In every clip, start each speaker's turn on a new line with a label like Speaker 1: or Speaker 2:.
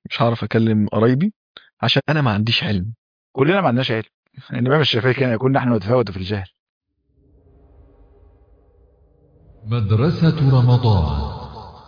Speaker 1: مش هعرف اكلم قرايبي عشان انا ما عنديش علم
Speaker 2: كلنا ما عندناش علم الامام الشافعي كان يقول نحن نتفاوت في الجهل
Speaker 3: مدرسة رمضان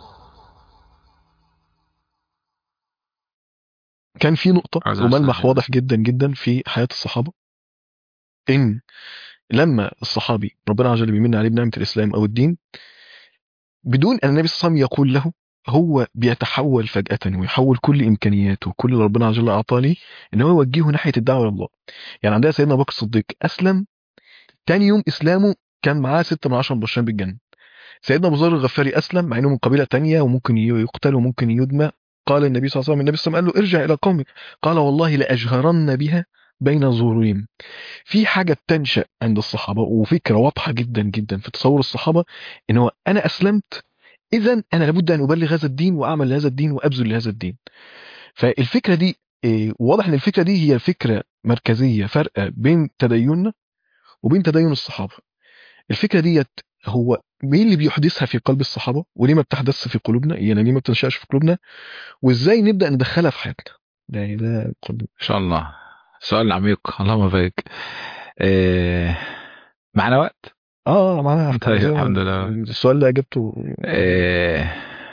Speaker 1: كان في نقطة
Speaker 4: عايز
Speaker 1: وملمح
Speaker 4: أسأل.
Speaker 1: واضح جدا جدا في حياة الصحابة إن لما الصحابي ربنا عز وجل بيمن عليه بنعمة الإسلام أو الدين بدون أن النبي صلى الله عليه وسلم يقول له هو بيتحول فجأة ويحول كل إمكانياته وكل اللي ربنا عز وجل أعطاه ليه إن هو يوجهه ناحية الدعوة إلى الله يعني عندنا سيدنا أبو بكر الصديق أسلم تاني يوم إسلامه كان معاه ستة من عشرة مبشرين بالجنة سيدنا أبو ذر الغفاري أسلم مع إنه من قبيلة تانية وممكن يقتل وممكن يدمى قال النبي صلى الله عليه وسلم النبي صلى الله عليه وسلم قال له ارجع إلى قومك قال والله لأجهرن بها بين ظهورهم في حاجة بتنشأ عند الصحابة وفكرة واضحة جدا جدا في تصور الصحابة إن هو أنا أسلمت إذا أنا لابد أن أبلغ هذا الدين وأعمل لهذا الدين وأبذل لهذا الدين فالفكرة دي إيه، واضح ان الفكره دي هي فكره مركزيه فارقه بين تديننا وبين تدين الصحابه الفكره ديت هو مين اللي بيحدثها في قلب الصحابه وليه ما بتحدثش في قلوبنا يعني ليه ما بتنشأش في قلوبنا وازاي نبدا ندخلها في حياتنا يعني ده قلب
Speaker 2: ان شاء الله سؤال عميق اللهم بارك آه، معنا وقت
Speaker 1: اه معناها
Speaker 2: طيب، الحمد لله.
Speaker 1: السؤال ده اجابته
Speaker 2: آه،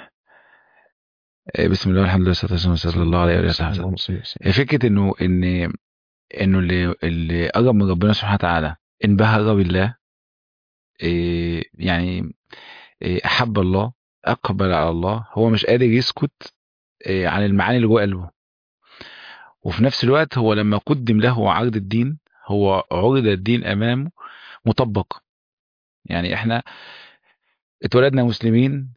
Speaker 2: آه، بسم الله والحمد لله والصلاه والسلام صلى الله عليه وسلم
Speaker 1: اللهم صل وسلم.
Speaker 2: هي فكره انه ان انه اللي اللي قرب من ربنا سبحانه وتعالى انبهر بالله إيه يعني إيه احب الله اقبل على الله هو مش قادر يسكت إيه عن المعاني اللي جوه قلبه وفي نفس الوقت هو لما قدم له عرض الدين هو عرض الدين امامه مطبق يعني احنا اتولدنا مسلمين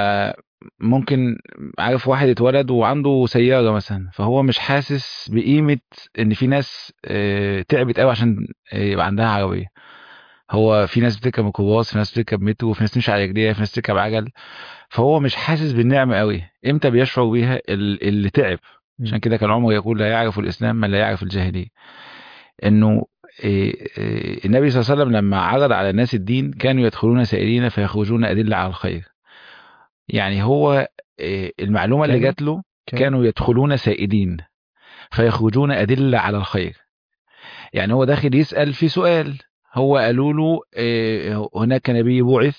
Speaker 2: فممكن عارف واحد اتولد وعنده سيارة مثلا فهو مش حاسس بقيمة ان في ناس آه، تعبت قوي عشان آه، يبقى عندها عربية هو في ناس بتركب ميكروباص في ناس بتركب مترو في ناس تمشي على رجليها في ناس تركب عجل فهو مش حاسس بالنعمة قوي امتى بيشعر بيها ال- اللي تعب عشان كده كان عمر يقول لا يعرف الاسلام من لا يعرف الجاهلية انه إيه، إيه، النبي صلى الله عليه وسلم لما عرض على الناس الدين كانوا يدخلون سائلين فيخرجون أدلة على الخير يعني هو إيه، المعلومة اللي
Speaker 1: كانوا-
Speaker 2: جات له
Speaker 1: كان-
Speaker 2: كانوا يدخلون سائدين فيخرجون أدلة على الخير يعني هو داخل يسأل في سؤال هو قالوا له إيه، هناك نبي بعث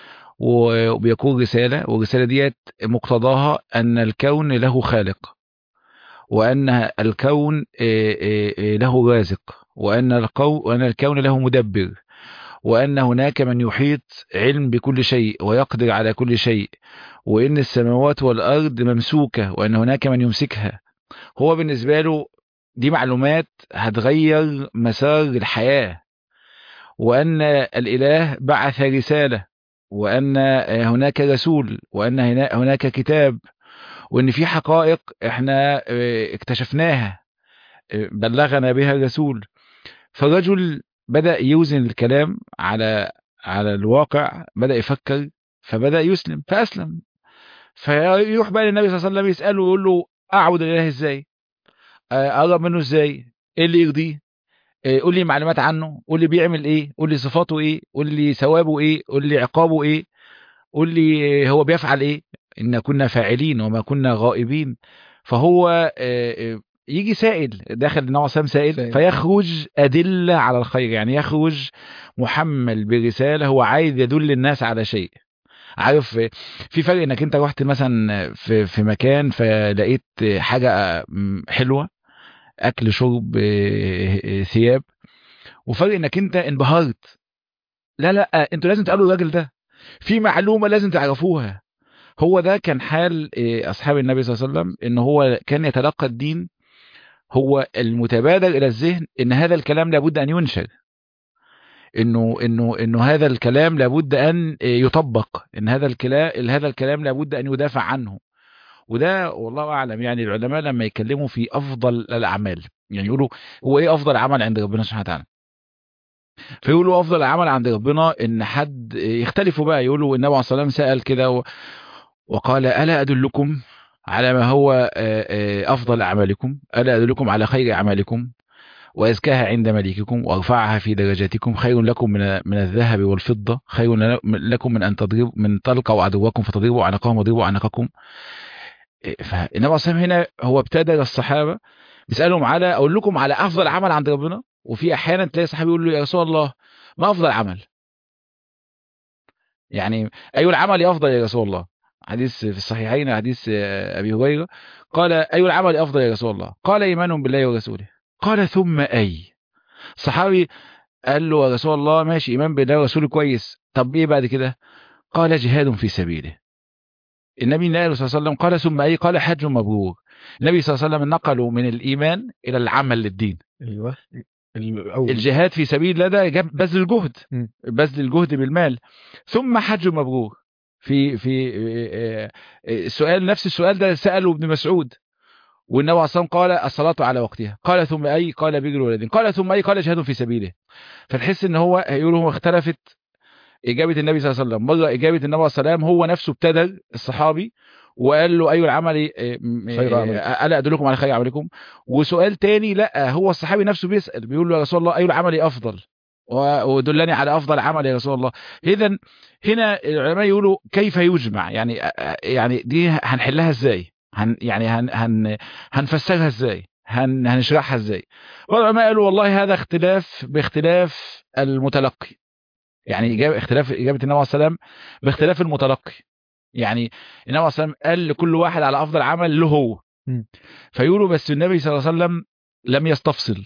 Speaker 2: وبيقول رسالة والرسالة ديت مقتضاها أن الكون له خالق وأن الكون إيه، إيه، إيه، له رازق وأن الكون وأن الكون له مدبر وأن هناك من يحيط علم بكل شيء ويقدر على كل شيء وإن السماوات والأرض ممسوكة وأن هناك من يمسكها هو بالنسبة له دي معلومات هتغير مسار الحياة وأن الإله بعث رسالة وأن هناك رسول وأن هنا- هناك كتاب وأن في حقائق احنا اه، اكتشفناها اه، بلغنا بها الرسول فالرجل بدأ يوزن الكلام على على الواقع بدأ يفكر فبدأ يسلم فأسلم فيروح بقى للنبي صلى الله عليه وسلم يسأله ويقول له أعبد الإله إزاي آه، أقرب منه إزاي إيه اللي يرضيه آه، قول لي معلومات عنه قول لي بيعمل إيه قول لي صفاته إيه قول لي ثوابه إيه قول لي عقابه إيه قول لي هو بيفعل إيه إن كنا فاعلين وما كنا غائبين فهو آه، آه، يجي سائل داخل النبي صلى الله عليه وسلم سائل
Speaker 1: سائل.
Speaker 2: فيخرج أدلة على الخير يعني يخرج محمل برسالة هو عايز يدل الناس على شيء عارف آه، في فرق انك انت رحت مثلا في في مكان فلقيت حاجة آه، م- حلوة اكل شرب آه، آه، ثياب وفرق انك انت انبهرت لا لا انتوا لازم تقابلوا الراجل ده في معلومة لازم تعرفوها هو ده كان حال آه، اصحاب النبي صلى الله عليه وسلم ان هو كان يتلقى الدين هو المتبادر الى الذهن ان هذا الكلام لابد ان ينشر انه انه انه هذا الكلام لابد ان يطبق ان هذا الكلام هذا الكلام لابد ان يدافع عنه وده والله اعلم يعني العلماء لما يتكلموا في افضل الاعمال يعني يقولوا هو ايه افضل عمل عند ربنا سبحانه وتعالى فيقولوا افضل عمل عند ربنا ان حد يختلفوا بقى يقولوا النبي عليه الصلاه والسلام سال كده و- وقال الا ادلكم على ما هو آه، آه، افضل اعمالكم الا ادلكم على خير اعمالكم وازكاها عند مليككم وارفعها في درجاتكم خير لكم من من الذهب والفضه خير لكم من ان تضرب من تلقوا عدوكم فتضربوا عنقهم وضربوا عنقكم فالنبي عليه الصلاه هنا هو ابتدى الصحابه بيسالهم على اقول لكم على افضل عمل عند ربنا وفي احيانا تلاقي صحابي يقول له يا رسول الله ما افضل عمل يعني اي العمل افضل يا رسول الله حديث في الصحيحين حديث ابي هريره قال اي العمل افضل يا رسول الله قال ايمان بالله ورسوله قال ثم اي صحابي قال له يا رسول الله ماشي ايمان بالله ورسوله كويس طب ايه بعد كده قال جهاد في سبيله النبي صلى الله عليه وسلم قال ثم اي قال حج مبرور النبي صلى الله عليه وسلم نقله من الايمان الى العمل للدين
Speaker 1: ايوه الأول.
Speaker 2: الجهاد في سبيل الله ده جاب بذل الجهد
Speaker 1: م.
Speaker 2: بذل الجهد بالمال ثم حج مبرور في في السؤال نفس السؤال ده سأله ابن مسعود والنبي عليه الصلاه قال الصلاه على وقتها قال ثم اي قال بجر ولدين قال ثم اي قال جهاد في سبيله فتحس ان هو هيقول هو اختلفت اجابه النبي صلى الله عليه وسلم مره اجابه النبي عليه السلام هو نفسه ابتدى الصحابي وقال له اي العمل
Speaker 1: خير عمل.
Speaker 2: الا ادلكم على خير عملكم وسؤال تاني لا هو الصحابي نفسه بيسال بيقول له يا رسول الله اي العمل افضل ودلني على افضل عمل يا رسول الله اذا هنا العلماء يقولوا كيف يجمع يعني يعني دي هنحلها ازاي هن يعني هن هن هنفسرها ازاي هن هنشرحها ازاي والعلماء قالوا والله هذا اختلاف باختلاف المتلقي يعني إجابة اختلاف إجابة النبي عليه السلام باختلاف المتلقي يعني النبي عليه السلام قال لكل واحد على أفضل عمل له هو
Speaker 1: م.
Speaker 2: فيقولوا بس النبي صلى الله عليه وسلم لم يستفصل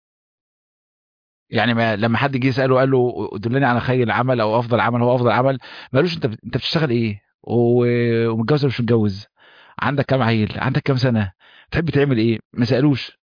Speaker 2: يعني ما لما حد جه يساله قال له دلني على خير العمل او افضل عمل هو افضل عمل ما قالوش انت انت بتشتغل ايه و- ومتجوز ولا مش متجوز عندك كام عيل عندك كام سنه تحب تعمل ايه ما سالوش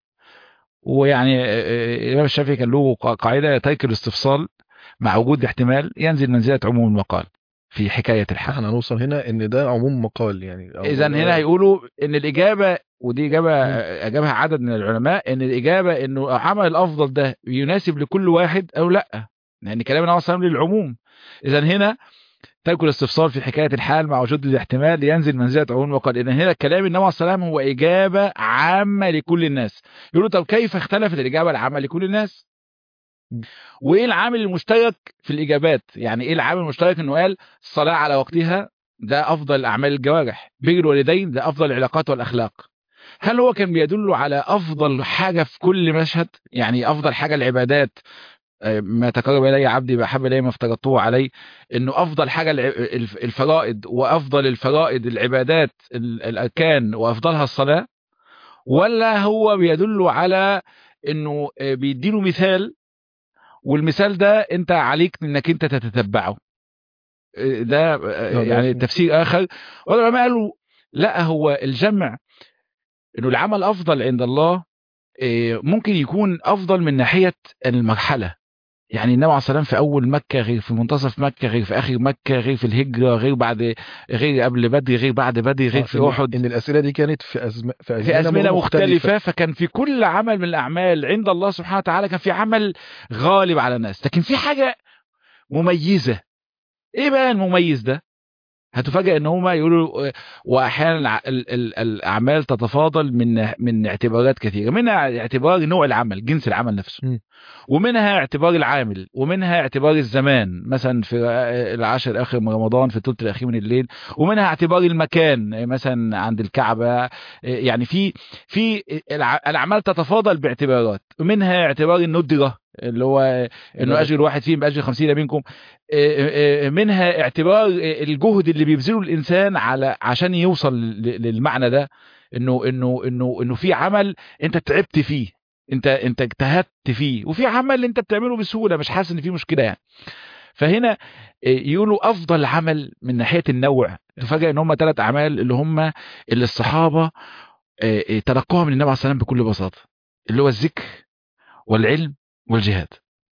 Speaker 2: ويعني آه، آه، الامام الشافعي كان له قا- قاعده ترك الاستفصال مع وجود احتمال ينزل منزله عموم المقال في حكايه الحال
Speaker 1: احنا هنوصل هنا ان ده عموم مقال يعني أو-
Speaker 2: اذا هنا هيقولوا ان الاجابه ودي اجابه اجابها عدد من العلماء ان الاجابه انه عمل الافضل ده يناسب لكل واحد او لا لان كلام النبي صلى الله عليه وسلم للعموم اذا هنا تاكل استفسار في حكايه الحال مع وجود الاحتمال ينزل منزله عموم وقال اذا هنا كلام النبي صلى الله عليه وسلم هو اجابه عامه لكل الناس يقولوا طب كيف اختلفت الاجابه العامه لكل الناس وايه العامل المشترك في الاجابات يعني ايه العامل المشترك انه قال الصلاه على وقتها ده افضل اعمال الجوارح بر الوالدين ده افضل العلاقات والاخلاق هل هو كان بيدل على افضل حاجه في كل مشهد يعني افضل حاجه العبادات آه، ما تقرب الي عبدي بحب الي ما افترضته عليه انه افضل حاجه الع- الف- الفرائض وافضل الفرائض العبادات ال- الاركان وافضلها الصلاه ولا هو بيدل على انه آه، بيديله مثال والمثال ده انت عليك انك انت تتتبعه آه، ده آه،
Speaker 1: ده-
Speaker 2: يعني تفسير اخر والعلماء قالوا لا هو الجمع انه العمل افضل عند الله آه، ممكن يكون افضل من ناحيه المرحله يعني النبي عليه الصلاه والسلام في اول مكه غير في منتصف مكه غير في اخر مكه غير في الهجره غير بعد غير قبل بدر غير بعد بدر غير في
Speaker 1: إن-
Speaker 2: احد
Speaker 1: ان الاسئله دي كانت في أزم... في
Speaker 2: في ازمنه مختلفه فكان في كل عمل من الاعمال عند الله سبحانه وتعالى كان في عمل غالب على الناس لكن في حاجه مميزه ايه بقى المميز ده هتفاجئ ان هما يقولوا آه، واحيانا الع- ال- ال- الاعمال تتفاضل من من اعتبارات كثيره منها اعتبار نوع العمل جنس العمل نفسه
Speaker 1: م.
Speaker 2: ومنها اعتبار العامل ومنها اعتبار الزمان مثلا في آه، العشر الاخر من رمضان في الثلث الاخير من الليل ومنها اعتبار المكان آه، مثلا عند الكعبه آه، يعني في في الع- الاعمال تتفاضل باعتبارات ومنها اعتبار الندره اللي هو انه اجر واحد فيهم باجر خمسين منكم آه، آه، منها اعتبار الجهد اللي بيبذله الانسان على عشان يوصل ل- للمعنى ده انه انه انه انه في عمل انت تعبت فيه انت انت اجتهدت فيه وفي عمل انت بتعمله بسهوله مش حاسس ان فيه مشكله يعني فهنا آه، يقولوا افضل عمل من ناحيه النوع تفاجئ ان هم ثلاث اعمال اللي هم اللي الصحابه آه، آه، تلقوها من النبي عليه الصلاه والسلام بكل بساطه اللي هو الذكر والعلم والجهاد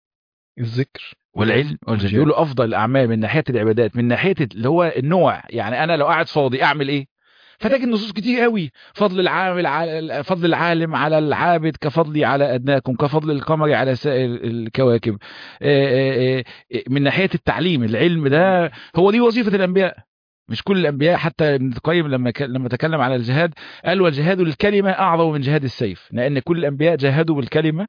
Speaker 1: الذكر
Speaker 2: والعلم والجهاد
Speaker 1: والجهاد.
Speaker 2: يقولوا افضل الاعمال من ناحيه العبادات من ناحيه اللي هو النوع يعني انا لو قاعد فاضي اعمل ايه فتجد نصوص كتير قوي فضل العامل على فضل العالم على العابد كفضلي على ادناكم كفضل القمر على سائر الكواكب آه، آه، آه، من ناحيه التعليم العلم ده هو دي وظيفه الانبياء مش كل الانبياء حتى ابن القيم لما ك- لما تكلم على الجهاد قال والجهاد الكلمه اعظم من جهاد السيف لان كل الانبياء جاهدوا بالكلمه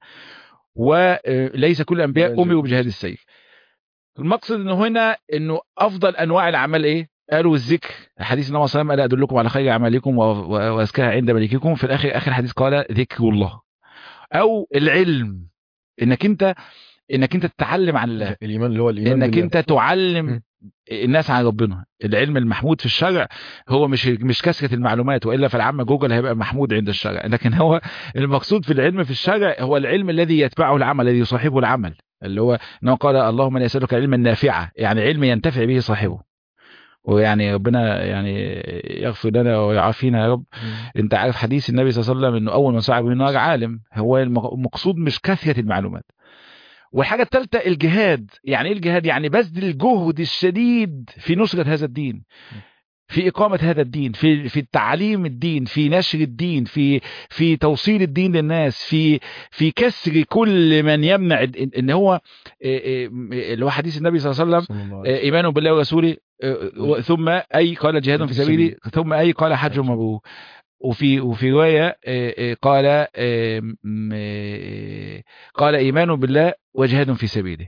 Speaker 2: وليس كل الانبياء
Speaker 1: بالجهاد.
Speaker 2: امروا بجهاد السيف المقصد انه هنا انه افضل انواع الاعمال ايه قالوا الذكر حديث النبي صلى الله عليه وسلم الا ادلكم على خير اعمالكم و- و- وازكاها عند ملككم في الاخر اخر حديث قال ذكر الله او العلم انك انت انك انت تتعلم عن الله
Speaker 1: الايمان اللي هو الايمان
Speaker 2: انك
Speaker 1: بالله.
Speaker 2: انت تعلم
Speaker 1: م.
Speaker 2: الناس عن ربنا العلم المحمود في الشرع هو مش مش كثره المعلومات والا فالعامه جوجل هيبقى محمود عند الشرع لكن هو المقصود في العلم في الشرع هو العلم الذي يتبعه العمل الذي يصاحبه العمل اللي هو انه قال اللهم انا اسالك علما نافعا يعني علم ينتفع به صاحبه ويعني ربنا يعني يغفر لنا ويعافينا يا رب
Speaker 1: م.
Speaker 2: انت عارف حديث النبي صلى الله عليه وسلم انه اول من صعب من النار عالم هو المق- المقصود مش كثره المعلومات والحاجه الثالثه الجهاد يعني ايه الجهاد يعني بذل الجهد الشديد في نصره هذا الدين في إقامة هذا الدين في في تعليم الدين في نشر الدين في في توصيل الدين للناس في في كسر كل من يمنع الد- ان هو إيه إيه اللي هو حديث النبي صلى الله عليه وسلم
Speaker 1: صلى الله عليه
Speaker 2: إيه ايمان بالله ورسوله إيه، و- ثم اي قال جهاد في سبيله ثم اي قال حج مبرور وفي وفي روايه إيه، إيه، قال إيه، م- إيه، قال ايمان بالله وجهاد في سبيله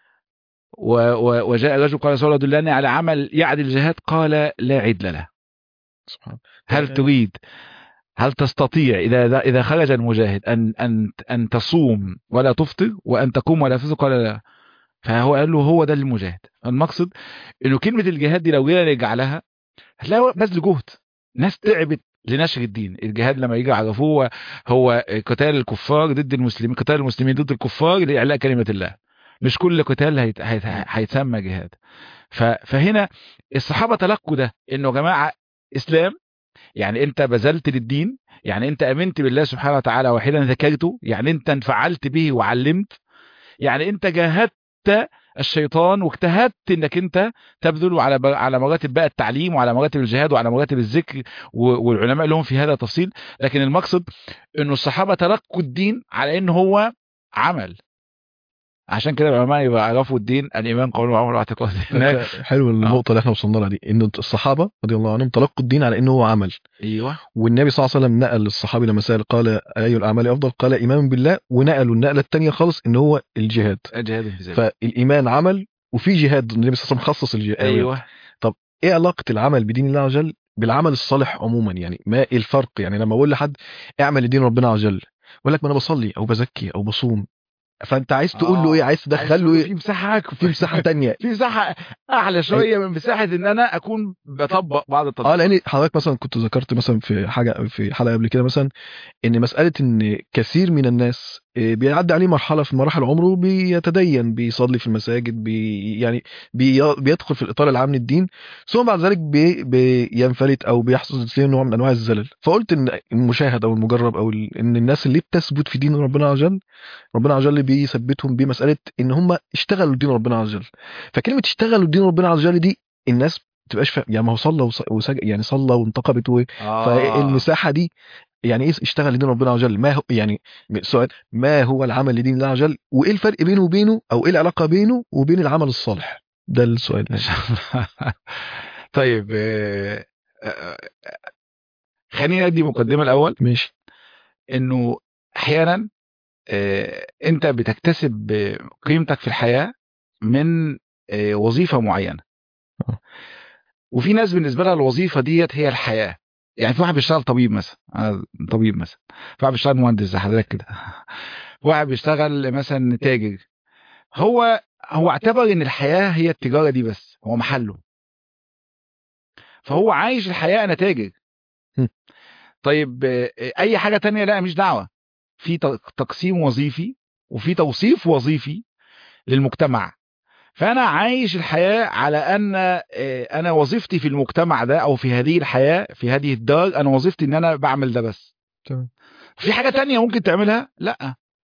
Speaker 2: و- و- وجاء رجل قال صلى الله دلني على عمل يعدل الجهاد قال لا عدل له
Speaker 1: سبحان
Speaker 2: هل تريد هل تستطيع اذا اذا خرج المجاهد ان ان ان تصوم ولا تفطر وان تقوم ولا تفطر قال لا فهو قال له هو ده المجاهد المقصد انه كلمه الجهاد دي لو جينا نرجع لها هتلاقي بذل جهد ناس تعبت لنشر الدين الجهاد لما يجي يعرفوه هو قتال الكفار ضد المسلمين قتال المسلمين ضد الكفار لاعلاء كلمه الله مش كل قتال هيت- هيت- هيتسمى جهاد ف- فهنا الصحابه تلقوا ده انه يا جماعه اسلام يعني انت بذلت للدين يعني انت امنت بالله سبحانه وتعالى وحيدا ذكرته يعني انت انفعلت به وعلمت يعني انت جاهدت الشيطان واجتهدت انك انت تبذل على على مراتب بقى التعليم وعلى مراتب الجهاد وعلى مراتب الذكر و- والعلماء لهم في هذا تفصيل لكن المقصد انه الصحابه تلقوا الدين على ان هو عمل عشان كده العلماء يبقى عرفوا الدين الايمان قول وعمل واعتقاد هناك
Speaker 1: حلو النقطه اللي احنا وصلنا لها دي ان الصحابه رضي الله عنهم تلقوا الدين على انه هو عمل
Speaker 2: ايوه
Speaker 1: والنبي صلى الله عليه وسلم نقل للصحابي لما سال قال اي الاعمال افضل قال ايمان بالله ونقلوا النقله الثانيه خالص ان هو الجهاد
Speaker 2: جهاد في سبيل
Speaker 1: فالايمان عمل وفي جهاد النبي صلى الله عليه وسلم خصص الجهاد
Speaker 2: ايوه
Speaker 1: ايه علاقه العمل بدين الله عز وجل بالعمل الصالح عموما يعني ما إيه الفرق يعني لما اقول لحد اعمل لدين ربنا عز وجل يقول لك ما انا بصلي او بزكي او بصوم فانت عايز تقول له
Speaker 2: آه.
Speaker 1: ايه عايز تدخل له
Speaker 2: في
Speaker 1: ايه
Speaker 2: مساحه
Speaker 1: في مساحه تانية
Speaker 2: في مساحه اعلى شويه من مساحه ان انا اكون بطبق بعض
Speaker 1: اه
Speaker 2: التطبيقات
Speaker 1: لان حضرتك مثلا كنت ذكرت مثلا في حاجه في حلقه قبل كده مثلا ان مساله ان كثير من الناس آه، بيعدي عليه مرحله في مراحل عمره بيتدين بيصلي في المساجد بي يعني بي بيدخل في الاطار العام للدين ثم بعد ذلك بي بينفلت او بيحصل فيه نوع من انواع الزلل فقلت ان المشاهد او المجرب او ال- ان الناس اللي بتثبت في دين ربنا عز وجل ربنا عز وجل بيثبتهم بمساله ان هم اشتغلوا دين ربنا عز وجل فكلمه اشتغلوا دين ربنا عز وجل دي الناس بتبقاش فاهم يعني ما هو صلى وص- وسج... يعني صلى وانتقبت و... فالمساحه دي يعني ايه اشتغل لدين ربنا عز وجل ما هو يعني سؤال ما هو العمل لدين الله عز وجل وايه الفرق بينه وبينه او ايه العلاقه بينه وبين العمل الصالح ده السؤال
Speaker 2: إن شاء الله. طيب آه، آه، خلينا ندي مقدمه الاول
Speaker 1: ماشي
Speaker 2: انه احيانا آه، انت بتكتسب آه، قيمتك في الحياه من آه، وظيفه معينه
Speaker 1: آه.
Speaker 2: وفي ناس بالنسبه لها الوظيفه ديت هي الحياه يعني في واحد بيشتغل طبيب مثلا أنا طبيب مثلا في واحد بيشتغل مهندس زي حضرتك كده في واحد بيشتغل مثلا تاجر هو هو اعتبر ان الحياه هي التجاره دي بس هو محله فهو عايش الحياه انا تاجر
Speaker 1: هم.
Speaker 2: طيب آه، اي حاجه تانية لا مش دعوه في ت- تقسيم وظيفي وفي توصيف وظيفي للمجتمع فانا عايش الحياه على ان آه، انا وظيفتي في المجتمع ده او في هذه الحياه في هذه الدار انا وظيفتي ان انا بعمل ده بس
Speaker 1: تمام
Speaker 2: في حاجه تانية ممكن تعملها لا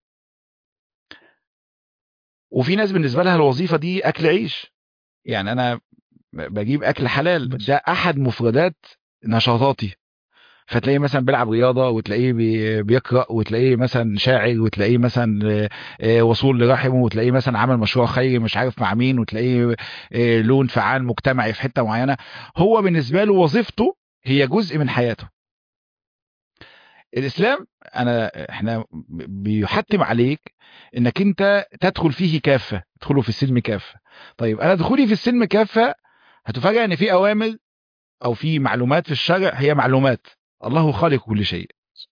Speaker 2: وفي ناس بالنسبه لها الوظيفه دي اكل عيش يعني انا بجيب اكل حلال
Speaker 1: بس.
Speaker 2: ده احد مفردات نشاطاتي فتلاقيه مثلا بيلعب رياضه وتلاقيه بي- بيقرا وتلاقيه مثلا شاعر وتلاقيه مثلا آه، آه، وصول لرحمه وتلاقيه مثلا عمل مشروع خيري مش عارف مع مين وتلاقيه آه، له انفعال مجتمعي في حته معينه هو بالنسبه له وظيفته هي جزء من حياته الاسلام انا احنا بيحتم عليك انك انت تدخل فيه كافه تدخله في السلم كافه طيب انا دخولي في السلم كافه هتفاجئ ان في اوامر او في معلومات في الشرع هي معلومات الله خالق كل شيء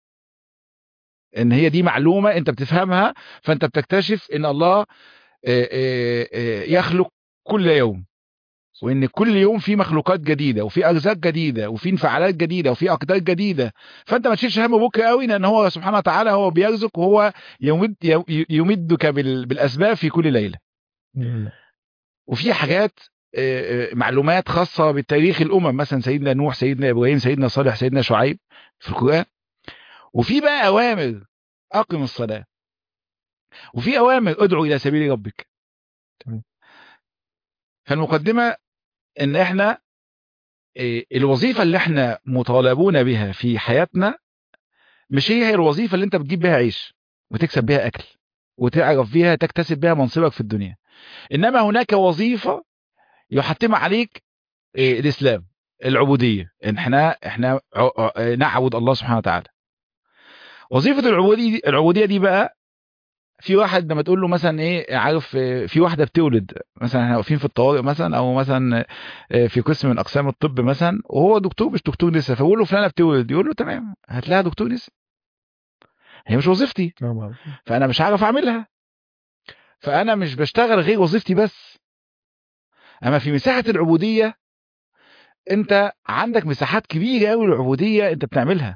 Speaker 2: ان هي دي معلومة انت بتفهمها فانت بتكتشف ان الله آه، آه، آه، يخلق كل يوم وان كل يوم في مخلوقات جديده وفي ارزاق جديده وفي انفعالات جديده وفي اقدار جديده فانت ما تشيلش هم بكره قوي لان هو سبحانه وتعالى هو بيرزق وهو يمد يمدك بال- بالاسباب في كل ليله وفي حاجات آه، آه، معلومات خاصه بتاريخ الامم مثلا سيدنا نوح سيدنا ابراهيم سيدنا صالح سيدنا شعيب في القران وفي بقى اوامر اقم الصلاه وفي اوامر ادعو الى سبيل ربك
Speaker 1: تمام.
Speaker 2: فالمقدمه ان احنا إيه، الوظيفة اللي احنا مطالبون بها في حياتنا مش هي هي الوظيفة اللي انت بتجيب بيها عيش وتكسب بيها اكل وتعرف بيها تكتسب بيها منصبك في الدنيا انما هناك وظيفة يحتم عليك إيه، الاسلام العبودية ان احنا احنا ع- ع- نعبد الله سبحانه وتعالى وظيفة العبودية العبودية دي بقى في واحد لما تقول له مثلا ايه عارف إيه، في واحده بتولد مثلا احنا واقفين في الطوارئ مثلا او مثلا إيه، في قسم من اقسام الطب مثلا وهو دكتور مش دكتور لسه فبقول له فلانه بتولد يقول له تمام هات لها دكتور لسه هي مش وظيفتي
Speaker 1: نعم
Speaker 2: فانا مش عارف اعملها فانا مش بشتغل غير وظيفتي بس اما في مساحه العبوديه انت عندك مساحات كبيره قوي للعبوديه انت بتعملها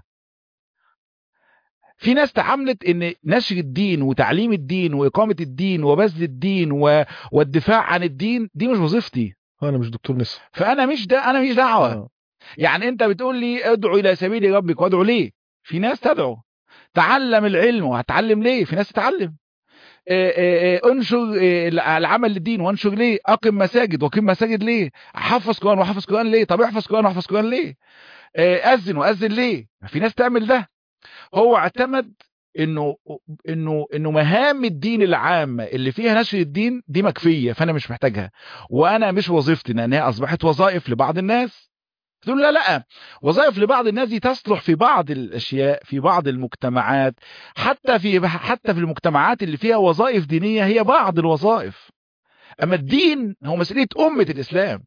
Speaker 2: في ناس تعاملت ان نشر الدين وتعليم الدين واقامه الدين وبذل الدين و... والدفاع عن الدين دي مش وظيفتي
Speaker 1: انا مش دكتور نسا
Speaker 2: فانا مش ده انا مش دعوه
Speaker 1: آه.
Speaker 2: يعني انت بتقول لي ادعو الى سبيل ربك وادعو ليه في ناس تدعو تعلم العلم وهتعلم ليه في ناس تتعلم آه، آه، آه، انشر آه، العمل للدين وانشر ليه اقم مساجد واقيم مساجد ليه احفظ قران واحفظ قران ليه طب احفظ قران واحفظ قران ليه آه، اذن واذن ليه في ناس تعمل ده هو اعتمد انه انه انه مهام الدين العامه اللي فيها نشر الدين دي مكفيه فانا مش محتاجها وانا مش وظيفتي لانها اصبحت وظائف لبعض الناس تقول لا لا وظائف لبعض الناس دي تصلح في بعض الاشياء في بعض المجتمعات حتى في حتى في المجتمعات اللي فيها وظائف دينيه هي بعض الوظائف اما الدين هو مسؤوليه امه الاسلام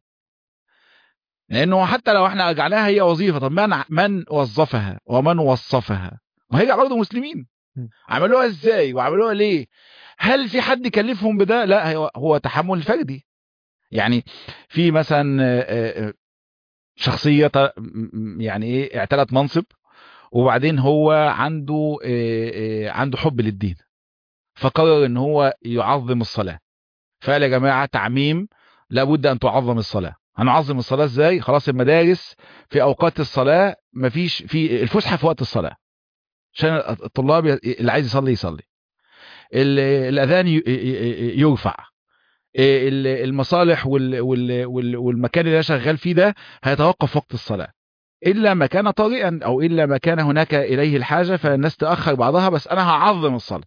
Speaker 2: لانه حتى لو احنا رجعناها هي وظيفه طب من من وظفها ومن وصفها ما هي برضه مسلمين
Speaker 1: م.
Speaker 2: عملوها ازاي وعملوها ليه هل في حد كلفهم بده لا هو- هو تحمل فردي يعني في مثلا آه، آه، شخصيه ط- م- م- يعني ايه اعتلت منصب وبعدين هو عنده آه، آه، عنده حب للدين فقرر ان هو يعظم الصلاه فقال يا جماعه تعميم لابد ان تعظم الصلاه هنعظم الصلاه ازاي خلاص المدارس في اوقات الصلاه مفيش في الفسحه في وقت الصلاه عشان الطلاب ي- اللي عايز يصلي يصلي ال- الاذان ي- ي- يرفع ال- المصالح وال- وال- وال- والمكان اللي أنا شغال فيه ده هيتوقف وقت الصلاه الا ما كان طارئا او الا ما كان هناك اليه الحاجه فالناس تاخر بعضها بس انا هعظم الصلاه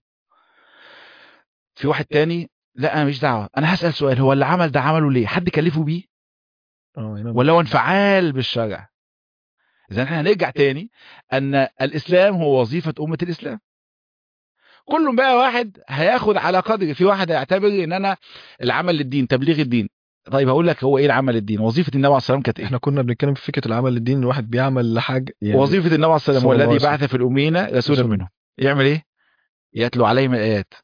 Speaker 2: في واحد تاني لا انا مش دعوه انا هسال سؤال هو اللي عمل ده عمله ليه حد كلفه بيه
Speaker 1: اه هنا
Speaker 2: ولا هو انفعال بالشرع اذا احنا هنرجع تاني ان الاسلام هو وظيفه امه الاسلام كل بقى واحد هياخد على قدر في واحد هيعتبر ان انا العمل للدين تبليغ الدين طيب هقول لك هو ايه العمل للدين وظيفه النبي عليه الصلاه والسلام كانت ايه
Speaker 1: احنا كنا بنتكلم في فكره العمل للدين الواحد بيعمل لحاجه يعني
Speaker 2: وظيفه النبي عليه الصلاه والسلام
Speaker 1: صلى الله
Speaker 2: والذي
Speaker 1: عليه
Speaker 2: بعث في الامين رسولا
Speaker 1: رسولا.
Speaker 2: منهم يعمل ايه يتلو عليهم الايات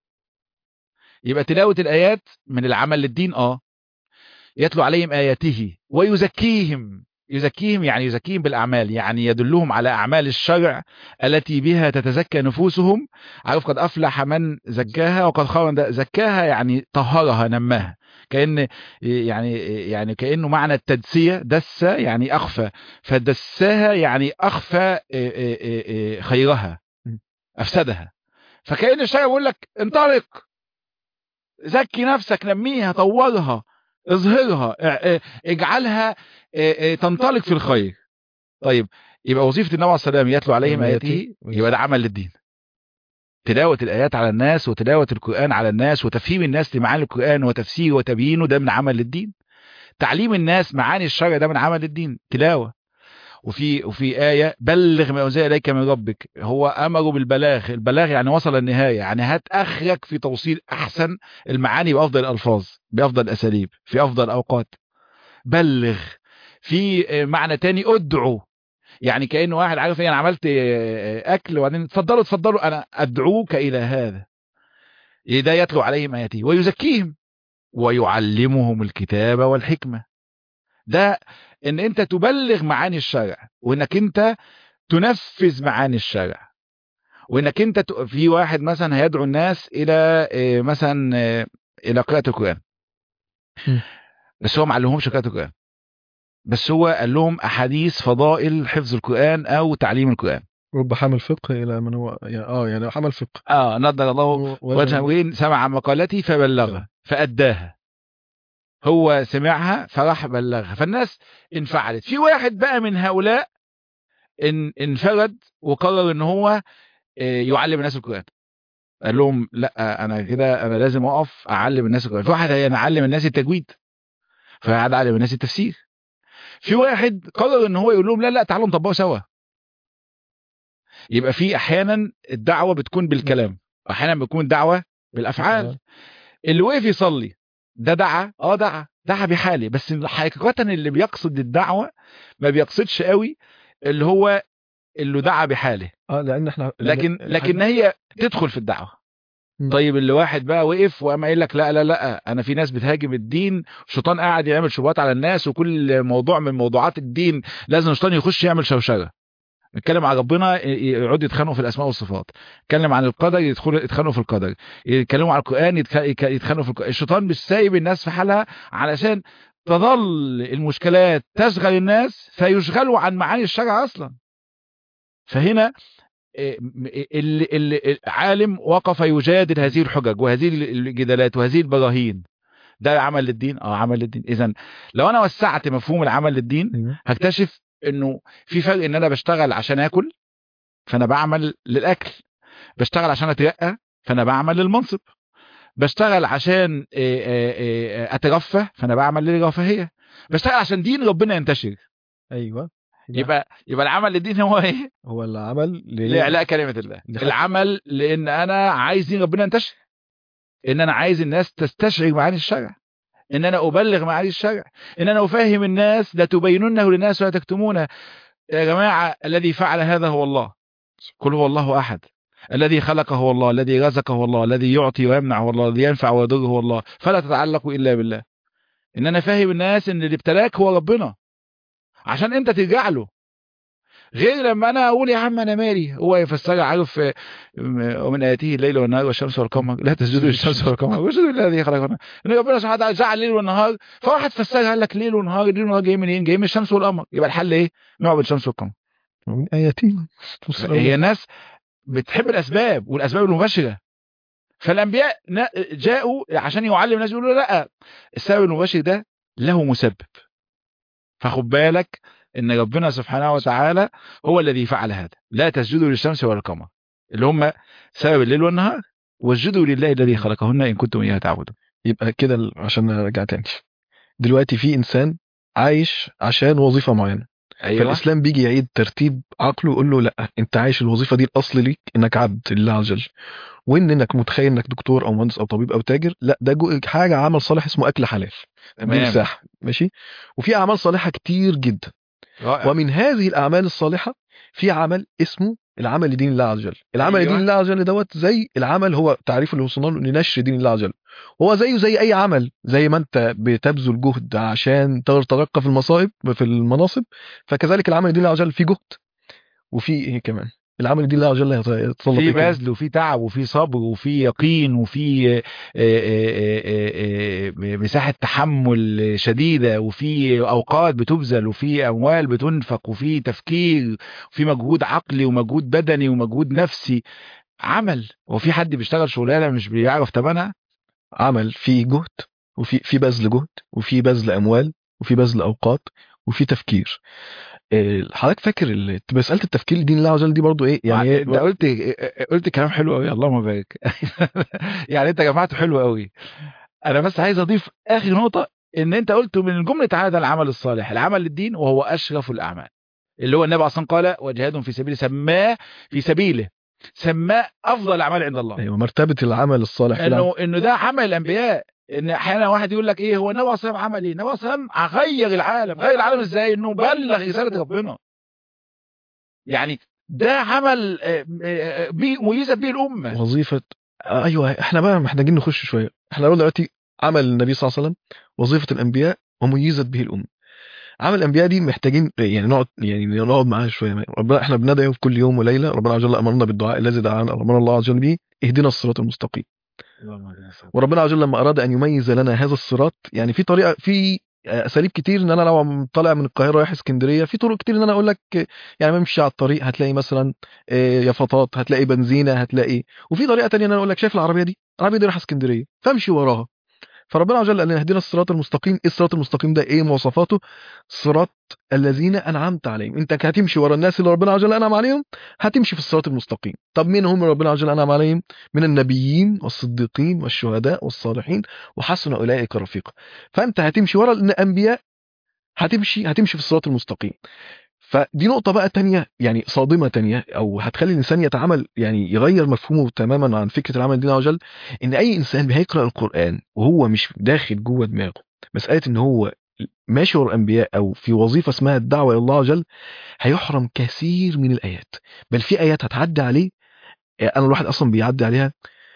Speaker 2: يبقى تلاوه الايات من العمل للدين اه يتلو عليهم اياته ويزكيهم يزكيهم يعني يزكيهم بالاعمال يعني يدلهم على اعمال الشرع التي بها تتزكى نفوسهم عارف قد افلح من زكاها وقد خاب من د- زكاها يعني طهرها نماها كان يعني يعني كانه معنى التدسيه دس يعني اخفى فدساها يعني اخفى إيه إيه إيه إيه خيرها
Speaker 1: م.
Speaker 2: افسدها فكان الشرع بيقول لك انطلق زكي نفسك نميها طورها اظهرها ا- ا- اجعلها ا- ا- تنطلق في الخير طيب يبقى وظيفه النبي عليه الصلاه والسلام يتلو عليهم
Speaker 1: آياته
Speaker 2: اياته يبقى ده عمل للدين تلاوة الآيات على الناس وتلاوة القرآن على الناس وتفهيم الناس لمعاني القرآن وتفسيره وتبيينه ده من عمل للدين تعليم الناس معاني الشرع ده من عمل للدين تلاوة وفي وفي آية بلغ ما أنزل إليك من ربك هو أمره بالبلاغ البلاغ يعني وصل النهاية يعني هات أخرك في توصيل أحسن المعاني بأفضل الألفاظ بأفضل الأساليب في أفضل الأوقات بلغ في آه، معنى تاني ادعو يعني كأنه واحد عارف ايه انا عملت آه، اكل وبعدين اتفضلوا اتفضلوا انا ادعوك الى هذا ده يتلو عليهم اياته ويزكيهم ويعلمهم الكتاب والحكمة ده ان انت تبلغ معاني الشرع وانك انت تنفذ معاني الشرع وانك انت ت- في واحد مثلا هيدعو الناس الى آه، مثلا آه، الى قراءة القرآن
Speaker 1: م.
Speaker 2: بس هو ما علمهمش قراءة القرآن بس هو قال لهم احاديث فضائل حفظ القرآن او تعليم القرآن
Speaker 1: رب حامل فقه الى من هو يعني اه يعني حمل فقه
Speaker 2: اه نضر الله وجه وين سمع مقالتي فبلغها فأداها هو سمعها فراح بلغها فالناس انفعلت في واحد بقى من هؤلاء ان انفرد وقرر ان هو آه، يعلم الناس القرآن قال لهم لا انا كده انا لازم اقف اعلم الناس القرآن في واحد انا اعلم الناس التجويد فقعد اعلم الناس التفسير في واحد قرر ان هو يقول لهم لا لا تعالوا نطبقه سوا يبقى في احيانا الدعوه بتكون بالكلام احيانا بتكون الدعوه بالافعال اللي وقف يصلي ده دعا اه دعا دعا بحاله بس حقيقة اللي بيقصد الدعوة ما بيقصدش قوي اللي هو اللي دعا بحاله
Speaker 1: اه لان احنا
Speaker 2: لكن لكن هي تدخل في الدعوة
Speaker 1: م.
Speaker 2: طيب اللي واحد بقى وقف وقام قايل لك لا لا لا انا في ناس بتهاجم الدين الشيطان قاعد يعمل شبهات على الناس وكل موضوع من موضوعات الدين لازم الشيطان يخش يعمل شوشره نتكلم عن ربنا يقعدوا يتخانقوا في الاسماء والصفات نتكلم عن القدر يدخلوا يتخانقوا في القدر يتكلموا عن القران يتخ- يك- يتخانقوا في القران الشيطان مش سايب الناس في حالها علشان تظل المشكلات تشغل الناس فيشغلوا عن معاني الشرع اصلا فهنا إيه، اللي اللي عالم وقف يجادل هذه الحجج وهذه الجدالات وهذه البراهين ده عمل للدين اه عمل للدين اذا لو انا وسعت مفهوم العمل للدين
Speaker 1: ايوه
Speaker 2: هكتشف انه في فرق ان انا بشتغل عشان اكل فانا بعمل للاكل بشتغل عشان اترقى فانا بعمل للمنصب بشتغل عشان آه، آه، آه، اترفه فانا بعمل للرفاهيه بشتغل عشان دين ربنا ينتشر
Speaker 1: ايوه
Speaker 2: يبقى يبقى العمل للدين هو ايه
Speaker 1: هو العمل ل-
Speaker 2: لاعلاء كلمه الله
Speaker 1: لخ-
Speaker 2: العمل لان انا عايز دين ربنا ينتشر ان انا عايز الناس تستشعر معاني الشرع ان انا ابلغ معاني الشرع ان انا افهم الناس لا تبينونه للناس ولا تكتمونه يا جماعه الذي فعل هذا هو الله قل هو الله احد الذي خلق هو الله الذي رزق هو الله الذي يعطي ويمنع هو الله الذي ينفع ويضر هو الله فلا تتعلقوا الا بالله ان انا فاهم الناس ان اللي ابتلاك هو ربنا عشان انت ترجع له غير لما انا اقول يا عم انا مالي هو يفسرها عارف آه، ومن اياته الليل والنهار والشمس والقمر لا تسجدوا للشمس والقمر واسجدوا لله الذي خلقنا ان ربنا سبحانه وتعالى جعل الليل والنهار فواحد فسرها قال لك ليل ونهار الليل والنهار جاي منين جاي من الشمس والقمر يبقى الحل ايه نعبد الشمس والقمر
Speaker 1: من اياتي
Speaker 2: هي ناس بتحب الاسباب والاسباب المباشره فالانبياء نا- جاءوا عشان يعلم الناس يقولوا لا السبب المباشر ده له مسبب فخد بالك ان ربنا سبحانه وتعالى هو الذي فعل هذا لا تسجدوا للشمس ولا القمر اللي هم سبب الليل والنهار واسجدوا لله الذي خلقهن ان كنتم اياه تعبدون
Speaker 1: يبقى كده ال- عشان ارجع تاني دلوقتي في انسان عايش عشان وظيفه معينه فالاسلام بيجي يعيد ترتيب عقله ويقول له لا انت عايش الوظيفه دي الاصل ليك انك عبد لله عز وجل وان انك متخيل انك دكتور او مهندس او طبيب او تاجر لا ده جو حاجه عمل صالح اسمه اكل حلال دي
Speaker 2: تمام
Speaker 1: مساحه ماشي وفي اعمال صالحه كتير جدا
Speaker 2: رائع
Speaker 1: ومن هذه الاعمال الصالحه في عمل اسمه العمل لدين الله عز وجل العمل
Speaker 2: أيوة.
Speaker 1: لدين الله عز وجل دوت زي العمل هو تعريف اللي وصلنا له لنشر دين الله عز وجل هو زيه زي اي عمل زي ما انت بتبذل جهد عشان تترقى في المصائب في المناصب فكذلك العمل لدين الله عز وجل فيه جهد وفي ايه كمان العمل لدين الله عز وجل يت- يتطلب
Speaker 2: في
Speaker 1: ايه كمان؟
Speaker 2: بذل وفي تعب وفي صبر وفي يقين وفي آه، آه، آه، آه، مساحة تحمل شديدة وفي أوقات بتبذل وفي أموال بتنفق وفي تفكير وفي مجهود عقلي ومجهود بدني ومجهود نفسي عمل وفي حد بيشتغل شغلانة مش بيعرف تمنها
Speaker 1: عمل فيه جهد وفي في بذل جهد وفي بذل اموال وفي بذل اوقات وفي تفكير إيه، حضرتك فاكر ال- مساله التفكير لدين الله عز وجل دي برضو ايه يعني
Speaker 2: يعني انت قلت قلت كلام حلو قوي اللهم بارك يعني انت جمعته حلو قوي انا بس عايز اضيف اخر نقطه ان انت قلت من جمله هذا العمل الصالح العمل للدين وهو اشرف الاعمال اللي هو النبي اصلا قال وجهاد في سبيله سماه في سبيله سماه افضل الاعمال عند الله
Speaker 1: ايوه مرتبه العمل الصالح في العمل.
Speaker 2: انه انه ده عمل الانبياء ان احيانا واحد يقول لك ايه هو النبي صلى الله عليه وسلم عمل ايه النبي صلى الله عليه وسلم غير العالم غير العالم ازاي انه بلغ رساله ربنا يعني ده عمل آه، آه، بيه ميزه بيه الامه
Speaker 1: وظيفه آه، ايوه احنا بقى محتاجين نخش شويه احنا قلنا دلوقتي عمل النبي صلى الله عليه وسلم وظيفه الانبياء وميزت به الامه عمل الانبياء دي محتاجين يعني نقعد يعني نقعد معاها شويه ربنا احنا بندعي في كل يوم وليله ربنا عز وجل امرنا بالدعاء الذي دعانا امرنا الله عز وجل به اهدنا الصراط المستقيم وربنا عز وجل لما اراد ان يميز لنا هذا الصراط يعني في طريقه في اساليب كتير ان انا لو عم طالع من القاهره رايح اسكندريه في طرق كتير ان انا اقول لك يعني بمشي على الطريق هتلاقي مثلا آه، يافطات هتلاقي بنزينه هتلاقي وفي طريقه تانية ان انا اقول لك شايف العربيه دي العربيه دي رايحه اسكندريه فامشي وراها فربنا عز وجل قال لنا اهدنا الصراط المستقيم ايه الصراط المستقيم ده ايه مواصفاته صراط الذين انعمت عليهم انت هتمشي ورا الناس اللي ربنا عز وجل انعم عليهم هتمشي في الصراط المستقيم طب مين هم ربنا عز وجل انعم عليهم من النبيين والصديقين والشهداء والصالحين وحسن اولئك رفيقا فانت هتمشي ورا الانبياء هتمشي هتمشي في الصراط المستقيم فدي نقطة بقى تانية يعني صادمة تانية أو هتخلي الإنسان يتعامل يعني يغير مفهومه تماما عن فكرة العمل الدين عز وجل إن أي إنسان هيقرأ القرآن وهو مش داخل جوه دماغه مسألة إن هو ماشي ورا الأنبياء أو في وظيفة اسمها الدعوة إلى الله عز وجل هيحرم كثير من الآيات بل في آيات هتعدي عليه أنا الواحد أصلا بيعدي عليها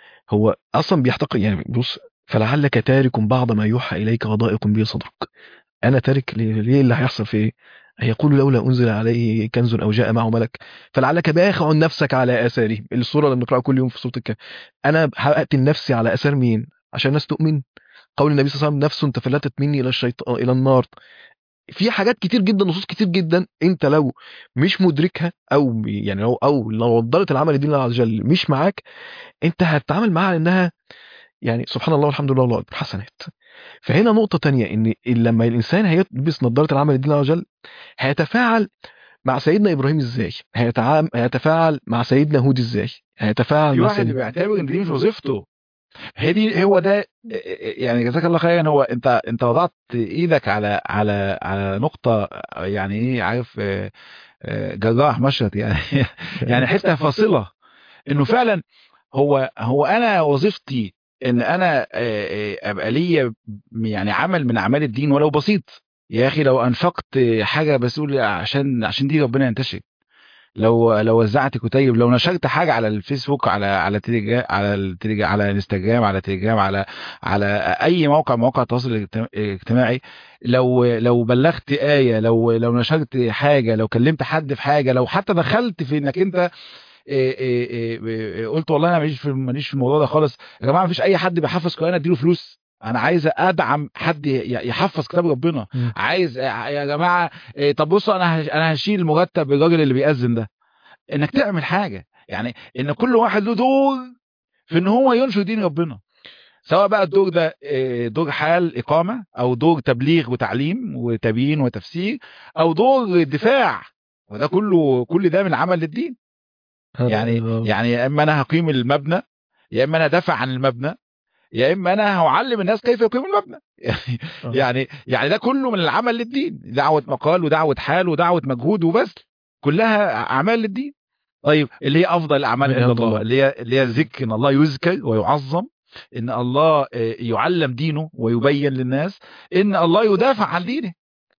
Speaker 1: هو أصلا بيحتقر يعني بص فلعلك تارك بعض ما يوحى إليك وضائق به صدرك أنا تارك ليه ليه اللي هيحصل في إيه يقول لولا أنزل عليه كنز أو جاء معه ملك فلعلك باخع نفسك على آثارهم الصورة اللي بنقرأها كل يوم في سورة الكهف أنا هقتل نفسي على آثار مين عشان الناس تؤمن قول النبي صلى الله عليه وسلم نفس تفلتت مني إلى الشيطان إلى النار في حاجات كتير جدا نصوص كتير جدا انت لو مش مدركها او يعني لو او لو وضلت العمل الدين الله عز وجل مش معاك انت هتتعامل معاها انها يعني سبحان الله والحمد لله والله اكبر حسنات فهنا نقطة تانية ان لما الانسان هيلبس نظارة العمل الدين الله عز وجل هيتفاعل مع سيدنا ابراهيم ازاي هيتعام هيتفاعل مع سيدنا هود ازاي هيتفاعل
Speaker 2: في
Speaker 1: مع
Speaker 2: واحد
Speaker 1: سيدنا
Speaker 2: بيعتبر ان دي مش وظيفته هي دي هو ده يعني جزاك الله خيرا هو انت انت وضعت ايدك على على على نقطه يعني ايه عارف آه، آه، جراح مشهد يعني يعني حته فاصله انه فعلا هو هو انا وظيفتي ان انا آه، آه، ابقى ليا يعني عمل من اعمال الدين ولو بسيط يا اخي لو انفقت حاجه بس قول عشان عشان دي ربنا ينتشر لو لو وزعت كتيب لو نشرت حاجه على الفيسبوك على على تليجرام على التليجرام على انستجرام على تليجرام على على اي موقع مواقع التواصل الاجتماع- الاجتماعي لو لو بلغت ايه لو لو نشرت حاجه لو كلمت حد في حاجه لو حتى دخلت في انك انت إيه إيه إيه إيه قلت والله انا ماليش في ماليش في الموضوع ده خالص يا جماعه مفيش اي حد بيحفظ قران اديله فلوس انا عايز ادعم حد ي- يحفظ كتاب ربنا
Speaker 1: مم.
Speaker 2: عايز يا جماعه إيه طب بصوا انا هش- انا هشيل مرتب الراجل اللي بيأذن ده انك تعمل حاجه يعني ان كل واحد له دور في ان هو ينشر دين ربنا سواء بقى الدور ده إيه، دور حال اقامه او دور تبليغ وتعليم وتبيين وتفسير او دور دفاع وده كله كل ده من عمل للدين يعني يعني يا اما انا هقيم المبنى يا اما انا دافع عن المبنى يا اما انا هعلم الناس كيف يقيموا المبنى يعني
Speaker 1: آه.
Speaker 2: يعني يعني ده كله من العمل للدين دعوه مقال ودعوه حال ودعوه مجهود وبس كلها اعمال للدين طيب اللي هي افضل الاعمال
Speaker 1: من
Speaker 2: عند
Speaker 1: عند
Speaker 2: الله
Speaker 1: الله.
Speaker 2: اللي هي اللي هي ذكر ان الله يذكر ويعظم ان الله آه، يعلم دينه ويبين للناس ان الله يدافع عن دينه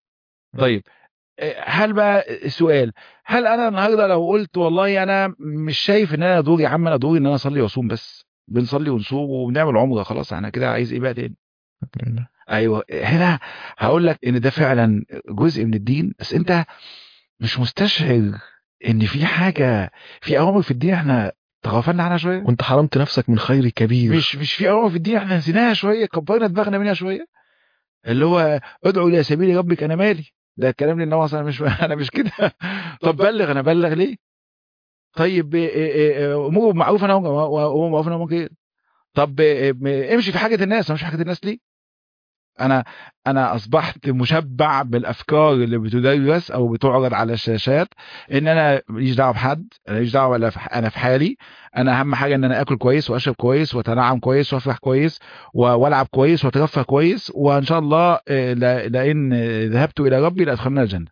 Speaker 2: طيب آه، هل بقى السؤال هل انا النهارده لو قلت والله انا مش شايف ان انا دوري يا عم انا دوري ان انا اصلي واصوم بس بنصلي ونصوم وبنعمل عمره خلاص انا كده عايز ايه بقى تاني ايوه هنا هقول لك ان ده فعلا جزء من الدين بس انت مش مستشعر ان في حاجه في اوامر في الدين احنا تغافلنا عنها شويه
Speaker 1: وانت حرمت نفسك من خير كبير
Speaker 2: مش مش في اوامر في الدين احنا نسيناها شويه كبرنا دماغنا منها شويه اللي هو ادعو الى سبيل ربك انا مالي ده الكلام اللي النبي انا مش انا مش كده طب بلغ انا بلغ ليه طيب إيه إيه إيه امور بالمعروف انا امور بالمعروف انا ممكن طب إيه إيه امشي في حاجه الناس أنا مش في حاجه الناس ليه انا انا اصبحت مشبع بالافكار اللي بتدرس او بتعرض على الشاشات ان انا ماليش دعوه بحد انا ماليش دعوه ولا في- انا في حالي انا اهم حاجه ان انا اكل كويس واشرب كويس واتنعم كويس وافرح كويس و- والعب كويس واترفه كويس وان شاء الله آه، لا- لان ذهبت الى ربي لادخلنا الجنه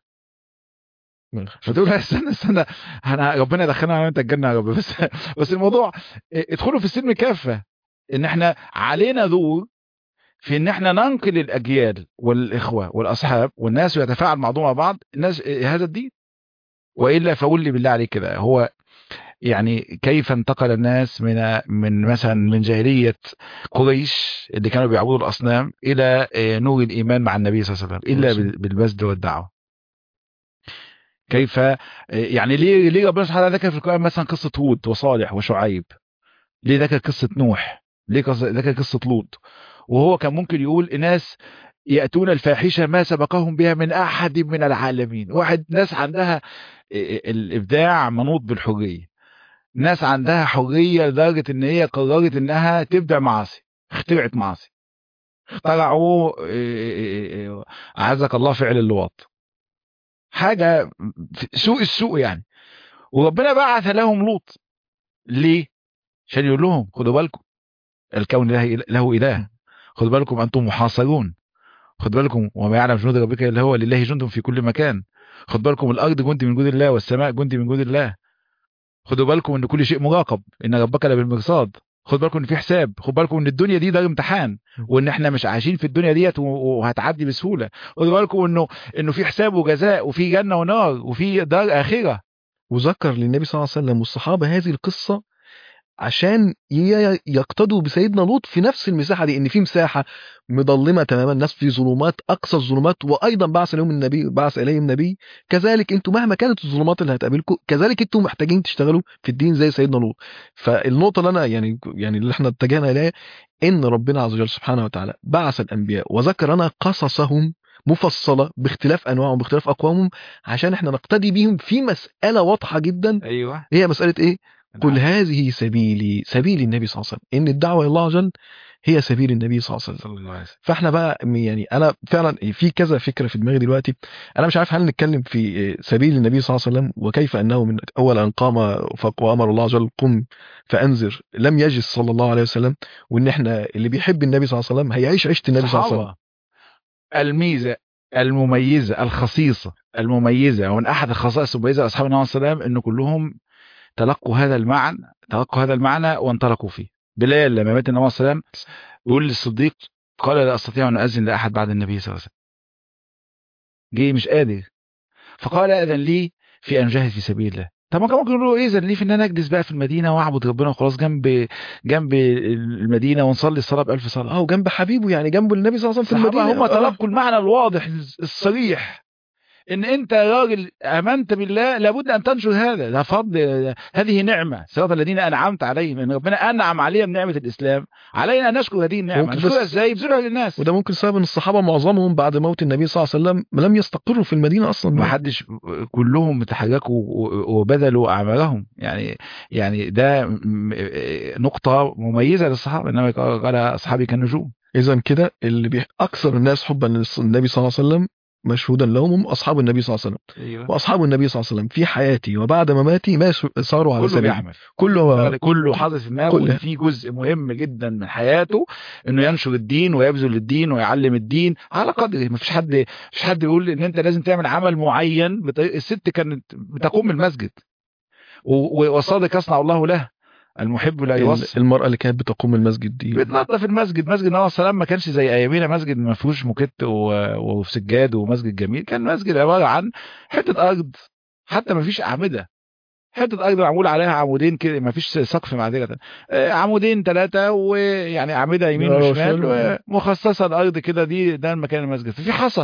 Speaker 2: فتقول لا استنى استنى انا ربنا يدخلنا انا وانت الجنه يا رب بس بس الموضوع آه، ادخلوا في السلم كافه ان احنا علينا دور في ان احنا ننقل الاجيال والاخوه والاصحاب والناس ويتفاعل بعضهم مع بعض الناس هذا الدين والا فقول لي بالله عليك كده هو يعني كيف انتقل الناس من من مثلا من جاهليه قريش اللي كانوا بيعبدوا الاصنام الى آه، نور الايمان مع النبي صلى الله عليه وسلم الا بال- بالبذل والدعوه كيف آه، يعني ليه ليه ربنا سبحانه وتعالى ذكر في القران مثلا قصه هود وصالح وشعيب ليه ذكر قصه نوح ليه قص- ذكر قصه لوط وهو كان ممكن يقول ناس ياتون الفاحشه ما سبقهم بها من احد من العالمين واحد ناس عندها آه، الابداع منوط بالحريه ناس عندها حريه لدرجه ان هي قررت انها تبدع معاصي اخترعت معاصي اخترعوا إيه، إيه، إيه، اعزك الله فعل اللواط حاجه في- سوء السوء يعني وربنا بعث لهم لوط ليه عشان يقول لهم خدوا بالكم الكون له له اله خدوا بالكم انتم محاصرون خدوا بالكم وما يعلم جنود ربك الا هو لله جند في كل مكان خدوا بالكم الارض جند من جند الله والسماء جند من جند الله خدوا بالكم ان كل شيء مراقب ان ربك لبالمرصاد خدوا بالكم ان في حساب خدوا بالكم ان الدنيا دي دار امتحان وان احنا مش عايشين في الدنيا ديت و- وهتعدي بسهوله خدوا بالكم انه انه في حساب وجزاء وفي جنه ونار وفي دار اخره
Speaker 1: وذكر للنبي صلى الله عليه وسلم والصحابه هذه القصه عشان ي- يقتدوا بسيدنا لوط في نفس المساحه دي ان في مساحه مظلمه تماما الناس في ظلمات اقصى الظلمات وايضا بعث لهم النبي بعث اليهم نبي كذلك انتم مهما كانت الظلمات اللي هتقابلكم كذلك انتم محتاجين تشتغلوا في الدين زي سيدنا لوط فالنقطه اللي انا يعني يعني اللي احنا اتجهنا اليها ان ربنا عز وجل سبحانه وتعالى بعث الانبياء وذكر لنا قصصهم مفصله باختلاف انواعهم باختلاف اقوامهم عشان احنا نقتدي بيهم في مساله واضحه جدا
Speaker 2: ايوه
Speaker 1: هي مساله ايه قل هذه سبيلي سبيل النبي صلى الله عليه وسلم ان الدعوه الى الله عز وجل هي سبيل النبي صلى الله عليه وسلم
Speaker 2: صلى الله عليه وسلم
Speaker 1: فاحنا بقى يعني انا فعلا في كذا فكره في دماغي دلوقتي انا مش عارف هل نتكلم في سبيل النبي صلى الله عليه وسلم وكيف انه من اول ان قام فق- وامر الله عز وجل قم فانذر لم يجز صلى الله عليه وسلم وان احنا اللي بيحب النبي صلى الله عليه وسلم هيعيش عيشه النبي صلى الله عليه وسلم
Speaker 2: صحابة الميزه المميزه الخصيصه المميزه ومن احد الخصائص المميزه لاصحاب النبي صلى الله عليه وسلم ان كلهم تلقوا هذا المعنى تلقوا هذا المعنى وانطلقوا فيه بلال لما مات النبي صلى الله عليه وسلم يقول للصديق قال لا استطيع ان اذن لاحد بعد النبي صلى الله عليه وسلم جه مش قادر فقال اذن لي في ان اجاهد في سبيل الله طب ما كان ممكن يقول له اذن لي في ان انا اجلس بقى في المدينه واعبد ربنا وخلاص جنب جنب المدينه ونصلي الصلاه بألف صلاه
Speaker 1: اه وجنب حبيبه يعني جنب النبي صلى الله عليه وسلم في
Speaker 2: الصحابه
Speaker 1: المدينه
Speaker 2: هم
Speaker 1: آه.
Speaker 2: تلقوا المعنى الواضح الصريح ان انت راجل امنت بالله لابد ان تنشر هذا ده فضل هذه نعمه صراط الذين انعمت عليهم ان ربنا انعم علينا بنعمه الاسلام علينا ان نشكر هذه النعمه
Speaker 1: ممكن
Speaker 2: نشكرها
Speaker 1: بس-
Speaker 2: ازاي بذلها للناس
Speaker 1: وده ممكن سبب ان الصحابه معظمهم بعد موت النبي صلى الله عليه وسلم لم يستقروا في المدينه اصلا
Speaker 2: ما حدش كلهم تحركوا و- وبذلوا اعمالهم يعني يعني ده م- نقطه مميزه للصحابه انما قال اصحابي كالنجوم
Speaker 1: اذا كده اللي بي... اكثر الناس حبا للنبي صلى الله عليه وسلم مشهودا لهم هم اصحاب النبي صلى الله عليه وسلم
Speaker 2: ايوه
Speaker 1: واصحاب النبي صلى الله عليه وسلم في حياتي وبعد مماتي ما س- صاروا على
Speaker 2: كله
Speaker 1: سبيل
Speaker 2: بيعمل
Speaker 1: كله
Speaker 2: كله حاطط في دماغه
Speaker 1: كل-
Speaker 2: ان في جزء مهم جدا من حياته انه ينشر الدين ويبذل الدين ويعلم الدين على قدره ما فيش حد مفيش حد يقول ان انت لازم تعمل عمل معين بطريقه الست كانت بتقوم المسجد و- والصادق يصنع الله له المحب لا
Speaker 1: ال-
Speaker 2: يوصي
Speaker 1: المراه اللي كانت بتقوم المسجد دي
Speaker 2: بتنظف المسجد مسجد النبي صلى الله عليه وسلم ما كانش زي ايامنا مسجد ما فيهوش موكيت و- وسجاد ومسجد جميل كان مسجد عباره عن حته ارض حتى ما فيش اعمده حته ارض معمول عليها عمودين كده ما فيش سقف معذره آه، عمودين ثلاثه ويعني اعمده يمين
Speaker 1: آه،
Speaker 2: وشمال
Speaker 1: شلو.
Speaker 2: ومخصصه الارض كده دي ده مكان المسجد ففي حصى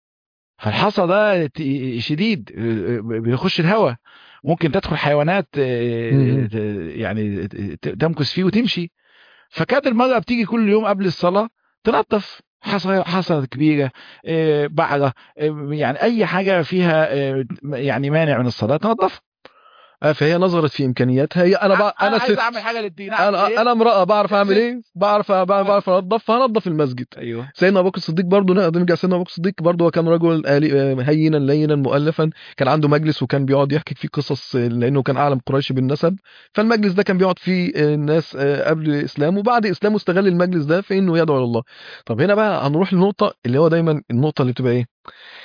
Speaker 2: فالحصى ده ت- شديد آه، بيخش الهواء ممكن تدخل حيوانات آه،
Speaker 1: مم.
Speaker 2: ت- يعني ت- تمكث فيه وتمشي فكانت المرأة بتيجي كل يوم قبل الصلاة تنظف حصى حصى كبيرة آه، بعرة آه، يعني أي حاجة فيها آه، يعني مانع من الصلاة تنظفها
Speaker 1: آه، فهي نظرت في امكانياتها هي انا بقى انا
Speaker 2: عايز
Speaker 1: ست
Speaker 2: أعمل حاجة للدين أعمل
Speaker 1: انا
Speaker 2: إيه؟
Speaker 1: انا امراه بعرف اعمل
Speaker 2: ست.
Speaker 1: ايه بعرف بعرف بعرف انظف فهنظف المسجد
Speaker 2: أيوه
Speaker 1: سيدنا ابو بكر الصديق برضه نقدر نرجع سيدنا ابو بكر الصديق برضه هو كان رجل آلي- آه، هينا لينا مؤلفا كان عنده مجلس وكان بيقعد يحكي فيه قصص آه، لانه كان اعلم قريش بالنسب فالمجلس ده كان بيقعد فيه آه، الناس آه، قبل الاسلام وبعد اسلامه استغل المجلس ده في انه يدعو الى الله طب هنا بقى هنروح لنقطه اللي هو دايما النقطه اللي بتبقى ايه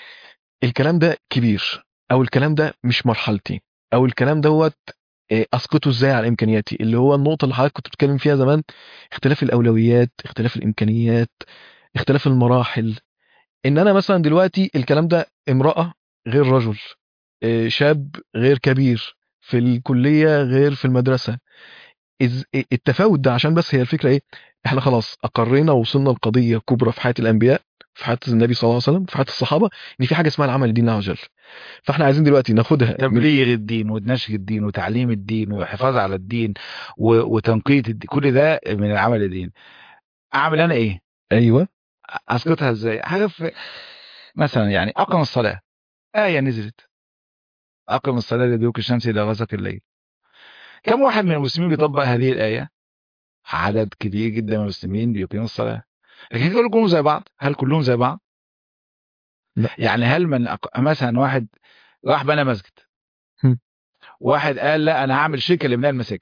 Speaker 1: الكلام ده كبير او الكلام ده مش مرحلتي او الكلام دوت آه، اسقطه ازاي على امكانياتي اللي هو النقطه اللي حضرتك كنت بتتكلم فيها زمان اختلاف الاولويات اختلاف الامكانيات اختلاف المراحل ان انا مثلا دلوقتي الكلام ده امراه غير رجل آه، شاب غير كبير في الكليه غير في المدرسه إز- التفاوت ده عشان بس هي الفكره ايه احنا خلاص اقرينا وصلنا لقضيه كبرى في حياه الانبياء في حياه النبي صلى الله عليه وسلم في حياه الصحابه ان في حاجه اسمها العمل لدين الله عز وجل فاحنا عايزين دلوقتي ناخدها من-
Speaker 2: تبليغ الدين ونشر الدين وتعليم الدين والحفاظ على الدين و- وتنقية الدين كل ده من العمل الدين اعمل انا ايه
Speaker 1: ايوه
Speaker 2: اسقطها ازاي حاجه في مثلا يعني اقم الصلاه ايه نزلت اقم الصلاه لدلوك الشمس الى غسق الليل كم واحد من المسلمين بيطبق هذه الايه عدد كبير جدا من المسلمين بيقيموا الصلاه لكن هل كلهم زي بعض هل كلهم زي بعض
Speaker 1: لا.
Speaker 2: يعني هل من أق... مثلا واحد راح بنى مسجد
Speaker 1: هم.
Speaker 2: واحد قال لا انا هعمل شركه لبناء المساجد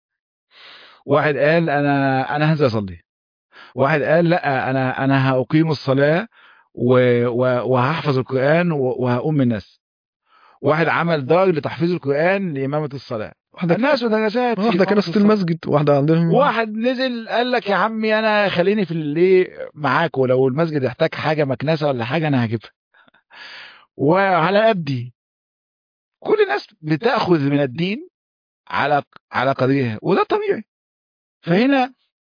Speaker 2: واحد قال انا انا هنزل اصلي واحد قال لا انا انا هاقيم الصلاه و... و... وهحفظ القران و... وهأم الناس واحد عمل دار لتحفيظ القران لامامه الصلاه
Speaker 1: واحده
Speaker 2: الناس ودرجات في
Speaker 1: واحده
Speaker 2: إمامة
Speaker 1: كنست
Speaker 2: الصلاة.
Speaker 1: المسجد واحده عندنا
Speaker 2: واحد نزل قال لك يا عمي انا خليني في اللي معاك ولو المسجد يحتاج حاجه مكنسه ولا حاجه انا هجيبها وعلى قدي كل الناس بتاخذ من الدين على على قدرها وده طبيعي فهنا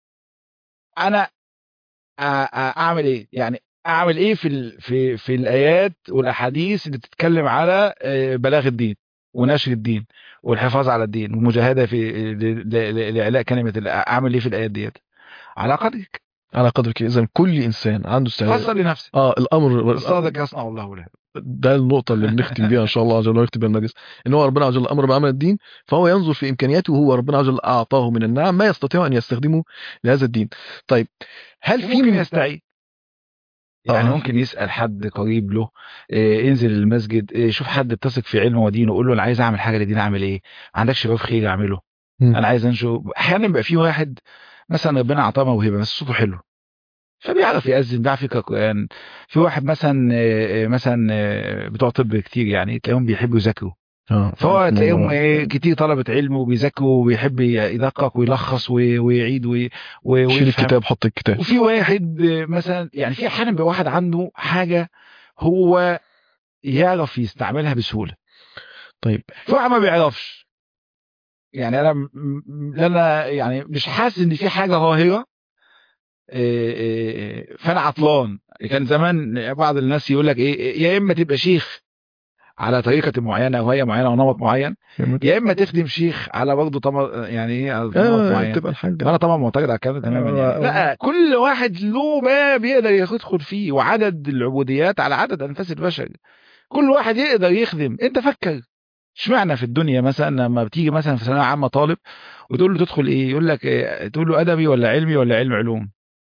Speaker 2: انا أ- أ- اعمل ايه يعني اعمل ايه في ال... في في الايات والاحاديث اللي بتتكلم على آه، بلاغ الدين ونشر الدين والحفاظ على الدين والمجاهده في ل- ل- لاعلاء كلمه الله اعمل ايه في الايات ديت على قدرك
Speaker 1: على قدرك اذا كل انسان عنده استعداد
Speaker 2: فصل لنفسك
Speaker 1: اه الامر
Speaker 2: الصادق يصنع الله له
Speaker 1: ده النقطة اللي بنختم بيها إن شاء الله عز وجل ونختم بيها المجلس إن هو ربنا عز وجل أمر بعمل الدين فهو ينظر في إمكانياته وهو ربنا عز وجل أعطاه من النعم ما يستطيع أن يستخدمه لهذا الدين. طيب هل في
Speaker 2: ممكن
Speaker 1: من
Speaker 2: يستعين يعني
Speaker 1: آه.
Speaker 2: ممكن يسال حد قريب له إيه انزل المسجد إيه شوف حد بتثق في علمه ودينه قول له انا عايز اعمل حاجه لدين اعمل ايه ما عندكش باب خير اعمله
Speaker 1: مم.
Speaker 2: انا عايز انشر احيانا بيبقى في واحد مثلا ربنا اعطاه موهبه بس صوته حلو فبيعرف يأذن بيعرف يقرا قران في واحد مثلا آه، آه، مثلا آه، بتوع طب كتير يعني تلاقيهم بيحبوا يذاكروا
Speaker 1: آه.
Speaker 2: فهو تلاقيهم إيه كتير طلبه علم وبيذاكروا وبيحب يدقق ويلخص وي- ويعيد وي- وي-
Speaker 1: شيل
Speaker 2: ويفهم
Speaker 1: الكتاب حط الكتاب
Speaker 2: وفي واحد آه، مثلا يعني في احيانا بيبقى واحد عنده حاجه هو يعرف يستعملها بسهوله
Speaker 1: طيب
Speaker 2: في واحد ما بيعرفش يعني انا م- م- انا يعني مش حاسس ان في حاجه ظاهره إيه إيه فانا عطلان كان زمان بعض الناس يقول لك ايه يا اما تبقى شيخ على طريقه معينه او هيئه معينه او نمط معين يا اما تخدم شيخ على برضه طبعا يعني ايه على نمط
Speaker 1: آه
Speaker 2: معين
Speaker 1: تبقى الحاجة
Speaker 2: انا طبعا معتقد على الكلام ده تماما
Speaker 1: آه،
Speaker 2: يعني
Speaker 1: آه.
Speaker 2: لا كل واحد له باب يقدر يدخل فيه وعدد العبوديات على عدد انفاس البشر كل واحد يقدر يخدم انت فكر اشمعنى في الدنيا مثلا لما بتيجي مثلا في ثانويه عامه طالب وتقول له تدخل ايه يقول لك إيه؟ تقول له ادبي ولا علمي ولا علم علوم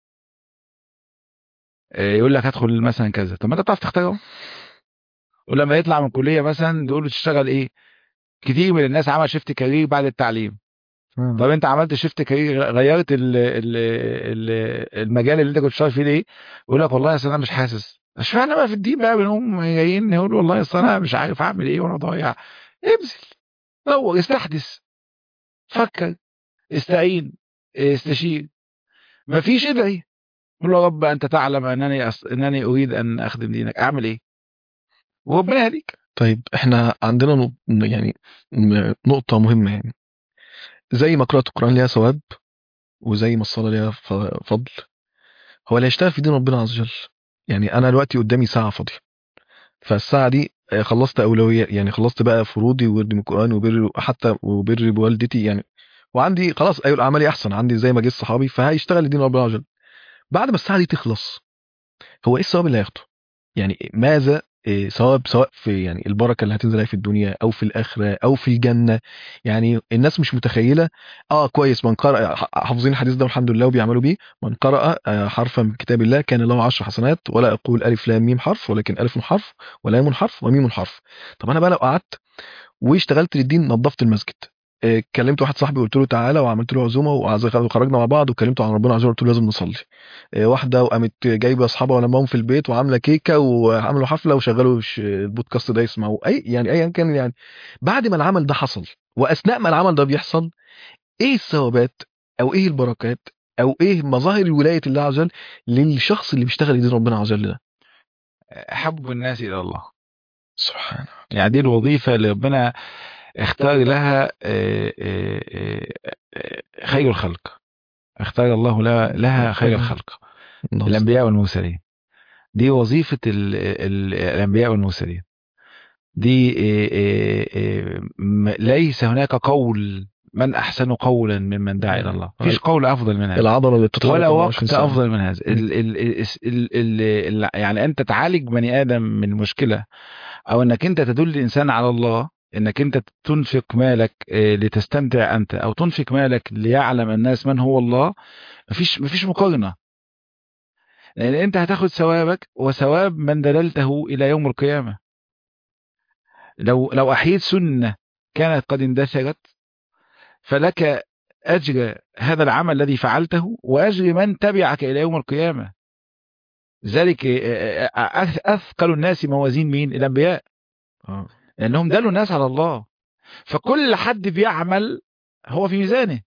Speaker 2: إيه، يقول لك هدخل مثلا كذا طب ما انت بتعرف تختاره ولما يطلع من كليه مثلا تقول له تشتغل ايه كتير من الناس عمل شيفت كارير بعد التعليم
Speaker 1: آه.
Speaker 2: طب انت عملت شيفت كارير غيرت ال ال ال المجال اللي انت كنت شغال فيه ليه يقول لك والله اصل انا مش حاسس اشمعنى بقى في الدين بقى بنقوم جايين نقول والله اصل انا مش عارف اعمل ايه وانا ضايع ابذل دور استحدث فكر استعين استشير مفيش ادعي قول له يا رب انت تعلم انني أص... انني اريد ان اخدم دينك اعمل ايه وربنا يهديك
Speaker 1: طيب احنا عندنا نق- يعني م- نقطة مهمة يعني زي ما قراءة القرآن ليها ثواب وزي ما الصلاة ليها ف- فضل هو اللي هيشتغل في دين ربنا عز وجل يعني أنا دلوقتي قدامي ساعة فاضية فالساعة دي آه، خلصت أولوية يعني خلصت بقى فروضي ووردي من القرآن وبر حتى وبر بوالدتي يعني وعندي خلاص أيوة الأعمالي أحسن عندي زي ما جه صحابي فهيشتغل لدين ربنا عز وجل بعد ما الساعة دي تخلص هو إيه الثواب اللي هياخده؟ يعني ماذا إيه ثواب سواء في يعني البركه اللي هتنزل عليه في الدنيا او في الاخره او في الجنه يعني الناس مش متخيله اه كويس من قرأ حافظين الحديث ده والحمد لله وبيعملوا بيه من قرأ آه، حرفا من كتاب الله كان له عشر حسنات ولا اقول الف لام ميم حرف ولكن الف حرف ولام حرف وميم حرف طب انا بقى لو قعدت واشتغلت للدين نظفت المسجد آه، كلمت واحد صاحبي وقلت له تعالى وعملت له عزومه وعز- وخرجنا مع بعض وكلمته عن ربنا عز وجل قلت له لازم نصلي آه، واحده وقامت جايبه اصحابها ولمهم في البيت وعامله كيكه وعملوا حفله وشغلوا ش- البودكاست ده يسمعوا اي يعني ايا كان يعني بعد ما العمل ده حصل واثناء ما العمل ده بيحصل ايه الثوابات او ايه البركات او ايه مظاهر ولايه الله عز وجل للشخص اللي بيشتغل يدين ربنا عز وجل ده
Speaker 2: حب الناس الى الله
Speaker 1: سبحان
Speaker 2: يعني دي الوظيفه اللي ربنا اختار لها آه، آه، آه، خير الخلق اختار الله لها, لها خير الخلق
Speaker 1: الله
Speaker 2: الانبياء والمرسلين دي وظيفه ال ال الانبياء والمرسلين دي آه، آه، آه، م- ليس هناك قول من احسن قولا ممن دعا الى الله مفيش قول افضل من هذا
Speaker 1: العضله اللي بتتحرك
Speaker 2: ولا
Speaker 1: 24
Speaker 2: وقت
Speaker 1: ساعة.
Speaker 2: افضل من هذا ال ال ال ال ال ال يعني انت تعالج بني ادم من مشكله او انك انت تدل الانسان على الله انك انت تنفق مالك آه، لتستمتع انت او تنفق مالك ليعلم الناس من هو الله مفيش مفيش مقارنه لان انت هتاخد ثوابك وثواب من دللته الى يوم القيامه لو لو احييت سنه كانت قد اندثرت فلك اجر هذا العمل الذي فعلته واجر من تبعك الى يوم القيامه ذلك آه، آه، أث- اثقل الناس موازين مين الانبياء
Speaker 1: آه.
Speaker 2: لانهم دلوا الناس على الله فكل حد بيعمل هو في ميزانه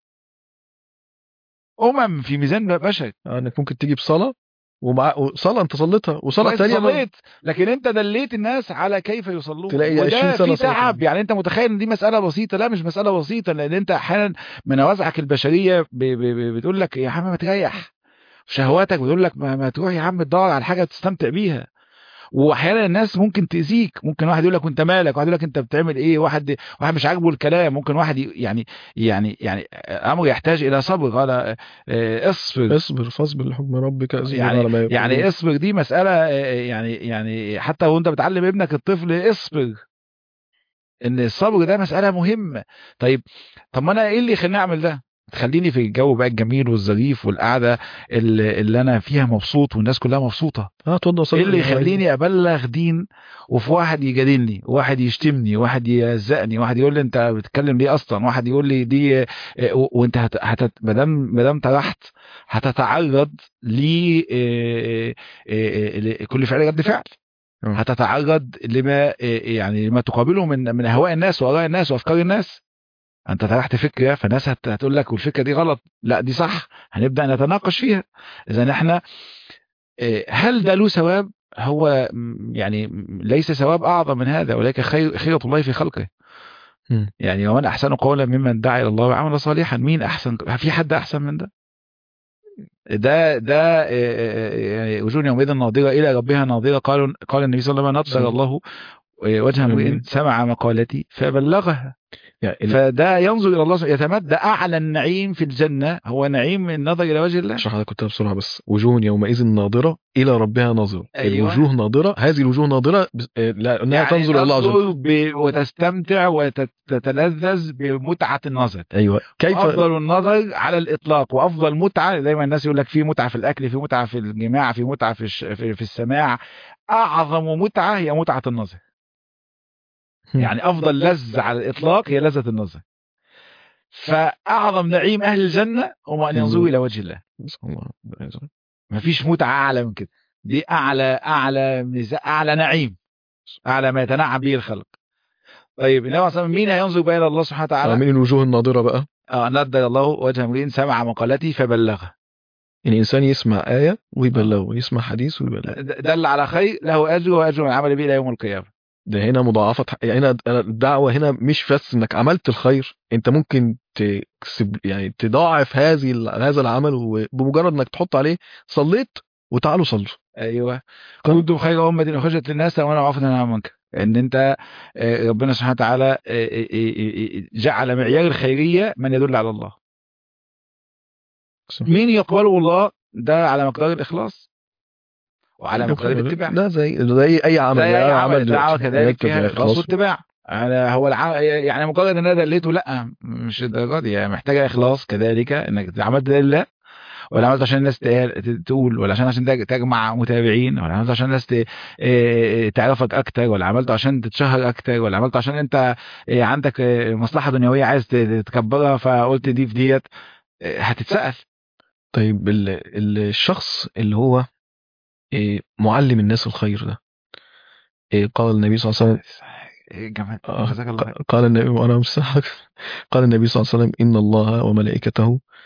Speaker 2: امم في ميزان بشر
Speaker 1: آه، انك ممكن تجيب صلاه ومع صلاه انت صليتها وصلاه ثانيه ما-
Speaker 2: صليت لكن انت دليت الناس على كيف يصلون
Speaker 1: تلاقي 20
Speaker 2: وده
Speaker 1: سنة
Speaker 2: في
Speaker 1: صلاة
Speaker 2: تعب
Speaker 1: كمان.
Speaker 2: يعني انت متخيل ان دي مساله بسيطه لا مش مساله بسيطه لان انت احيانا من نوازعك البشريه ب- ب- ب- بتقول لك يا عم ما تريح شهواتك بتقول لك ما, ما تروح يا عم تدور على حاجه تستمتع بيها واحيانا الناس ممكن تاذيك ممكن واحد يقول لك وانت مالك واحد يقول لك انت بتعمل ايه واحد واحد مش عاجبه الكلام ممكن واحد ي- يعني يعني يعني امر يحتاج الى صبر قال اه، اصبر
Speaker 1: اصبر فاصبر لحكم ربك اصبر
Speaker 2: يعني
Speaker 1: على ما يقولون.
Speaker 2: يعني اصبر دي مسألة آه، يعني يعني حتى وانت بتعلم ابنك الطفل اصبر ان الصبر ده مسألة مهمة طيب طب ما انا ايه اللي يخليني اعمل ده تخليني في الجو بقى الجميل والظريف والقعدة اللي, اللي انا فيها مبسوط والناس كلها مبسوطة
Speaker 1: اه اتفضل وصلي
Speaker 2: ايه اللي يخليني ابلغ دين وفي واحد يجادلني واحد يشتمني واحد يهزقني واحد يقول لي انت بتتكلم ليه اصلا واحد يقول لي دي آه، و- وانت هت... هت... مدام مدام طرحت هتتعرض ل آه، آه، آه، كل فعل رد فعل
Speaker 1: آه.
Speaker 2: هتتعرض لما آه، يعني لما تقابله من من اهواء الناس واراء الناس وافكار الناس انت طرحت فكره فالناس هت- هتقول لك والفكره دي غلط لا دي صح هنبدا نتناقش فيها اذا احنا آه، هل ده له ثواب هو م- يعني م- ليس ثواب اعظم من هذا ولكن خير خيرة الله في خلقه
Speaker 1: مم.
Speaker 2: يعني ومن احسن قولا ممن دعا الى الله وعمل صالحا مين احسن في حد احسن من ده ده ده آه، آه، يعني وجوه يومئذ ناظره الى ربها ناظره قال قال النبي صلى الله عليه وسلم نظر الله آه، وجه امرئ سمع مقالتي فبلغها
Speaker 1: يعني ال-
Speaker 2: فده ينظر الى الله سبحانه- يتمدى اعلى النعيم في الجنه هو نعيم النظر الى وجه الله
Speaker 1: اشرح لك كنتها بسرعه بس وجوه يومئذ ناظره الى ربها ناظره
Speaker 2: أيوة.
Speaker 1: الوجوه ناظره هذه الوجوه ناظره بس- آه، لانها
Speaker 2: يعني
Speaker 1: تنظر الى الله عز وجل
Speaker 2: تنظر ب- وتستمتع وتتلذذ بمتعه النظر
Speaker 1: ايوه كيف
Speaker 2: افضل النظر على الاطلاق وافضل متعه دايما الناس يقول لك في متعه في الاكل في متعه في الجماع في متعه في الش... في, في السماع اعظم متعه هي متعه النظر
Speaker 1: هم.
Speaker 2: يعني افضل لذه على الاطلاق هي لذه النظر فاعظم نعيم اهل الجنه هم ان ينظروا الى وجه الله
Speaker 1: نسأل الله ربنا يجزاك.
Speaker 2: مفيش متعه اعلى من كده دي اعلى اعلى ميزا- اعلى نعيم اعلى ما يتنعم به الخلق طيب النبي صلى الله عليه وسلم مين هينظر بقى الى الله سبحانه
Speaker 1: آه،
Speaker 2: وتعالى
Speaker 1: من الوجوه الناظره بقى
Speaker 2: اه نضر الله وجه امرئ سمع مقالتي فبلغه
Speaker 1: ان انسان يسمع ايه ويبلغه يسمع حديث ويبلغه
Speaker 2: د- دل على خير له اجر واجر من عمل به الى يوم القيامه
Speaker 1: ده هنا مضاعفة يعني هنا الدعوة هنا مش بس انك عملت الخير انت ممكن تكسب يعني تضاعف هذه ال- هذا العمل وبمجرد انك تحط عليه صليت وتعالوا صلوا
Speaker 2: ايوه كنتم خير امه اخرجت للناس وانا عرفنا عن المنكر ان انت آه، ربنا سبحانه وتعالى آه، آه، آه، آه، جعل معيار الخيريه من يدل على الله مين يقبله الله ده على مقدار الاخلاص وعلى مقدار الاتباع
Speaker 1: ده زي زي اي عمل
Speaker 2: زي اي عمل الدعوه
Speaker 1: دلوقتي.
Speaker 2: كذلك
Speaker 1: يكتب
Speaker 2: فيها
Speaker 1: بالإخلاص.
Speaker 2: اخلاص واتباع انا هو الع... يعني مجرد ان انا دليته لا مش الدرجه دي يعني محتاجه اخلاص كذلك انك عملت ده لله ولا عملت عشان الناس تقال- تقول ولا عشان عشان تج- تجمع متابعين ولا عملت عشان الناس ت- إيه، تعرفك اكتر ولا عملت عشان تتشهر اكتر ولا عملت عشان انت إيه، عندك إيه، مصلحه دنيويه عايز ت- تكبرها فقلت دي في ديت إيه، هتتسال
Speaker 1: طيب ال- ال- الشخص اللي هو إيه، معلم الناس الخير ده إيه، قال النبي صلى الله عليه وسلم
Speaker 2: إيه، جمال
Speaker 1: آه،
Speaker 2: جزاك الله خير.
Speaker 1: قال النبي وانا مستحق قال النبي صلى الله عليه وسلم ان الله وملائكته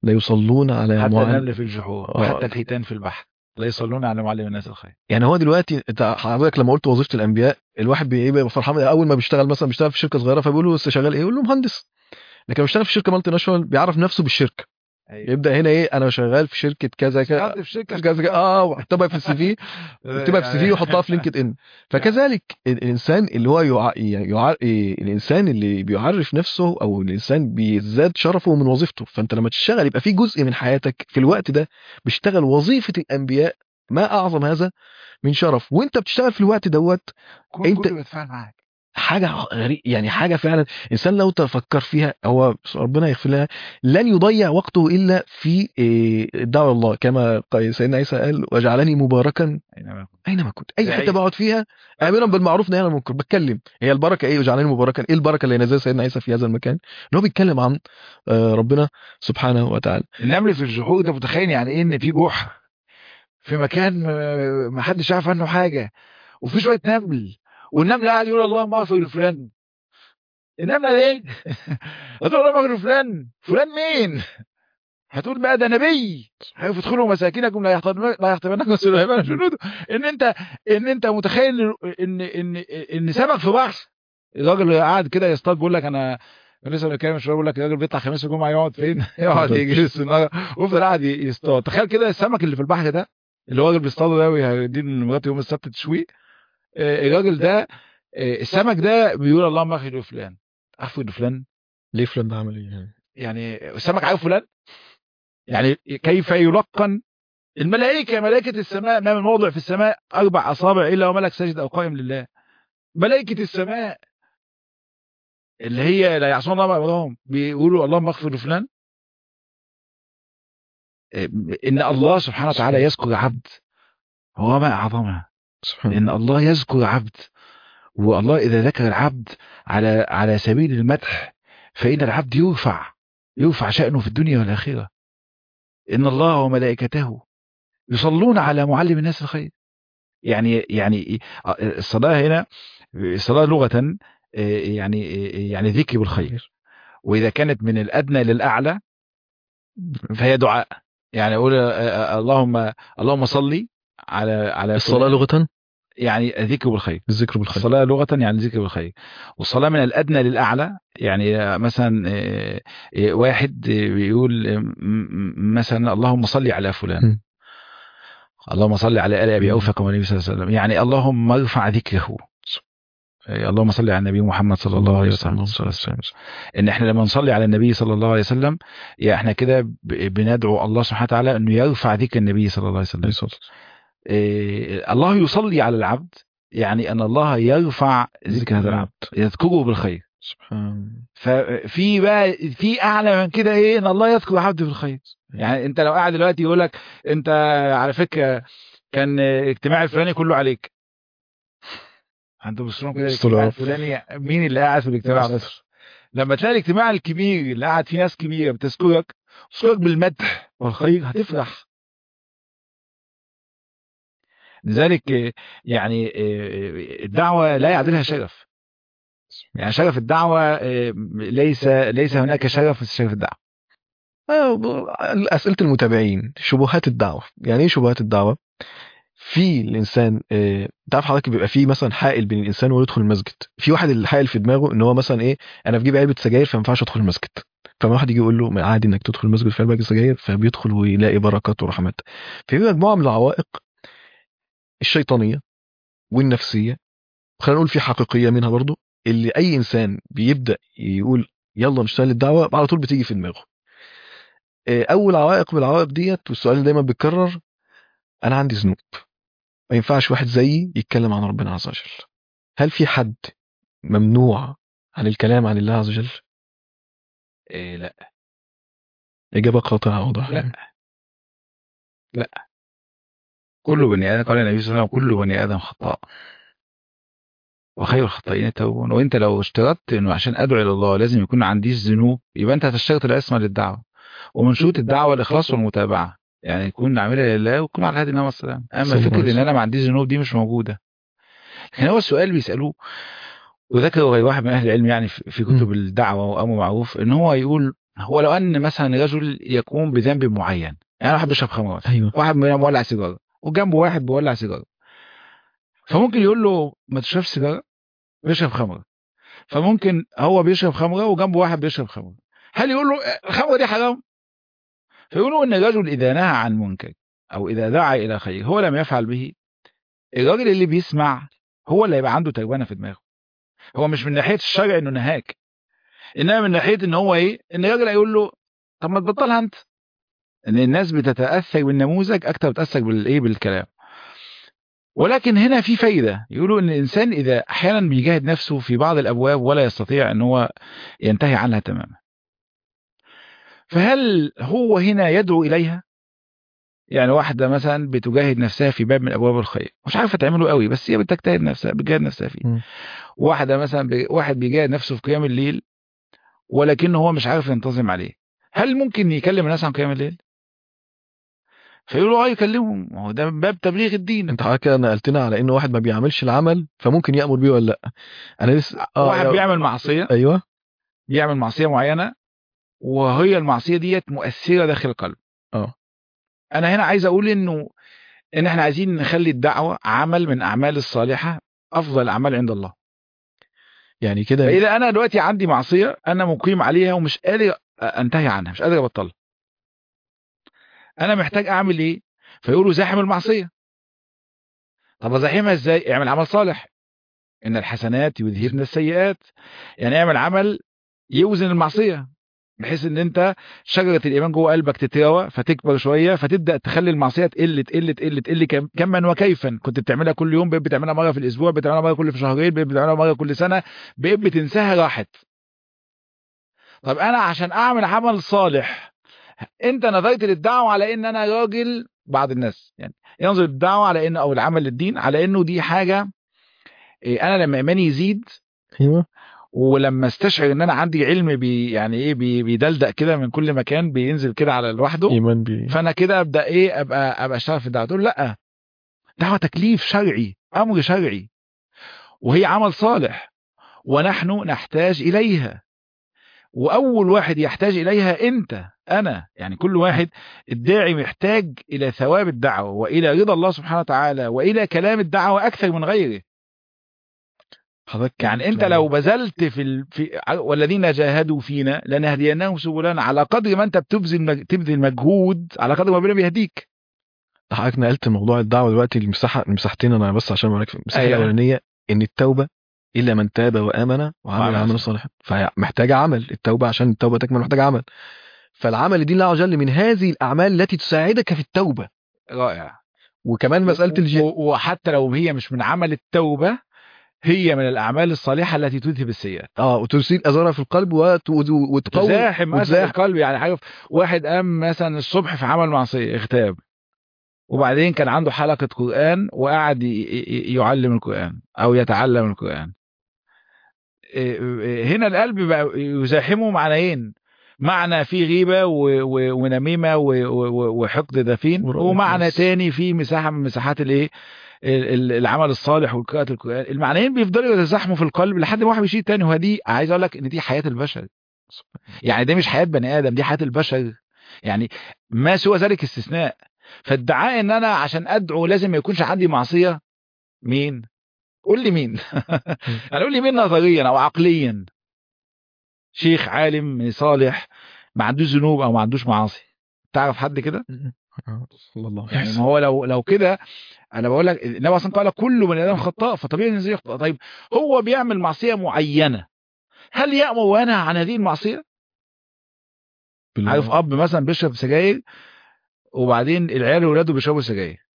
Speaker 1: لا يصلون على
Speaker 2: حتى
Speaker 1: معلم
Speaker 2: النمل في الجحور
Speaker 1: آه.
Speaker 2: وحتى الحيتان في البحر لا يصلون على معلم الناس الخير
Speaker 1: يعني هو دلوقتي انت حضرتك لما قلت وظيفه الانبياء الواحد بي- بيبقى فرحان اول ما بيشتغل مثلا بيشتغل في شركه صغيره فبيقول له لسه شغال ايه يقول له مهندس لكن لما بيشتغل في شركه مالتي ناشونال بيعرف نفسه بالشركه يبدا هنا ايه انا شغال في شركه كذا كذا
Speaker 2: اشتغلت في شركه
Speaker 1: كذا كذا اه ويحطها في السي في يكتبها في السي في ويحطها في لينكد ان فكذلك ال- الانسان اللي هو يع... يع... إيه، الانسان اللي بيعرف نفسه او الانسان بيزداد شرفه من وظيفته فانت لما تشتغل يبقى في جزء من حياتك في الوقت ده بيشتغل وظيفه الانبياء ما اعظم هذا من شرف وانت بتشتغل في الوقت دوت
Speaker 2: كل
Speaker 1: انت-
Speaker 2: كله بيتفاعل معاك
Speaker 1: حاجه غريب يعني حاجه فعلا انسان لو تفكر فيها هو ربنا يغفر لها لن يضيع وقته الا في إيه، الدعوه الله كما قال سيدنا عيسى قال وجعلني مباركا
Speaker 2: أينما كنت.
Speaker 1: اينما كنت اي
Speaker 2: أي-
Speaker 1: حته بقعد فيها امرا بالمعروف نهيا عن المنكر بتكلم هي البركه ايه وجعلني مباركا ايه البركه اللي نزل سيدنا عيسى في هذا المكان ان هو بيتكلم عن آه، ربنا سبحانه وتعالى
Speaker 2: النمل في الجحور ده متخيل يعني ايه ان في جحر في مكان ما- ما حدش عارف عنه حاجه وفي شويه نمل والنمل قاعد يقول اللهم اغفر لفلان النمله ليه؟ هتقول اللهم اغفر لفلان فلان مين؟ هتقول بقى ده نبي حيث ادخلوا مساكنكم لا يحتضن- لا يحتمنكم سليمان جنوده ان انت ان انت متخيل ان ان ان سمك في بحر الراجل قاعد كده يصطاد بيقول لك انا أنا لسه بتكلم شويه بقول لك الراجل بيطلع خميس وجمعه يقعد فين؟ يقعد يجلس النهار ويفضل قاعد يصطاد تخيل كده السمك اللي في البحر ده اللي هو الراجل بيصطاده ده ويديه لمراته يوم السبت تشويه آه، الراجل ده آه، السمك ده بيقول اللهم اغفر لفلان اغفر لفلان
Speaker 1: ليه فلان ده عمل ايه
Speaker 2: يعني السمك عارف فلان يعني كيف يلقن الملائكة ملائكة السماء ما من موضع في السماء أربع أصابع إلا وملك ساجد أو قائم لله ملائكة السماء اللي هي لا يعصون الله ما أمرهم بيقولوا اللهم اغفر لفلان إن الله سبحانه وتعالى يذكر عبد هو ما أعظمها
Speaker 1: سبحان
Speaker 2: إن الله يذكر عبد والله إذا ذكر العبد على على سبيل المدح فإن العبد يرفع يرفع شأنه في الدنيا والآخرة إن الله وملائكته يصلون على معلم الناس الخير يعني يعني الصلاة هنا الصلاة لغة يعني يعني ذكر بالخير وإذا كانت من الأدنى للأعلى فهي دعاء يعني أقول اللهم اللهم صلي على على
Speaker 1: الصلاه لغه
Speaker 2: يعني ذكر بالخير
Speaker 1: الذكر بالخير
Speaker 2: الصلاة لغة يعني ذكر بالخير والصلاة من الأدنى للأعلى يعني مثلا آه، آه، واحد بيقول آه، م- م- مثلا اللهم صل على فلان
Speaker 1: م.
Speaker 2: اللهم صل على آل أبي
Speaker 1: م.
Speaker 2: أوفى كما النبي صلى الله عليه وسلم يعني اللهم ارفع ذكره آه، اللهم صل على النبي محمد صلى الله عليه وسلم ان احنا لما نصلي على النبي صلى الله عليه وسلم يا احنا كده ب- بندعو الله سبحانه وتعالى انه يرفع ذكر النبي صلى الله عليه وسلم إيه، الله يصلي على العبد يعني ان الله يرفع ذكر هذا العبد يذكره بالخير
Speaker 1: سبحان
Speaker 2: ففي بقى في اعلى من كده ايه ان الله يذكر عبده بالخير يعني انت لو قاعد دلوقتي يقول لك انت على فكره كان اجتماع الفلاني كله عليك انتوا بصوا كده
Speaker 1: بصوا
Speaker 2: الاجتماع
Speaker 1: له.
Speaker 2: الفلاني مين اللي قاعد في الاجتماع بس لما تلاقي الاجتماع الكبير اللي قاعد فيه ناس كبيره بتذكرك تذكرك بالمدح والخير هتفرح لذلك آه، يعني آه، الدعوه لا يعدلها شرف يعني شرف الدعوه آه، ليس ليس هناك شرف في شرف الدعوه
Speaker 1: آه، اسئله المتابعين شبهات الدعوه يعني ايه شبهات الدعوه في الانسان آه، تعرف حضرتك بيبقى في مثلا حائل بين الانسان ويدخل المسجد في واحد الحائل في دماغه ان هو مثلا ايه انا في جيبي علبه سجاير فما ينفعش ادخل المسجد فما واحد يجي يقول له ما عادي انك تدخل المسجد في علبه سجاير فبيدخل ويلاقي بركات ورحمات ففي مجموعه من العوائق الشيطانيه والنفسيه خلينا نقول في حقيقيه منها برضو اللي اي انسان بيبدا يقول يلا نشتغل الدعوه على طول بتيجي في دماغه آه، اول عوائق من العوائق ديت والسؤال اللي دايما بيتكرر انا عندي ذنوب ما ينفعش واحد زيي يتكلم عن ربنا عز وجل هل في حد ممنوع عن الكلام عن الله عز وجل
Speaker 2: إيه لا
Speaker 1: اجابه قاطعه واضحه
Speaker 2: لا. كل بني ادم قال النبي صلى الله عليه وسلم كل بني ادم خطاء وخير الخطائين التوبون وانت لو اشترطت انه عشان ادعو الى الله لازم يكون عنديش ذنوب يبقى انت هتشترط العصمه للدعوه ومن شروط الدعوه الاخلاص والمتابعه يعني يكون عاملها لله ويكون على هدي النبي صلى الله عليه وسلم
Speaker 1: صلى
Speaker 2: اما
Speaker 1: الله عليه
Speaker 2: فكره ان انا ما عنديش ذنوب دي مش موجوده لكن هو السؤال بيسالوه وذكره غير واحد من اهل العلم يعني في في كتب
Speaker 1: م.
Speaker 2: الدعوه وامر معروف ان هو يقول هو لو ان مثلا رجل يقوم بذنب معين يعني واحد بيشرب خمر مثلا
Speaker 1: ايوه
Speaker 2: واحد مولع سيجاره وجنبه واحد بيولع سيجاره فممكن يقول له ما تشربش سيجاره بيشرب خمره فممكن هو بيشرب خمره وجنبه واحد بيشرب خمره هل يقول له الخمره دي حرام فيقولوا ان الرجل اذا نهى عن منكر او اذا دعا الى خير هو لم يفعل به الراجل اللي بيسمع هو اللي هيبقى عنده تربانه في دماغه هو مش من ناحيه الشرع انه نهاك انما من ناحيه ان هو ايه ان الراجل هيقول له طب ما تبطلها انت ان الناس بتتاثر بالنموذج اكتر بتتاثر بالايه بالكلام ولكن هنا في فايده يقولوا ان الانسان اذا احيانا بيجاهد نفسه في بعض الابواب ولا يستطيع ان هو ينتهي عنها تماما فهل هو هنا يدعو اليها يعني واحدة مثلا بتجاهد نفسها في باب من أبواب الخير مش عارفة تعمله قوي بس هي بتجتهد نفسها بتجاهد نفسها فيه
Speaker 1: م.
Speaker 2: واحدة مثلا ب... واحد بيجاهد نفسه في قيام الليل ولكنه هو مش عارف ينتظم عليه هل ممكن يكلم الناس عن قيام الليل فيقولوا اه يكلمهم ما هو ده من باب تبليغ الدين
Speaker 1: انت حضرتك كده نقلتنا على ان واحد ما بيعملش العمل فممكن يامر بيه ولا لا انا لسه
Speaker 2: واحد
Speaker 1: لو-
Speaker 2: بيعمل معصية
Speaker 1: ايوه
Speaker 2: بيعمل معصية معينة وهي المعصية ديت مؤثرة داخل القلب
Speaker 1: اه
Speaker 2: انا هنا عايز اقول انه ان احنا عايزين نخلي الدعوة عمل من اعمال الصالحة افضل الاعمال عند الله
Speaker 1: يعني كده
Speaker 2: فاذا انا دلوقتي عندي معصيه انا مقيم عليها ومش قادر انتهي عنها مش قادر ابطلها انا محتاج اعمل ايه فيقولوا زاحم المعصيه طب ازاحمها ازاي اعمل عمل صالح ان الحسنات يذهبن السيئات يعني اعمل عمل يوزن المعصيه بحيث ان انت شجره الايمان جوه قلبك تتراوى فتكبر شويه فتبدا تخلي المعصيه تقل تقل تقل تقل كم- كما وكيفا كنت بتعملها كل يوم بقيت بتعملها مره في الاسبوع بقيت بتعملها مره كل في شهرين بقيت بتعملها مره كل سنه بقيت بتنساها راحت طب انا عشان اعمل عمل صالح انت نظرت للدعوه على ان انا راجل بعض الناس يعني ينظر للدعوه على انه او العمل للدين على انه دي حاجه إيه، انا لما ايماني يزيد
Speaker 1: ايوه
Speaker 2: ولما استشعر ان انا عندي علم بي يعني ايه بي بيدلدق كده من كل مكان بينزل كده على لوحده
Speaker 1: ايمان بي
Speaker 2: فانا كده ابدا ايه ابقى ابقى اشتغل في الدعوه تقول لا دعوه تكليف شرعي امر شرعي وهي عمل صالح ونحن نحتاج اليها واول واحد يحتاج اليها انت انا يعني كل واحد الداعي محتاج الى ثواب الدعوه والى رضا الله سبحانه وتعالى والى كلام الدعوه اكثر من غيره
Speaker 1: حضرتك
Speaker 2: يعني انت لو بذلت في, ال... في والذين جاهدوا فينا لنهديناهم سبلنا على قدر ما انت بتبذل مج... تبذل مجهود على قدر ما ربنا بيهديك
Speaker 1: حضرتك نقلت موضوع الدعوه دلوقتي المساحه المساحتين انا بس عشان اوريك في المساحه
Speaker 2: أيوة.
Speaker 1: الاولانيه ان التوبه الا من تاب وامن وعمل
Speaker 2: وعمل
Speaker 1: عملا صالحا فمحتاجه عمل التوبه عشان التوبه تكمل محتاجه عمل فالعمل لدين الله عز وجل من هذه الاعمال التي تساعدك في التوبه
Speaker 2: رائع
Speaker 1: وكمان مساله الجهاد
Speaker 2: و... وحتى لو هي مش من عمل التوبه هي من الاعمال الصالحه التي تذهب السيئات
Speaker 1: اه وترسيل اذارها في القلب وت- وت- وتقوي
Speaker 2: تزاحم مثلا
Speaker 1: وتزاحم.
Speaker 2: القلب يعني حاجه واحد قام مثلا الصبح في عمل معصيه اغتاب وبعدين كان عنده حلقه قران وقعد ي- ي- يعلم القران او يتعلم القران إيه- إيه- هنا القلب بقى يزاحمه معنيين معنى فيه غيبه و- و- ونميمه و- و- وحقد دفين
Speaker 1: ورؤية
Speaker 2: ومعنى
Speaker 1: ناس.
Speaker 2: تاني فيه مساحه من مساحات الايه ال- ال- العمل الصالح وقراءه القران المعنيين بيفضلوا يتزاحموا في القلب لحد ما واحد بيشيل تاني وهدي عايز اقول لك ان دي حياه البشر يعني دي مش حياه بني ادم دي حياه البشر يعني ما سوى ذلك استثناء فادعاء ان انا عشان ادعو لازم ما يكونش عندي معصيه مين قول لي مين يعني قول لي مين نظريا او عقليا شيخ عالم صالح ما عندوش ذنوب او ما عندوش معاصي تعرف حد كده
Speaker 1: آه، صلى الله عليه
Speaker 2: يعني ما
Speaker 1: وسلم
Speaker 2: هو لو لو كده انا بقول لك النبي اصلا قال كل بني ادم خطاء فطبيعي الانسان يخطئ طيب هو بيعمل معصيه معينه هل يامر وينهى عن هذه المعصيه
Speaker 1: بالله.
Speaker 2: عارف اب مثلا بيشرب سجاير وبعدين العيال ولاده بيشربوا سجاير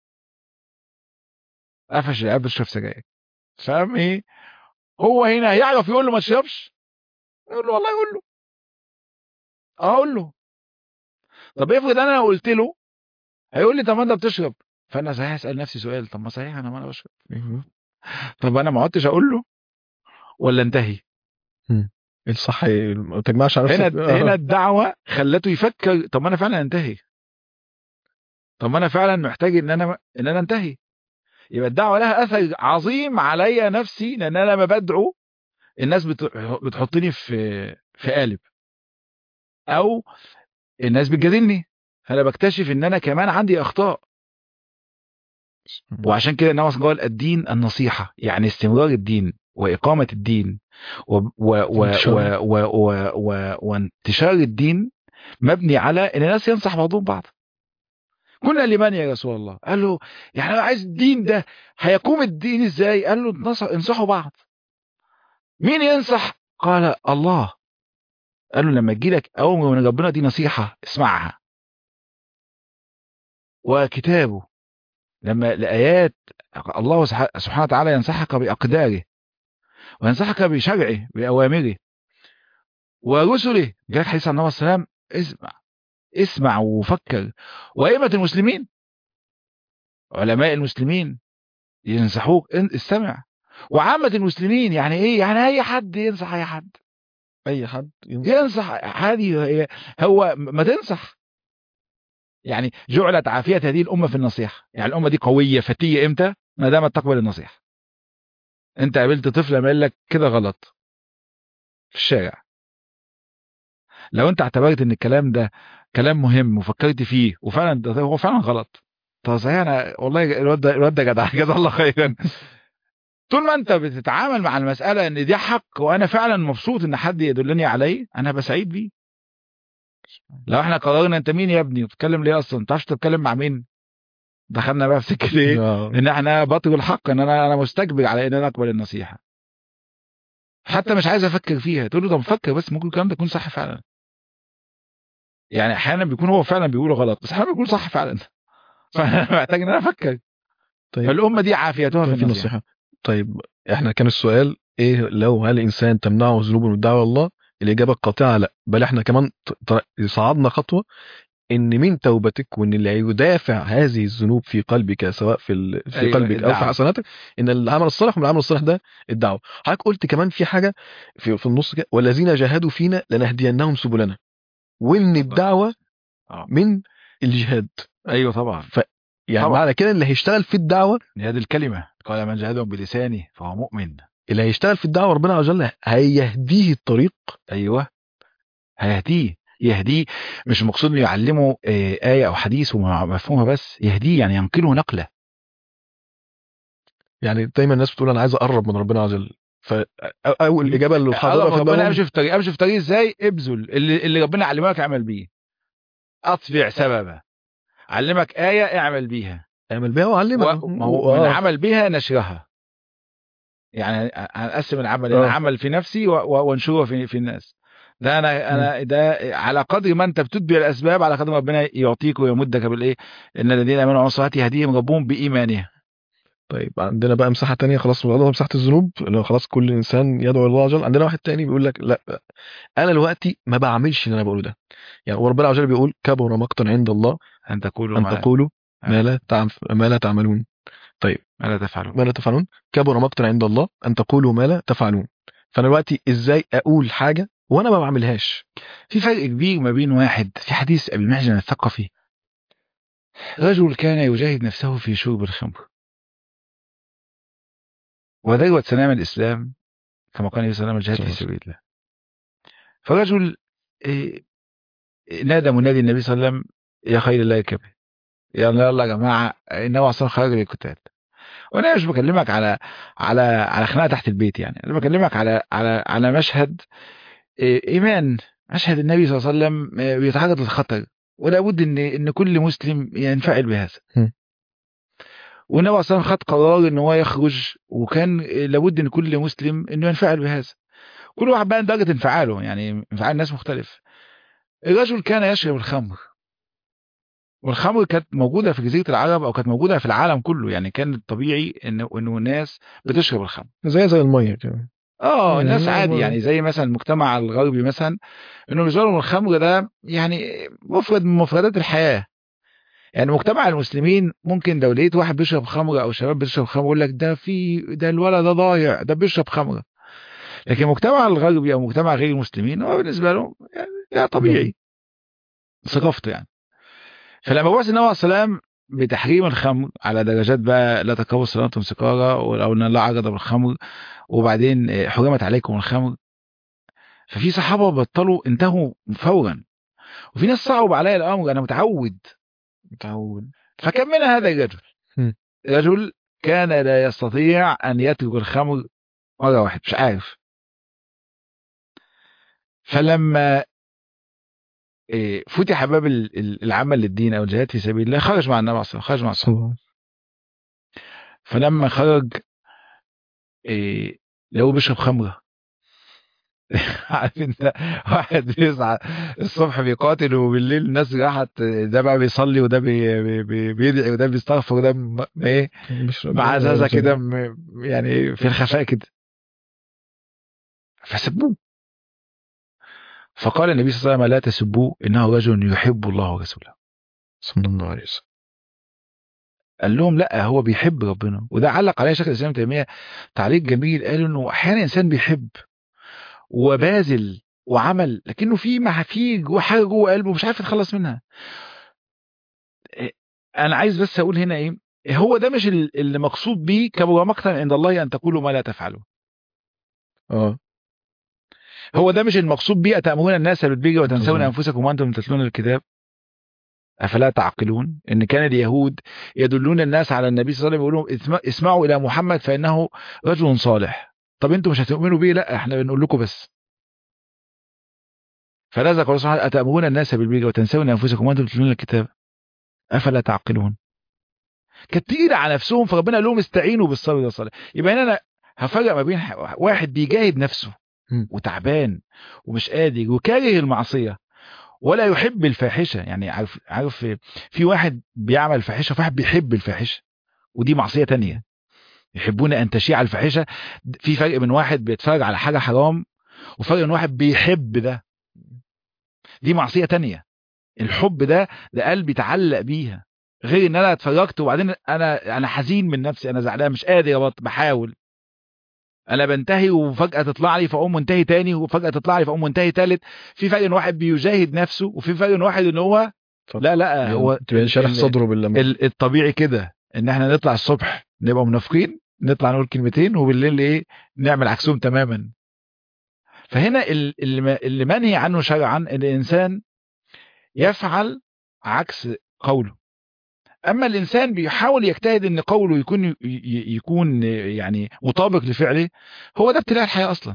Speaker 2: قفش العيال بتشرب سجاير فاهم ايه هو هنا هيعرف يقول له ما تشربش يقول له والله يقول له اه اقول له طب افرض انا لو قلت له هيقول لي طب ما انت بتشرب فانا صحيح اسال نفسي سؤال طب ما صحيح انا ما انا بشرب
Speaker 1: أيوه.
Speaker 2: طب انا ما عدتش اقول له ولا انتهي
Speaker 1: الصح ما تجمعش على
Speaker 2: هنا
Speaker 1: نفسك آه.
Speaker 2: هنا الدعوه خلته يفكر طب ما انا فعلا انتهي طب ما انا فعلا محتاج ان انا ان انا انتهي يبقى الدعوه لها اثر عظيم عليا نفسي لان انا لما بدعو الناس بت- بتحطني في في قالب او الناس بتجادلني فانا بكتشف ان انا كمان عندي اخطاء وعشان كده النبي صلى الله عليه وسلم قال الدين النصيحة يعني استمرار الدين وإقامة الدين و و و
Speaker 1: انتشار.
Speaker 2: و و و و وانتشار الدين مبني على ان الناس ينصح بعضهم بعض كنا لمن يا رسول الله قال له يعني انا عايز الدين ده هيقوم الدين ازاي قال له انصح- انصحوا بعض مين ينصح قال الله قال له لما تجيلك اوامر من ربنا دي نصيحة اسمعها وكتابه لما الآيات الله سح- سبحانه وتعالى ينصحك بأقداره وينصحك بشرعه بأوامره ورسله جاء حديث عن النبي صلى الله عليه وسلم اسمع اسمع وفكر وأئمة المسلمين علماء المسلمين ينصحوك ان- استمع وعامة المسلمين يعني ايه يعني اي حد ينصح اي حد
Speaker 1: اي حد ينصح
Speaker 2: ينصح عادي هو ما تنصح يعني جعلت عافية هذه الأمة في النصيحة يعني الأمة دي قوية فتية إمتى ما دامت تقبل النصيحة أنت قابلت طفل لما قال لك كده غلط في الشارع لو أنت اعتبرت إن الكلام ده كلام مهم وفكرت فيه وفعلا ده هو فعلا غلط طب صحيح أنا والله الواد ده الواد ده جدع جزاه الله خيرا طول ما أنت بتتعامل مع المسألة إن دي حق وأنا فعلا مبسوط إن حد يدلني عليه أنا بسعيد بيه لو احنا قررنا انت مين يا ابني وبتتكلم ليه اصلا ما تعرفش تتكلم مع مين دخلنا بقى في سكه ايه
Speaker 1: آه.
Speaker 2: ان احنا باطل الحق ان انا انا مستكبر على ان انا اقبل النصيحه حتى مش عايز افكر فيها تقول له طب فكر بس ممكن الكلام ده يكون صح فعلا يعني احيانا بيكون هو فعلا بيقوله غلط بس احيانا بيكون صح فعلا فانا محتاج ان انا افكر
Speaker 1: طيب
Speaker 2: فالامه دي عافيتها في
Speaker 1: في
Speaker 2: النصيحه
Speaker 1: نصيحة طيب احنا كان السؤال ايه لو هل الانسان تمنعه ذنوبه من الدعوة الله الاجابة القاطعة لا بل احنا كمان ت- ت- صعدنا خطوة ان من توبتك وان اللي يدافع هذه الذنوب في قلبك سواء في ال... في
Speaker 2: أيوة،
Speaker 1: قلبك او في
Speaker 2: الدعوة.
Speaker 1: حسناتك ان العمل الصالح ومن العمل الصالح ده الدعوة حضرتك قلت كمان في حاجة في, في النص كده والذين جاهدوا فينا لنهدينهم سبلنا وان الدعوة
Speaker 2: آه.
Speaker 1: من الجهاد
Speaker 2: ايوه طبعا
Speaker 1: يعني
Speaker 2: طبعا.
Speaker 1: معنى كده اللي هيشتغل في الدعوة
Speaker 2: هذه الكلمه قال من جاهدهم بلسانه فهو مؤمن
Speaker 1: اللي هيشتغل في الدعوة ربنا عز وجل هيهديه الطريق
Speaker 2: ايوه هيهديه يهديه مش المقصود انه يعلمه آه، آية أو حديث ومفهومها بس يهديه يعني ينقله نقلة
Speaker 1: يعني دايما الناس بتقول انا عايز اقرب من ربنا عز وجل فاول الاجابه اللي حاضره
Speaker 2: الله
Speaker 1: في
Speaker 2: ربنا
Speaker 1: دماغهم
Speaker 2: امشي في طريق امشي في طريق ازاي ابذل اللي, اللي ربنا علمك اعمل بيه اطبع سببا علمك آية اعمل بيها
Speaker 1: اعمل بيها وعلمها
Speaker 2: و- ما هو من عمل بيها نشرها يعني هنقسم العمل
Speaker 1: آه.
Speaker 2: انا عمل في نفسي و- و- وانشره في في الناس ده انا انا ده على قدر ما انت بتتبع الاسباب على قدر ما ربنا يعطيك ويمدك بالايه ان الذين امنوا وعملوا الصالحات يهديهم ربهم بايمانهم
Speaker 1: طيب عندنا بقى مساحه تانية خلاص موضوع مساحه الذنوب اللي خلاص كل انسان يدعو الله عز وجل عندنا واحد تاني بيقول لك لا انا دلوقتي ما بعملش اللي انا بقوله ده يعني وربنا عز وجل بيقول كبر مقتا عند الله
Speaker 2: ان تقولوا
Speaker 1: ان
Speaker 2: ما,
Speaker 1: تقولوا ما لا تعم ما لا تعملون
Speaker 2: ما لا تفعلون
Speaker 1: ما لا تفعلون كبر مقتا عند الله ان تقولوا ما لا تفعلون فانا دلوقتي ازاي اقول حاجه وانا ما بعملهاش
Speaker 2: في فرق كبير ما بين واحد في حديث ابي المحجن الثقفي رجل كان يجاهد نفسه في شرب الخمر وذروة سلام الإسلام كما قال النبي صلى الله عليه وسلم الجهاد في سبيل الله فرجل إيه، نادى منادي النبي صلى الله عليه وسلم يا خير الله يكبر يلا يلا يا جماعة النبي أصلا خرج للقتال وانا مش بكلمك على على على خناقه تحت البيت يعني انا بكلمك على على على مشهد إيه، ايمان مشهد النبي صلى الله عليه وسلم إيه، بيتعرض للخطر ولا بد ان ان كل مسلم ينفعل بهذا
Speaker 1: م.
Speaker 2: والنبي اصلا خد قرار ان هو يخرج وكان إيه، لابد ان كل مسلم انه ينفعل بهذا كل واحد بقى درجه انفعاله يعني انفعال الناس مختلف الرجل كان يشرب الخمر والخمر كانت موجوده في جزيره العرب او كانت موجوده في العالم كله يعني كان الطبيعي انه انه الناس بتشرب الخمر
Speaker 1: زي زي الميه كده
Speaker 2: اه
Speaker 1: يعني
Speaker 2: الناس
Speaker 1: هو-
Speaker 2: عادي يعني زي مثلا المجتمع الغربي مثلا انه بالنسبه لهم الخمر ده يعني مفرد من مفردات الحياه يعني مجتمع المسلمين ممكن لو لقيت واحد بيشرب خمر او شباب بيشرب خمر يقول لك ده في ده الولد ده ضايع ده بيشرب خمر لكن المجتمع الغربي او مجتمع غير المسلمين هو بالنسبه لهم يعني ده طبيعي ثقافته يعني فلما بعث النبي عليه السلام بتحريم الخمر على درجات بقى لا تقربوا الصلاه وانتم سكارى او ان الله عرض بالخمر وبعدين حرمت عليكم الخمر ففي صحابه بطلوا انتهوا فورا وفي ناس صعب عليا الامر انا متعود
Speaker 1: متعود
Speaker 2: فكان منها هذا الرجل
Speaker 1: م.
Speaker 2: رجل كان لا يستطيع ان يترك الخمر مره واحده مش عارف فلما إيه، فتح باب ال- ال- العمل للدين او الجهاد في سبيل الله خرج مع النبي صلى الله عليه وسلم خرج مع الصحابه
Speaker 1: الله
Speaker 2: فلما خرج إيه لو بيشرب خمره عارف انت واحد بيسعى الصبح بيقاتل وبالليل الناس راحت ده بقى بيصلي وده بي بي بي بيدعي وده بيستغفر وده م- ايه
Speaker 1: بيشرب
Speaker 2: مع زازة كده م- يعني في الخفاء كده فسبوه فقال النبي صلى الله عليه وسلم لا تسبوه انه رجل يحب الله ورسوله
Speaker 1: صلى الله عليه وسلم
Speaker 2: قال لهم لا هو بيحب ربنا وده علق عليه شيخ الاسلام ابن تيميه تعليق جميل قال انه احيانا انسان بيحب وباذل وعمل لكنه في مع في جوه حاجه جوه قلبه مش عارف يتخلص منها إيه، انا عايز بس اقول هنا ايه هو ده مش ال- اللي مقصود بيه كبر مقتا عند الله ان تقولوا ما لا تفعلوا
Speaker 1: اه
Speaker 2: هو ده مش المقصود بيه اتامرون الناس بالبر وتنسون
Speaker 1: بالظبط.
Speaker 2: انفسكم وانتم تتلون الكتاب افلا تعقلون ان كان اليهود يدلون الناس على النبي صلى الله عليه وسلم يقولون اسم- اسمعوا الى محمد فانه رجل صالح طب انتم مش هتؤمنوا بيه لا احنا بنقول لكم بس فلذا قال سبحانه اتامرون الناس بالبر وتنسون انفسكم وانتم تتلون الكتاب افلا تعقلون كانت تقيله على نفسهم فربنا قال لهم استعينوا بالصبر والصلاه يبقى هنا انا هفرق ما بين ح- واحد بيجاهد نفسه
Speaker 1: مم.
Speaker 2: وتعبان ومش قادر وكاره المعصيه ولا يحب الفاحشه يعني عارف عارف في واحد بيعمل فاحشه وفي واحد بيحب الفاحشه ودي معصيه تانية يحبون ان تشيع الفاحشه في فرق بين واحد بيتفرج على حاجه حرام وفرق بين واحد بيحب ده دي معصيه تانية الحب ده ده قلبي اتعلق بيها غير ان انا اتفرجت وبعدين انا انا حزين من نفسي انا زعلان مش قادر ابط بحاول انا بنتهي وفجاه تطلع لي فاقوم منتهي تاني وفجاه تطلع لي فاقوم منتهي تالت في فرق ان واحد بيجاهد نفسه وفي فرق ان واحد ان هو
Speaker 1: طب
Speaker 2: لا لا هو
Speaker 1: تبقى شارح
Speaker 2: ال-
Speaker 1: صدره بالله
Speaker 2: ال- الطبيعي كده ان احنا نطلع الصبح نبقى منافقين نطلع نقول كلمتين وبالليل ايه نعمل عكسهم تماما فهنا ال- اللي م- اللي منهي عنه شرعا ان الانسان يفعل عكس قوله اما الانسان بيحاول يجتهد ان قوله يكون ي- ي- يكون يعني مطابق لفعله هو ده ابتلاء الحياه اصلا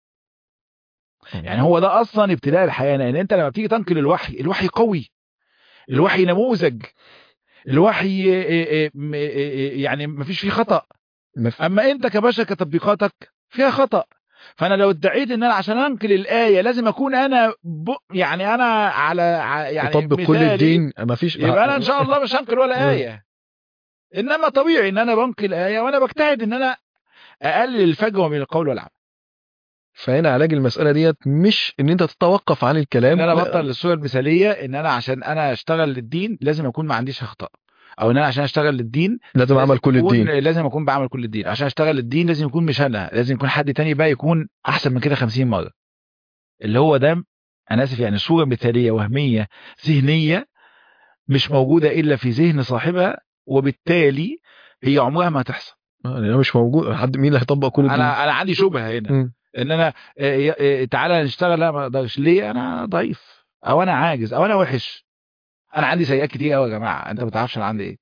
Speaker 2: يعني هو ده اصلا ابتلاء الحياه لان انت لما بتيجي تنقل الوحي الوحي قوي الوحي نموذج الوحي إيه إيه م- إيه إيه يعني ما فيش فيه خطأ
Speaker 1: مف-
Speaker 2: اما انت كبشر كتطبيقاتك فيها خطأ فانا لو ادعيت ان انا عشان انقل الايه لازم اكون انا ب... يعني انا على ع- يعني
Speaker 1: اطبق كل
Speaker 2: مثالي،
Speaker 1: الدين ما فيش
Speaker 2: يبقى انا ان شاء الله مش هنقل ولا ايه انما طبيعي ان انا بنقل ايه وانا بجتهد ان انا اقلل الفجوه بين القول والعمل
Speaker 1: فهنا علاج المساله ديت مش ان انت تتوقف عن الكلام
Speaker 2: ان انا
Speaker 1: لا،
Speaker 2: بطل الصوره المثاليه ان انا عشان انا اشتغل للدين لازم اكون ما عنديش اخطاء او ان انا عشان اشتغل للدين
Speaker 1: لازم اعمل كل
Speaker 2: يكون-
Speaker 1: الدين
Speaker 2: لازم اكون بعمل كل الدين عشان اشتغل الدين لازم يكون مش انا لازم يكون حد تاني بقى يكون احسن من كده 50 مره اللي هو ده انا اسف يعني صوره مثاليه وهميه ذهنيه مش موجوده الا في ذهن صاحبها وبالتالي هي عمرها ما هتحصل
Speaker 1: آه، لأنه مش موجود حد مين اللي هيطبق كل الدين
Speaker 2: انا انا عندي شبهه هنا
Speaker 1: مم.
Speaker 2: ان انا آه، آه، تعالى نشتغل لا ما اقدرش ليه انا ضعيف او انا عاجز او انا وحش انا عندي سيئات كتير قوي يا جماعه انت ما تعرفش انا عندي ايه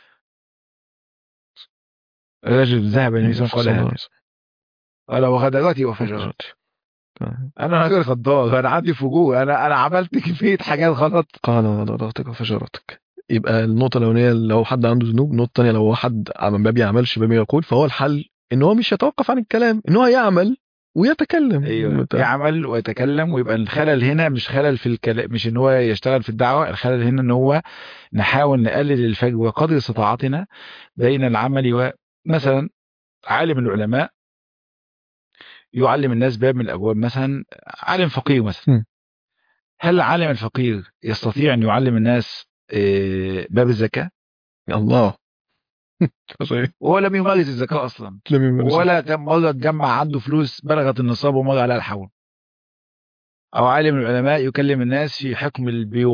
Speaker 2: الرجل ذهب النبي صلى الله عليه وسلم قال وغدراتي وفجرات انا راجل غدار انا عندي فجور انا انا عملت كميه حاجات غلط
Speaker 1: قال وضررتك وفجرتك يبقى النقطة الأولانية لو حد عنده ذنوب النقطة الثانية لو حد عم- ما بيعملش بما يقول فهو الحل إن هو مش يتوقف عن الكلام إن هو يعمل ويتكلم
Speaker 2: ايوه
Speaker 1: بتاع.
Speaker 2: يعمل ويتكلم ويبقى الخلل هنا مش خلل في الكلام مش ان هو يشتغل في الدعوه الخلل هنا ان هو نحاول نقلل الفجوه قدر استطاعتنا بين العمل ومثلا عالم العلماء يعلم الناس باب من الابواب مثلا عالم فقير مثلا
Speaker 1: م.
Speaker 2: هل العالم الفقير يستطيع ان يعلم الناس آه، باب الزكاه
Speaker 1: الله صحيح.
Speaker 2: وهو لم يمارس الزكاه اصلا
Speaker 1: لم يمارس.
Speaker 2: ولا كم مرة اتجمع عنده فلوس بلغت النصاب ومر عليها الحول أو عالم العلماء يكلم الناس في حكم البيوع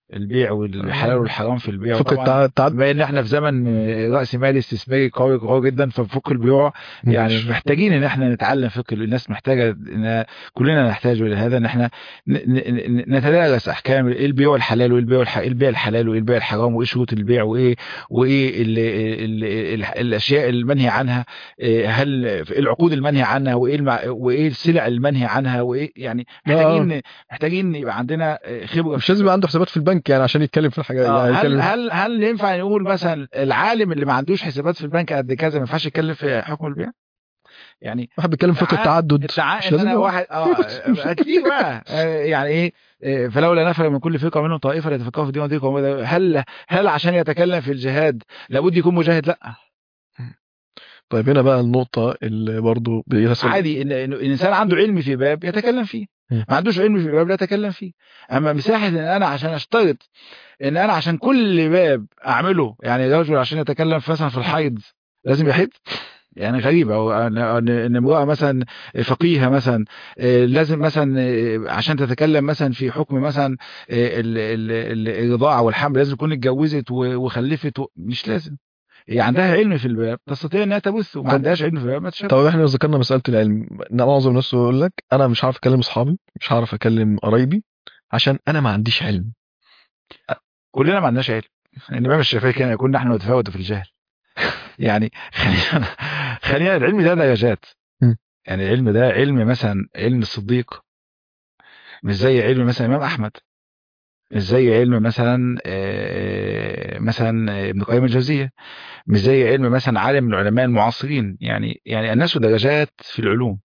Speaker 2: البيع والحلال والحرام في البيع
Speaker 1: فكره
Speaker 2: وطبعا
Speaker 1: التع- التعدد
Speaker 2: بما ان احنا في زمن راس مالي استثماري قوي قوي جدا ففك البيوع يعني
Speaker 1: ماشي.
Speaker 2: محتاجين ان احنا نتعلم فقه الناس محتاجه ان كلنا نحتاج الى هذا ان احنا ن- ن- ن- نتدارس احكام ايه البيع الحلال وايه البيع الح- إيه البيع الحلال وايه البيع الحرام وايه شروط البيع وايه وايه ال ال ال الاشياء المنهي عنها إيه هل العقود المنهي عنها وايه المع... وايه السلع المنهي عنها وايه يعني محتاجين محتاجين يبقى عندنا خبره
Speaker 1: مش لازم يبقى عنده حسابات في البنك يعني عشان يتكلم في الحاجات
Speaker 2: آه،
Speaker 1: يعني
Speaker 2: هل
Speaker 1: يتكلم
Speaker 2: هل هل ينفع نقول مثلا العالم اللي ما عندوش حسابات في البنك قد كذا ما ينفعش يتكلم في حكم البيع؟ يعني
Speaker 1: واحد بيتكلم في فقه
Speaker 2: التع-
Speaker 1: التعدد
Speaker 2: التع...
Speaker 1: مش
Speaker 2: ان
Speaker 1: لازم
Speaker 2: انا
Speaker 1: يبقى-
Speaker 2: واحد اه كتير بقى آه، يعني ايه آه، فلولا نفر من كل فرقه منهم طائفه ليتفقهوا في الدين ودينكم هل هل عشان يتكلم في الجهاد لابد يكون مجاهد لا
Speaker 1: طيب هنا بقى النقطه اللي برضو بيسأل
Speaker 2: عادي ان إن الانسان عنده علم في باب يتكلم فيه
Speaker 1: مم.
Speaker 2: ما عندوش علم في باب لا يتكلم فيه اما مساحه ان انا عشان اشترط ان انا عشان كل باب اعمله يعني رجل عشان يتكلم في- مثلا في الحيض لازم يحيض يعني غريبة أو ان إن امرأة مثلا فقيهة مثلا آه، لازم مثلا آه، عشان تتكلم مثلا في حكم مثلا آه، ال- ال- ال- الرضاعة والحمل لازم تكون اتجوزت و- وخلفت و- مش لازم هي عندها علم في الباب تستطيع انها تبث وما
Speaker 1: طب-
Speaker 2: عندهاش علم في الباب ما تشبه
Speaker 1: طب احنا لو ذكرنا مساله العلم إن معظم الناس يقول لك انا مش عارف اكلم اصحابي مش عارف اكلم قرايبي عشان انا ما عنديش علم
Speaker 2: كلنا ما عندناش علم الامام الشافعي كان يقول نحن نتفاوت في الجهل يعني خلينا خلينا العلم ده درجات
Speaker 1: م.
Speaker 2: يعني العلم ده علم مثلا علم الصديق مش زي علم مثلا الامام احمد مش زي علم مثلا آه، مثلا ابن قيم الجوزيه مش زي علم مثلا عالم من العلماء المعاصرين يعني يعني الناس درجات في العلوم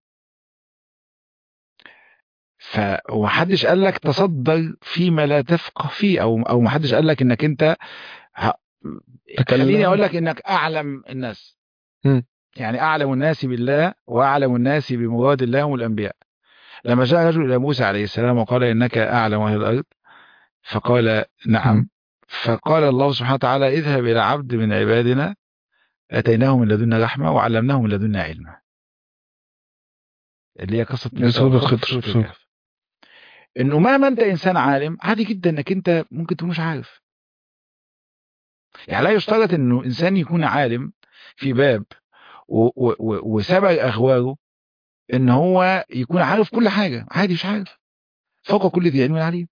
Speaker 2: ف ومحدش قال لك تصدر فيما لا تفقه فيه او او محدش قال لك انك انت ه...
Speaker 1: تكلم.
Speaker 2: خليني اقول لك انك اعلم الناس
Speaker 1: مم.
Speaker 2: يعني اعلم الناس بالله واعلم الناس بمراد الله هم الانبياء لما جاء رجل الى موسى عليه السلام وقال انك اعلم اهل الارض فقال نعم
Speaker 1: مم.
Speaker 2: فقال الله سبحانه وتعالى اذهب الى عبد من عبادنا اتيناه من لدنا رحمه وعلمناه من لدنا علما اللي هي قصه
Speaker 1: يا سورة
Speaker 2: قصة
Speaker 1: الخضر.
Speaker 2: سورة
Speaker 1: سورة.
Speaker 2: الكهف. انه مهما انت انسان عالم عادي جدا انك انت ممكن تكون مش عارف يعني لا يشترط انه انسان يكون عالم في باب و- و- و- وسبق اخباره ان هو يكون عارف كل حاجه عادي مش عارف فوق كل ذي علم عليم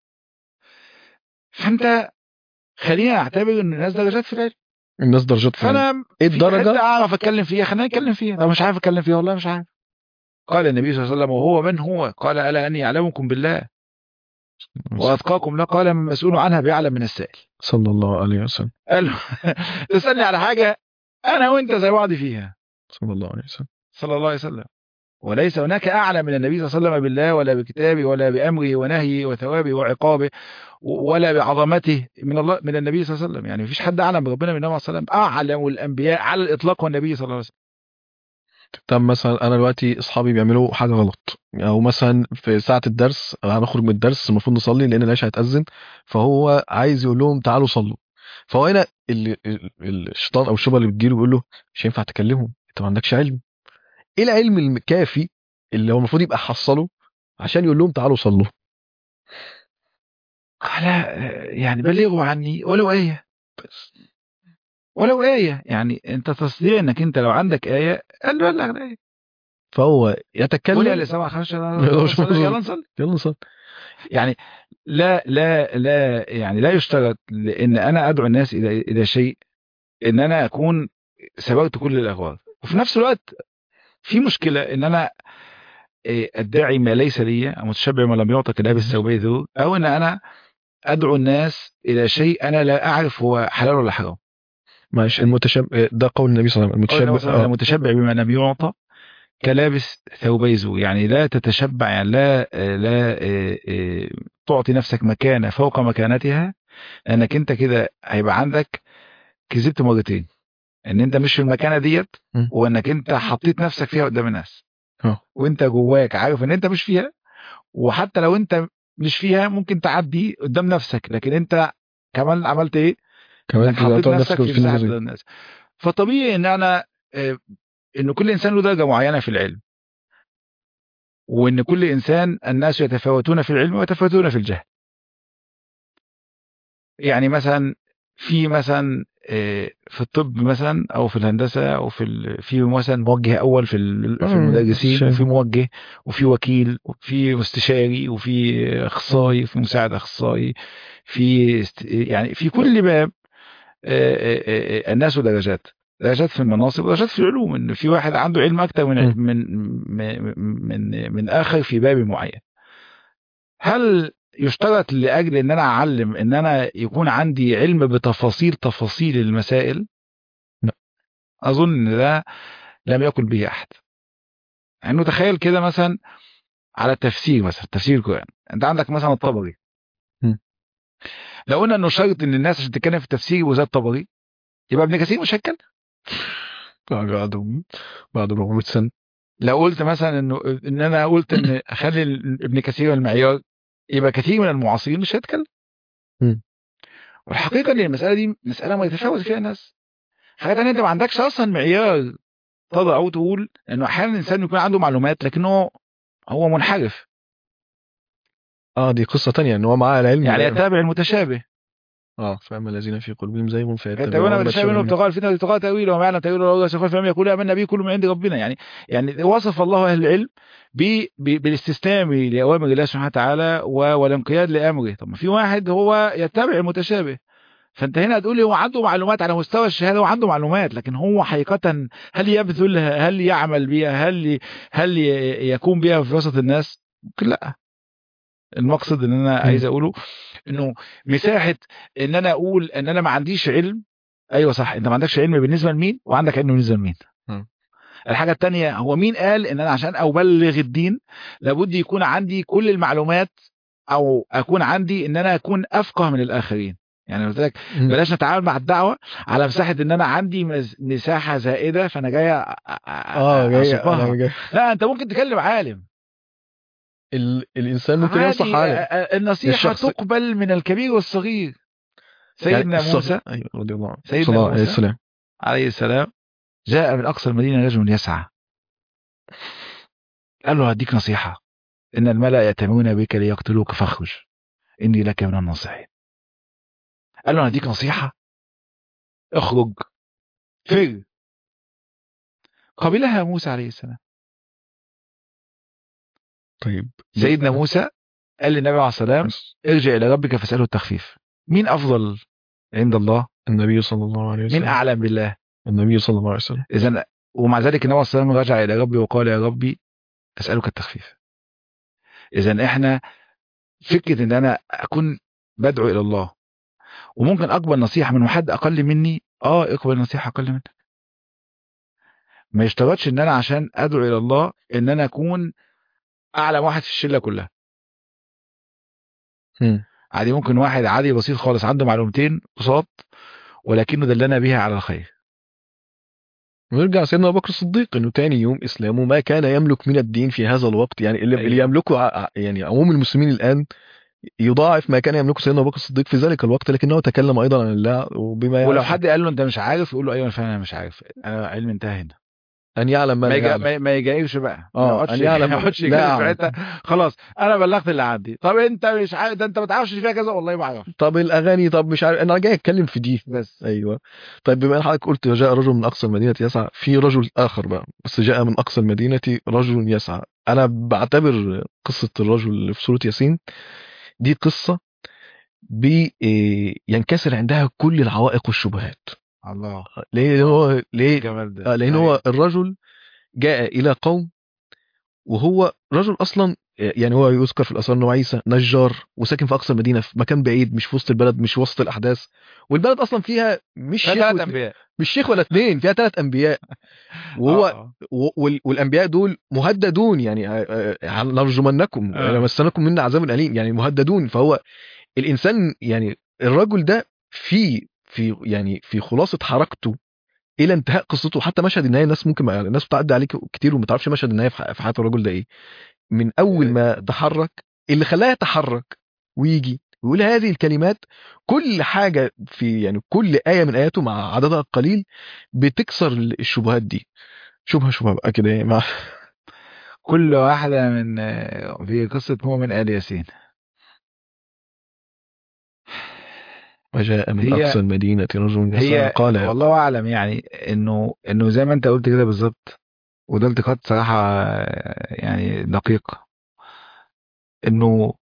Speaker 2: فانت خلينا نعتبر ان الناس درجات في العلم
Speaker 1: الناس درجات في العلم.
Speaker 2: فانا
Speaker 1: ايه
Speaker 2: في
Speaker 1: الدرجه
Speaker 2: حته اعرف اتكلم فيها خلينا نتكلم فيها لو مش عارف اتكلم فيها والله مش عارف قال النبي صلى الله عليه وسلم وهو من هو قال الا اني اعلمكم بالله واتقاكم لا قال من مسؤول عنها بيعلم من السائل
Speaker 1: صلى الله عليه وسلم
Speaker 2: قال له تسالني على حاجه انا وانت زي بعض فيها
Speaker 1: صلى الله عليه وسلم
Speaker 2: صلى الله عليه وسلم وليس هناك اعلم من النبي صلى الله عليه وسلم بالله ولا بكتابه ولا بامره ونهيه وثوابه وعقابه ولا بعظمته من الله من النبي صلى الله عليه وسلم يعني مفيش حد اعلم بربنا من النبي صلى الله عليه وسلم اعلم الانبياء على الاطلاق هو النبي صلى الله عليه وسلم
Speaker 1: طب مثلا انا دلوقتي اصحابي بيعملوا حاجه غلط او مثلا في ساعه الدرس هنخرج من الدرس المفروض نصلي لان العشاء هيتاذن فهو عايز يقول لهم تعالوا صلوا فهو هنا ال- ال- الشيطان او الشبهه اللي بتجيله بيقول له مش هينفع تكلمهم انت ما عندكش علم ايه العلم الكافي اللي هو المفروض يبقى حصله عشان يقول لهم تعالوا صلوا
Speaker 2: قال يعني بلغوا عني ولو ايه ولو ايه يعني انت تستطيع انك انت لو عندك ايه قال له بلغ الايه
Speaker 1: فهو
Speaker 2: قول يا
Speaker 1: يتكلم
Speaker 2: اللي سمع خمسة
Speaker 1: مش مظبوط.
Speaker 2: يلا نصلي
Speaker 1: يلا نصلي
Speaker 2: يعني لا لا لا يعني لا يشترط لان انا ادعو الناس الى الى شيء ان انا اكون سبقت كل الاغوار وفي نفس الوقت في مشكله ان انا إيه، ادعي ما ليس لي او متشبع ما لم يعطى كلاب الثوبي ذو او ان انا ادعو الناس الى شيء انا لا اعرف هو حلال ولا حرام
Speaker 1: معلش المتشبه ده قول النبي صلى الله عليه وسلم
Speaker 2: المتشبع
Speaker 1: المتشبه آه.
Speaker 2: متشبع بما لم يعطى كلابس ثوبي ذو يعني لا تتشبع يعني لا لا إيه، إيه، تعطي نفسك مكانه فوق مكانتها لانك انت كده هيبقى عندك كذبت مرتين ان انت مش في المكانه ديت
Speaker 1: م.
Speaker 2: وانك انت حطيت نفسك فيها قدام الناس
Speaker 1: اه.
Speaker 2: وانت جواك عارف ان انت مش فيها وحتى لو انت مش فيها ممكن تعدي قدام نفسك لكن انت كمان عملت ايه
Speaker 1: كمان
Speaker 2: انك حطيت
Speaker 1: تعتبر
Speaker 2: نفسك في
Speaker 1: في
Speaker 2: مساحه
Speaker 1: النظرية.
Speaker 2: الناس فطبيعي ان انا آه، ان كل انسان له درجه معينه في العلم وان كل انسان الناس يتفاوتون في العلم ويتفاوتون في الجهل يعني مثلا في مثلا آه، في الطب مثلا او في الهندسه او في ال... في مثلا موجه اول في ال... في
Speaker 1: مم،
Speaker 2: المدرسين
Speaker 1: شايف.
Speaker 2: وفي موجه وفي وكيل وفي مستشاري وفي اخصائي وفي مساعد اخصائي في است... يعني في كل باب آه، آه، آه، الناس درجات درجات في المناصب ودرجات في العلوم ان في واحد عنده علم اكتر من
Speaker 1: مم.
Speaker 2: من من من, من اخر في باب معين هل يشترط لاجل ان انا اعلم ان انا يكون عندي علم بتفاصيل تفاصيل المسائل
Speaker 1: لا.
Speaker 2: اظن ان ده لم يقل به احد يعني تخيل كده مثلا على التفسير مثلا تفسير القران انت عندك مثلا الطبري
Speaker 1: مم.
Speaker 2: لو قلنا انه شرط ان الناس عشان تتكلم في التفسير يبقوا زي الطبري يبقى ابن كثير مش هيتكلم
Speaker 1: بعد بعد 400 سنة
Speaker 2: لو قلت مثلا انه ان انا قلت ان اخلي ابن كثير المعيار يبقى كثير من المعاصرين مش هيتكلم
Speaker 1: مم.
Speaker 2: والحقيقه ان المساله دي مساله ما يتفاوت فيها الناس حاجه تانية انت ما عندكش اصلا معيار تضع او تقول انه احيانا الانسان يكون عنده معلومات لكنه هو منحرف
Speaker 1: اه دي قصة تانية ان هو معاه العلم
Speaker 2: يعني يتابع المتشابه
Speaker 1: اه فاما الذين في قلوبهم زيغ فيتبعون
Speaker 2: يتابعون
Speaker 1: ما
Speaker 2: المتشابه
Speaker 1: تشابه
Speaker 2: منه
Speaker 1: منه.
Speaker 2: ابتغاء الفتنه وابتغاء تاويله وما يعلم تاويله الله سوف فهم يقول امنا به كل من عند ربنا يعني يعني وصف الله اهل العلم ب- ب- بالاستسلام لاوامر الله سبحانه وتعالى و- والانقياد لامره طب ما في واحد هو يتبع المتشابه فانت هنا هتقول لي هو عنده معلومات على مستوى الشهاده هو عنده معلومات لكن هو حقيقه هل يبذلها هل يعمل بها هل ي- هل ي- يكون بها في وسط الناس ممكن لا المقصد ان انا عايز اقوله انه مساحه ان انا اقول ان انا ما عنديش علم ايوه صح انت ما عندكش علم بالنسبه لمين وعندك علم بالنسبه لمين
Speaker 1: مم.
Speaker 2: الحاجه الثانيه هو مين قال ان انا عشان ابلغ الدين لابد يكون عندي كل المعلومات او اكون عندي ان انا اكون افقه من الاخرين يعني قلت لك
Speaker 1: مم.
Speaker 2: بلاش نتعامل مع الدعوه على مساحه ان انا عندي مز- مساحه زائده فانا جاي أ- أ-
Speaker 1: اه جاي
Speaker 2: أصفها.
Speaker 1: أنا جاي.
Speaker 2: لا انت ممكن تكلم عالم
Speaker 1: ال... الانسان ممكن
Speaker 2: عادي،
Speaker 1: ينصح عالم
Speaker 2: آه، آه، النصيحه
Speaker 1: الشخص-
Speaker 2: تقبل من الكبير والصغير سيدنا
Speaker 1: يعني الصغ-
Speaker 2: موسى
Speaker 1: ايوه رضي الله عنه
Speaker 2: سيدنا
Speaker 1: صلى الله عليه
Speaker 2: موسى.
Speaker 1: وسلم
Speaker 2: عليه السلام جاء من أقصى المدينة رجل يسعى قال له هديك نصيحة إن الملأ يأتمرون بك ليقتلوك فاخرج إني لك من الناصحين قال له هديك نصيحة اخرج فر قبلها موسى عليه السلام
Speaker 1: طيب
Speaker 2: سيدنا موسى قال للنبي عليه السلام ارجع إلى ربك فاسأله التخفيف مين أفضل عند الله
Speaker 1: النبي صلى الله عليه وسلم
Speaker 2: مين أعلم بالله
Speaker 1: النبي صلى الله عليه وسلم
Speaker 2: إذا ومع ذلك النبي عليه السلام رجع إلى ربي وقال يا ربي أسألك التخفيف إذا إحنا فكرة إن أنا أكون بدعو إلى الله وممكن أقبل نصيحة من حد أقل مني آه اقبل نصيحة أقل منك ما يشترطش إن أنا عشان أدعو إلى الله إن أنا أكون أعلى واحد في الشلة كلها
Speaker 1: مم.
Speaker 2: عادي ممكن واحد عادي بسيط خالص عنده معلومتين قصاد ولكنه دلنا بها على الخير
Speaker 1: ونرجع سيدنا ابو بكر الصديق انه تاني يوم اسلامه ما كان يملك من الدين في هذا الوقت يعني اللي,
Speaker 2: أيوة.
Speaker 1: اللي يملكه ع- يعني عموم المسلمين الان يضاعف ما كان يملكه سيدنا ابو بكر الصديق في ذلك الوقت لكنه تكلم ايضا عن الله وبما
Speaker 2: ولو
Speaker 1: يعرف
Speaker 2: حد قال له أنت مش عارف يقول له أيوه أنا فعلا أنا مش عارف أنا علمي انتهى هنا
Speaker 1: ان يعلم ما
Speaker 2: ما
Speaker 1: لا
Speaker 2: يجا
Speaker 1: يعلم
Speaker 2: ما, ما يجايبش بقى
Speaker 1: آه،
Speaker 2: ما يقعدش-
Speaker 1: أن يعلم
Speaker 2: ما يقعدش
Speaker 1: لا
Speaker 2: يتكلم في
Speaker 1: أعلم.
Speaker 2: حتة. خلاص انا بلغت اللي عندي طب انت مش عارف ده انت ما تعرفش فيها كذا والله ما اعرف
Speaker 1: طب الاغاني طب مش عارف انا جاي اتكلم في دي
Speaker 2: بس
Speaker 1: ايوه طيب بما ان حضرتك قلت جاء رجل من اقصى المدينه يسعى في رجل اخر بقى بس جاء من اقصى المدينه رجل يسعى انا بعتبر قصه الرجل اللي في سوره ياسين دي قصه بي إيه، ينكسر عندها كل العوائق والشبهات
Speaker 2: الله
Speaker 1: ليه لأن هو ليه
Speaker 2: الجمال ده
Speaker 1: آه، لان هو الرجل جاء الى قوم وهو رجل اصلا يعني هو يذكر في الاثار انه عيسى نجار وساكن في اقصى المدينه في مكان بعيد مش في وسط البلد مش في وسط الاحداث والبلد اصلا فيها مش شيخ
Speaker 2: ثلاث
Speaker 1: واتنين-
Speaker 2: انبياء
Speaker 1: مش شيخ ولا اثنين فيها ثلاث انبياء وهو
Speaker 2: آه،
Speaker 1: و- وال- والانبياء دول مهددون يعني آه، آه، نرجمنكم
Speaker 2: آه.
Speaker 1: لمسنكم منا عذاب اليم يعني مهددون فهو الانسان يعني الرجل ده في في يعني في خلاصه حركته الى انتهاء قصته حتى مشهد النهايه الناس ممكن ما- الناس بتعدي عليك كتير وما تعرفش مشهد النهايه في ح- في حياه الرجل ده ايه من اول ما تحرك اللي خلاه يتحرك ويجي ويقول هذه الكلمات كل حاجه في يعني كل ايه من اياته مع عددها القليل بتكسر الشبهات دي شبهه شبهه بقى كده يعني مع
Speaker 2: كل واحدة من آه، في قصة مؤمن آل ياسين
Speaker 1: وجاء من
Speaker 2: هي-
Speaker 1: اقصى المدينه رجل يسعى
Speaker 2: هي
Speaker 1: قال يا
Speaker 2: والله اعلم يعني انه انه زي ما انت قلت كده بالظبط وده التقاط صراحه يعني دقيق انه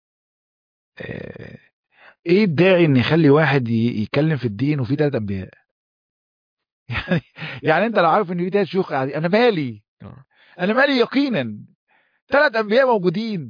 Speaker 2: آه، ايه الداعي ان يخلي واحد ي- يتكلم في الدين وفي ثلاث انبياء يعني يعني انت لو عارف ان في ثلاث شيوخ قاعدين انا مالي
Speaker 1: آه.
Speaker 2: انا مالي يقينا ثلاث انبياء موجودين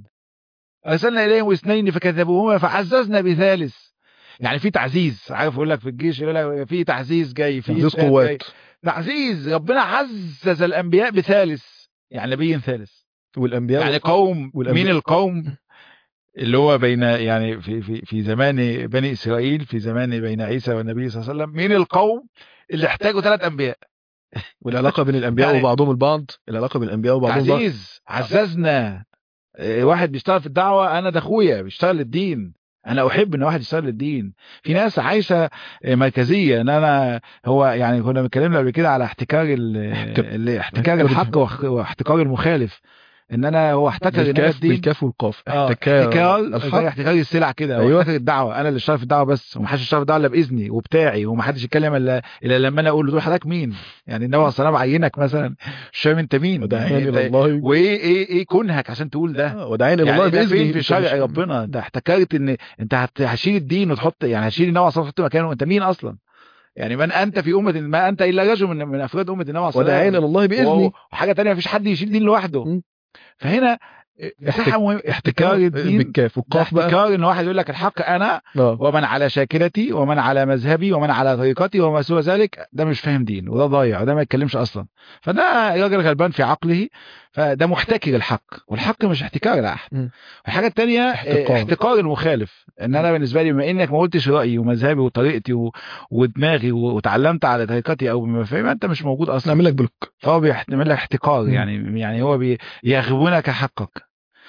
Speaker 2: ارسلنا اليهم اثنين فكذبوهما فعززنا بثالث يعني في تعزيز عارف يقول لك في الجيش يقول لك في تعزيز جاي في
Speaker 1: تعزيز
Speaker 2: إسناد جاي.
Speaker 1: قوات
Speaker 2: تعزيز ربنا عزز الانبياء بثالث يعني نبي ثالث
Speaker 1: والانبياء
Speaker 2: يعني قوم
Speaker 1: والأنبياء-
Speaker 2: مين القوم اللي هو بين يعني في في في زمان بني اسرائيل في زمان بين عيسى والنبي صلى الله عليه وسلم مين القوم اللي احتاجوا ثلاث انبياء
Speaker 1: والعلاقه بين الانبياء
Speaker 2: يعني-
Speaker 1: وبعضهم البعض العلاقه بين الانبياء وبعضهم البعض
Speaker 2: عزيز عززنا إيه، واحد بيشتغل في الدعوه انا ده اخويا بيشتغل للدين انا احب ان واحد يشتغل للدين في ناس عايشه إيه، مركزيه ان انا هو يعني كنا بنتكلم قبل كده على احتكار ال-
Speaker 1: احتك-
Speaker 2: ال- احتكار
Speaker 1: احتكار
Speaker 2: الحق واخ- واحتكار المخالف ان انا هو احتكر ان انا
Speaker 1: بالكاف
Speaker 2: الدين
Speaker 1: بالكاف والقاف
Speaker 2: اه
Speaker 1: احتكار
Speaker 2: احتكار زي
Speaker 1: الحق
Speaker 2: احتكار السلع كده
Speaker 1: أيوة.
Speaker 2: أيوة. احتكار الدعوه انا اللي اشتغل في الدعوه بس ومحدش يشتغل في الدعوه الا باذني وبتاعي ومحدش يتكلم الا الا لما انا اقول له دول حضرتك مين يعني النبي عليه الصلاه والسلام عينك مثلا مش فاهم انت مين
Speaker 1: وداعين
Speaker 2: يعني
Speaker 1: الى
Speaker 2: انت-
Speaker 1: الله
Speaker 2: وايه ايه ايه كنهك عشان تقول ده
Speaker 1: آه، وداعين الى
Speaker 2: يعني
Speaker 1: الله
Speaker 2: ده فين
Speaker 1: باذنه
Speaker 2: في
Speaker 1: أنت
Speaker 2: شرع
Speaker 1: مش-
Speaker 2: ربنا انت احتكرت ان انت هت- هتشيل الدين وتحط يعني هتشيل النبي عليه الصلاه والسلام تحط مكانه انت مين اصلا يعني من انت في امه ما انت الا رجل من من افراد امه النبي عليه الصلاه
Speaker 1: وداعين
Speaker 2: والسلام
Speaker 1: الى الله باذنه
Speaker 2: وهو- وحاجه تانية مفيش حد يشيل دين لوحده
Speaker 1: م.
Speaker 2: فهنا مساحه مهم احتكار الدين
Speaker 1: بالكاف والقاف بقى
Speaker 2: احتكار ان واحد يقول لك الحق انا
Speaker 1: اه
Speaker 2: ومن على شاكلتي ومن على مذهبي ومن على طريقتي وما سوى ذلك ده مش فاهم دين وده ضايع وده ما يتكلمش اصلا فده راجل غلبان في عقله فده محتكر الحق والحق مش احتكار لاحد
Speaker 1: مم.
Speaker 2: الحاجه الثانيه
Speaker 1: احتقار.
Speaker 2: احتقار المخالف ان انا بالنسبه لي بما انك ما قلتش رايي ومذهبي وطريقتي و... ودماغي و- وتعلمت على طريقتي او بمفاهيمي انت مش موجود اصلا
Speaker 1: نعمل لك بلوك
Speaker 2: فهو بيحتمل لك احتقار
Speaker 1: مم.
Speaker 2: يعني يعني هو بيغبنك حقك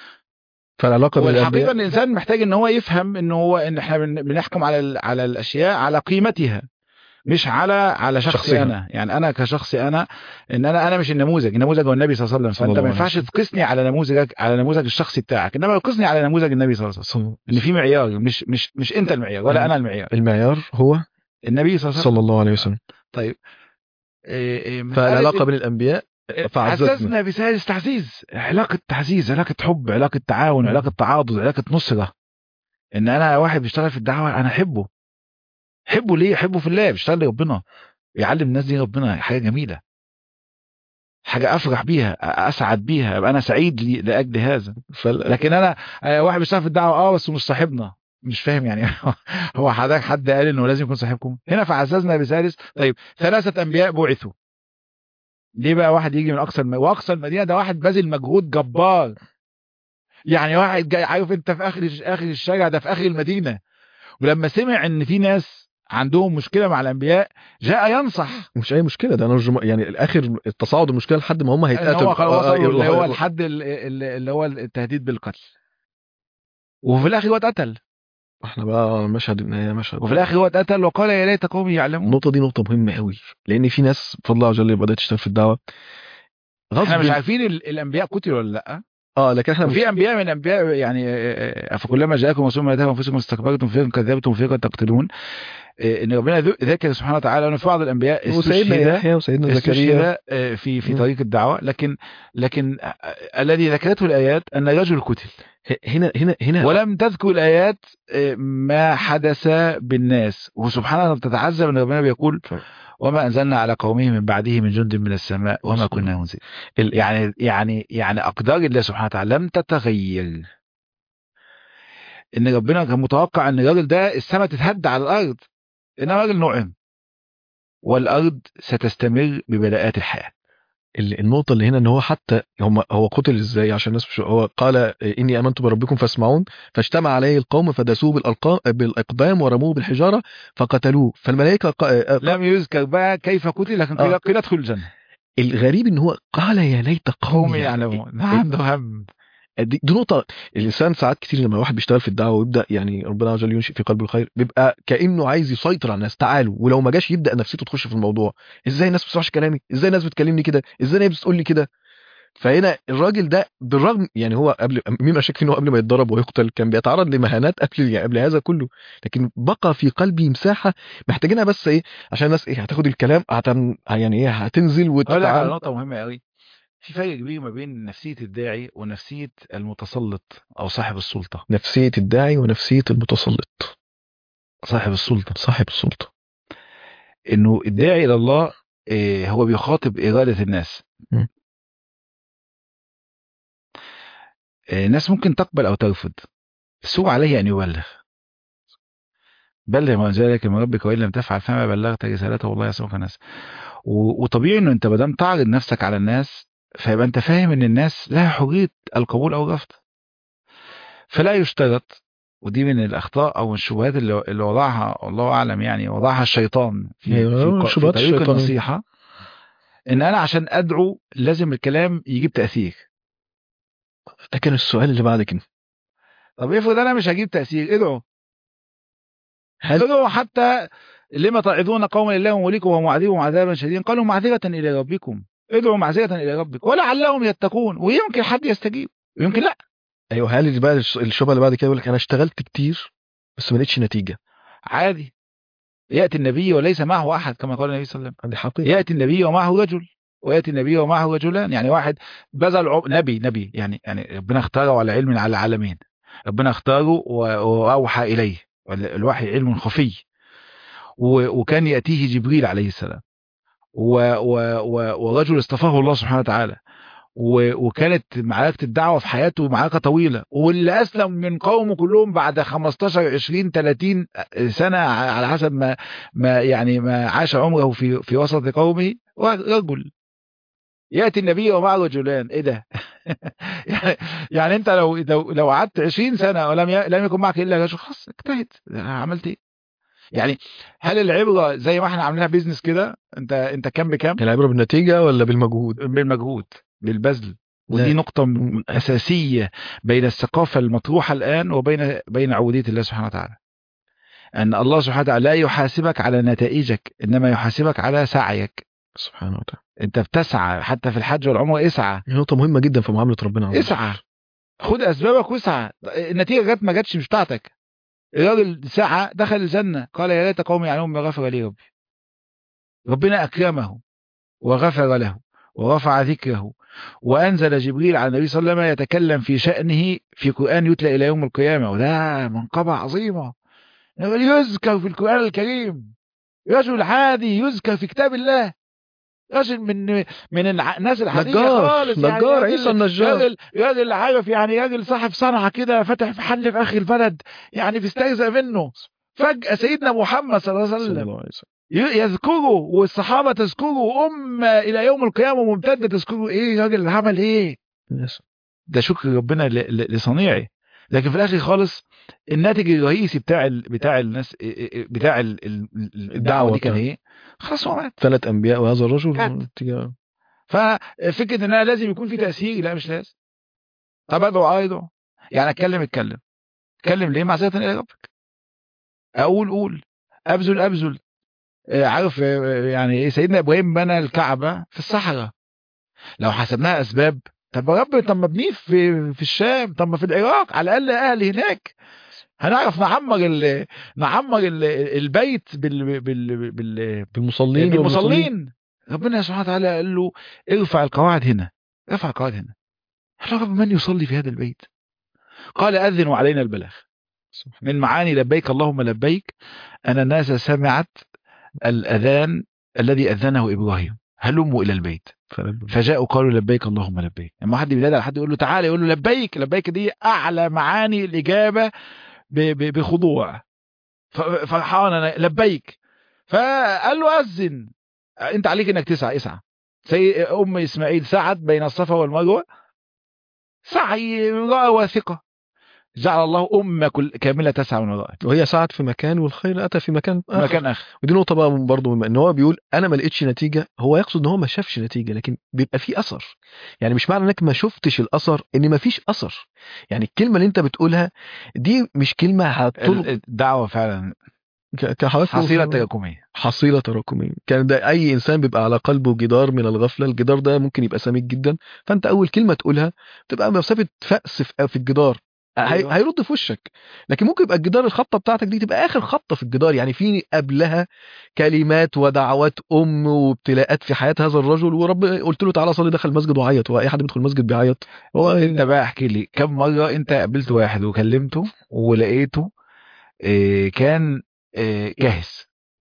Speaker 1: فالعلاقه بين
Speaker 2: والحقيقه
Speaker 1: الانبياء
Speaker 2: ان الانسان محتاج ان هو يفهم ان هو ان احنا بن- بنحكم على ال- على الاشياء على قيمتها مش على على شخصي
Speaker 1: شخصها.
Speaker 2: انا يعني انا كشخصي انا ان انا انا مش النموذج النموذج هو النبي صلى الله عليه وسلم
Speaker 1: صلى
Speaker 2: فانت
Speaker 1: الله
Speaker 2: ما
Speaker 1: عليه
Speaker 2: ينفعش تقيسني على نموذجك على نموذج الشخصي بتاعك انما تقيسني على نموذج النبي صلى الله عليه وسلم
Speaker 1: صلى-
Speaker 2: ان في معيار مش مش مش انت المعيار ولا
Speaker 1: مم.
Speaker 2: انا المعيار
Speaker 1: المعيار هو
Speaker 2: النبي صلى الله عليه وسلم
Speaker 1: صلى الله عليه وسلم
Speaker 2: طيب إيه إيه مسألة
Speaker 1: فالعلاقه بين الانبياء فعززنا
Speaker 2: عززنا بسادس تعزيز علاقة تعزيز علاقة حب علاقة تعاون علاقة تعاضد علاقة نصرة ان انا واحد بيشتغل في الدعوة انا احبه احبه ليه احبه في الله بيشتغل لربنا بيعلم الناس دي ربنا حاجة جميلة حاجة افرح بيها اسعد بيها ابقى انا سعيد لي- لاجل هذا
Speaker 1: فال...
Speaker 2: لكن انا آه، واحد بيشتغل في الدعوة اه بس مش صاحبنا مش فاهم يعني هو حضرتك حد قال انه لازم يكون صاحبكم هنا فعززنا بثالث طيب ثلاثة انبياء بعثوا ليه بقى واحد يجي من اقصى الم... واقصى المدينه ده واحد باذل مجهود جبار يعني واحد جاي عارف انت في اخر اخر الشارع ده في اخر المدينه ولما سمع ان في ناس عندهم مشكله مع الانبياء جاء ينصح
Speaker 1: مش اي مشكله ده انا الجم... يعني الاخر التصاعد المشكله لحد ما هم
Speaker 2: ان
Speaker 1: هيتقاتلوا
Speaker 2: هو خلاص
Speaker 1: آه، آه،
Speaker 2: وصلوا اللي هو
Speaker 1: يروحوا-
Speaker 2: الحد ال- ال- اللي هو التهديد بالقتل وفي الاخر هو اتقتل
Speaker 1: احنا بقى مشهد النهايه مشهد
Speaker 2: وفي الاخر هو اتقتل وقال يا ليت قومي يعلمون
Speaker 1: النقطه دي نقطه مهمه قوي لان في ناس بفضل الله عز وجل بدات تشتغل في الدعوه غصب
Speaker 2: احنا مش عارفين ال- الانبياء قتلوا ولا لا
Speaker 1: اه لكن احنا
Speaker 2: وفي انبياء من الانبياء يعني آه، آه، فكلما جاءكم رسول من يهديكم انفسكم استكبرتم فريقا كذبتم فريقا تقتلون آه، ان ربنا ذ- ذكر سبحانه وتعالى ان في بعض الانبياء
Speaker 1: وسيدنا
Speaker 2: استشهد
Speaker 1: يحيى وسيدنا زكريا
Speaker 2: استشهد آه، في في
Speaker 1: مم.
Speaker 2: طريق الدعوه لكن لكن آه، آه، الذي ذكرته الايات ان رجل قتل
Speaker 1: ه- هنا هنا هنا
Speaker 2: ولم تذكر الايات آه، ما حدث بالناس وسبحان الله بتتعذب ان ربنا بيقول
Speaker 1: ف-
Speaker 2: وما انزلنا على قومه من بعده من جند من السماء وما كنا منزلين
Speaker 1: ال-
Speaker 2: يعني يعني يعني اقدار الله سبحانه وتعالى لم تتغير ان ربنا كان متوقع ان الراجل ده السماء تتهد على الارض انما راجل نعم والارض ستستمر ببلاءات الحياه
Speaker 1: ال- النقطة اللي هنا ان هو حتى هم هو قتل ازاي عشان الناس مش هو قال اني امنت بربكم فاسمعون فاجتمع عليه القوم فدسوه بالألقام بالاقدام ورموه بالحجارة فقتلوه فالملائكة قا-
Speaker 2: لم يذكر بقى كيف قتل لكن قيل
Speaker 1: آه.
Speaker 2: قيل ادخل الجنه
Speaker 1: الغريب ان هو قال يا ليت
Speaker 2: قوم
Speaker 1: قومي
Speaker 2: يعلمون عنده هم
Speaker 1: دي, دي نقطة الإنسان ساعات كتير لما الواحد بيشتغل في الدعوة ويبدأ يعني ربنا عز وجل ينشئ في قلبه الخير بيبقى كأنه عايز يسيطر على الناس تعالوا ولو ما جاش يبدأ نفسيته تخش في الموضوع ازاي الناس ما بتسمعش كلامي ازاي الناس بتكلمني كده ازاي الناس بتقول لي كده فهنا الراجل ده بالرغم يعني هو قبل مين اشك فيه ان هو قبل ما يتضرب ويقتل كان بيتعرض لمهانات قبل يعني قبل هذا كله لكن بقى في قلبي مساحه محتاجينها بس ايه عشان الناس ايه هتاخد الكلام هتن يعني ايه هتنزل
Speaker 2: اقول لك على
Speaker 1: وتتعامل
Speaker 2: نقطه مهمه قوي في فرق كبير ما بين نفسيه الداعي ونفسيه المتسلط او صاحب السلطه
Speaker 1: نفسيه الداعي ونفسيه المتسلط
Speaker 2: صاحب السلطه
Speaker 1: صاحب السلطه
Speaker 2: انه الداعي الى الله إيه، هو بيخاطب اراده الناس
Speaker 1: م.
Speaker 2: إيه، الناس ممكن تقبل او ترفض بس هو عليه ان يبلغ بلغ ما انزل اليك من ربك وان لم تفعل فما بلغت رسالته والله يسمعك الناس و- وطبيعي انه انت ما دام تعرض نفسك على الناس فيبقى انت فاهم ان الناس لها حريه القبول او الرفض فلا يشترط ودي من الاخطاء او الشبهات اللي اللي وضعها والله اعلم يعني وضعها الشيطان في
Speaker 1: أيوة،
Speaker 2: في, ق- في
Speaker 1: الشبهات
Speaker 2: طريق
Speaker 1: الشيطانية.
Speaker 2: النصيحه ان انا عشان ادعو لازم الكلام يجيب تاثير
Speaker 1: لكن السؤال اللي بعد كده
Speaker 2: طب افرض انا مش هجيب تاثير ادعوا
Speaker 1: هل
Speaker 2: ادعوا حتى لما تعظون قوما لله وليكم ومعذبهم عذابا شديدا قالوا معذره الى ربكم ادعوا معذره الى ربكم ولعلهم يتقون ويمكن حد يستجيب ويمكن لا
Speaker 1: ايوه هل اللي بقى الش- الشبهه اللي بعد كده يقول لك انا اشتغلت كتير بس ما لقيتش نتيجه
Speaker 2: عادي ياتي النبي وليس معه احد كما قال النبي صلى الله عليه وسلم
Speaker 1: دي حقيقه
Speaker 2: ياتي النبي ومعه رجل وياتي النبي ومعه رجلان يعني واحد بذل عم... نبي نبي يعني يعني ربنا اختاره على علم على العالمين ربنا اختاره و- واوحى اليه وال- الوحي علم خفي و... وكان ياتيه جبريل عليه السلام و... و... و... ورجل اصطفاه الله سبحانه وتعالى و... وكانت معركه الدعوه في حياته معركه طويله واللي اسلم من قومه كلهم بعد 15 20 30 سنه على حسب ما ما يعني ما عاش عمره في في وسط قومه رجل ياتي النبي ومعه رجلان ايه ده يعني, يعني انت لو لو لو قعدت 20 سنه ولم ي... لم يكن معك الا رجل خلاص اجتهد عملت ايه يعني هل العبره زي ما احنا عاملينها بيزنس كده انت انت كام بكام
Speaker 1: العبره بالنتيجه ولا بالمجهود
Speaker 2: بالمجهود بالبذل ودي
Speaker 1: لا.
Speaker 2: نقطة م- أساسية بين الثقافة المطروحة الآن وبين بين عبودية الله سبحانه وتعالى. أن الله سبحانه وتعالى لا يحاسبك على نتائجك إنما يحاسبك على سعيك.
Speaker 1: سبحانه وتعالى
Speaker 2: أنت بتسعى حتى في الحج والعمرة اسعى
Speaker 1: دي نقطه مهمه جدا في معامله ربنا عز وجل.
Speaker 2: اسعى خد أسبابك واسعى النتيجة جت ما جاتش مش بتاعتك. الراجل سعى دخل الجنة قال يا ليت قومي يعلمون ما غفر لي ربي. ربنا أكرمه وغفر له ورفع ذكره وأنزل جبريل على النبي صلى الله عليه وسلم يتكلم في شأنه في قرآن يتلى إلى يوم القيامة وده منقبة عظيمة يذكر في القرآن الكريم رجل عادي يذكر في كتاب الله رجل من من الع- الناس العادية
Speaker 1: نجار
Speaker 2: خالص يعني
Speaker 1: نجار
Speaker 2: راجل-
Speaker 1: عيسى النجار
Speaker 2: راجل راجل عارف يعني راجل صاحب صنعة كده فتح في محل في آخر البلد يعني بيستهزأ منه فجأة سيدنا محمد صلى الله عليه
Speaker 1: صلى
Speaker 2: وسلم
Speaker 1: الله عليه وسلم
Speaker 2: ي- يذكره والصحابة تذكره أمة إلى يوم القيامة ممتدة تذكره إيه راجل اللي عمل إيه
Speaker 1: يس.
Speaker 2: ده شكر ربنا ل- ل- لصنيعه لكن في الآخر خالص الناتج الرئيسي بتاع ال... بتاع الناس بتاع ال... ال- ال- الدعوة دي كان
Speaker 1: بتاعته.
Speaker 2: إيه خلاص هو مات
Speaker 1: ثلاث انبياء وهذا الرجل
Speaker 2: مات.
Speaker 1: نتيجة-
Speaker 2: ففكرة إن أنا لازم يكون في تأثير لا مش لازم طب أدعو أيضا يعني أتكلم اتكلم اتكلم ليه معذرة إلى ربك أقول قول أبذل أبذل آه، عارف آه، يعني إيه سيدنا إبراهيم بنى الكعبة في الصحراء لو حسبناها أسباب طب يا رب طب ما ابنيه في في الشام طب ما في العراق على الأقل أهلي هناك هنعرف نعمر ال نعمر ال البيت بال بال بال
Speaker 1: بالمصلين والمصلين
Speaker 2: بالمصلين ربنا سبحانه وتعالى قال له ارفع القواعد هنا ارفع القواعد هنا قال له رب من يصلي في هذا البيت قال أذن وعلينا البلاغ من معاني لبيك اللهم لبيك أن الناس سمعت الأذان الذي أذنه إبراهيم هلموا إلى البيت فجاءوا قالوا لبيك اللهم لبيك لما حد بينادي على حد يقول له تعالى يقول له لبيك لبيك دي أعلى معاني الإجابة ب- ب- بخضوع ف- فرحان أنا لبيك فقال له أذن أنت عليك إنك تسعى اسعى سي أم إسماعيل سعت بين الصفا والمروة سعي امرأة واثقة جعل الله أمة كل كاملة تسعى من ورائه
Speaker 1: وهي سعت في مكان والخير اتى في مكان آخر.
Speaker 2: مكان آخر
Speaker 1: ودي نقطه بقى برضه بما ان هو بيقول انا ما لقيتش نتيجه هو يقصد ان هو ما شافش نتيجه لكن بيبقى في اثر يعني مش معنى انك ما شفتش الاثر ان ما فيش اثر يعني الكلمه اللي انت بتقولها دي مش كلمه هتطلق
Speaker 2: الدعوة فعلا
Speaker 1: ك- كحوافز
Speaker 2: حصيلة تراكمية
Speaker 1: حصيلة تراكمية كان ده أي إنسان بيبقى على قلبه جدار من الغفلة الجدار ده ممكن يبقى سميك جدا فأنت أول كلمة تقولها تبقى مسافة فأس في في الجدار هي...
Speaker 2: أيوة.
Speaker 1: هيرد في وشك لكن ممكن يبقى الجدار الخطة بتاعتك دي تبقى آخر خطة في الجدار يعني في قبلها كلمات ودعوات أم وابتلاءات في حياة هذا الرجل ورب قلت له تعالى صلي دخل المسجد وعيط هو أي حد بيدخل المسجد بيعيط هو
Speaker 2: انت بقى احكي لي كم مرة انت قابلت واحد وكلمته ولقيته اه كان اه جاهز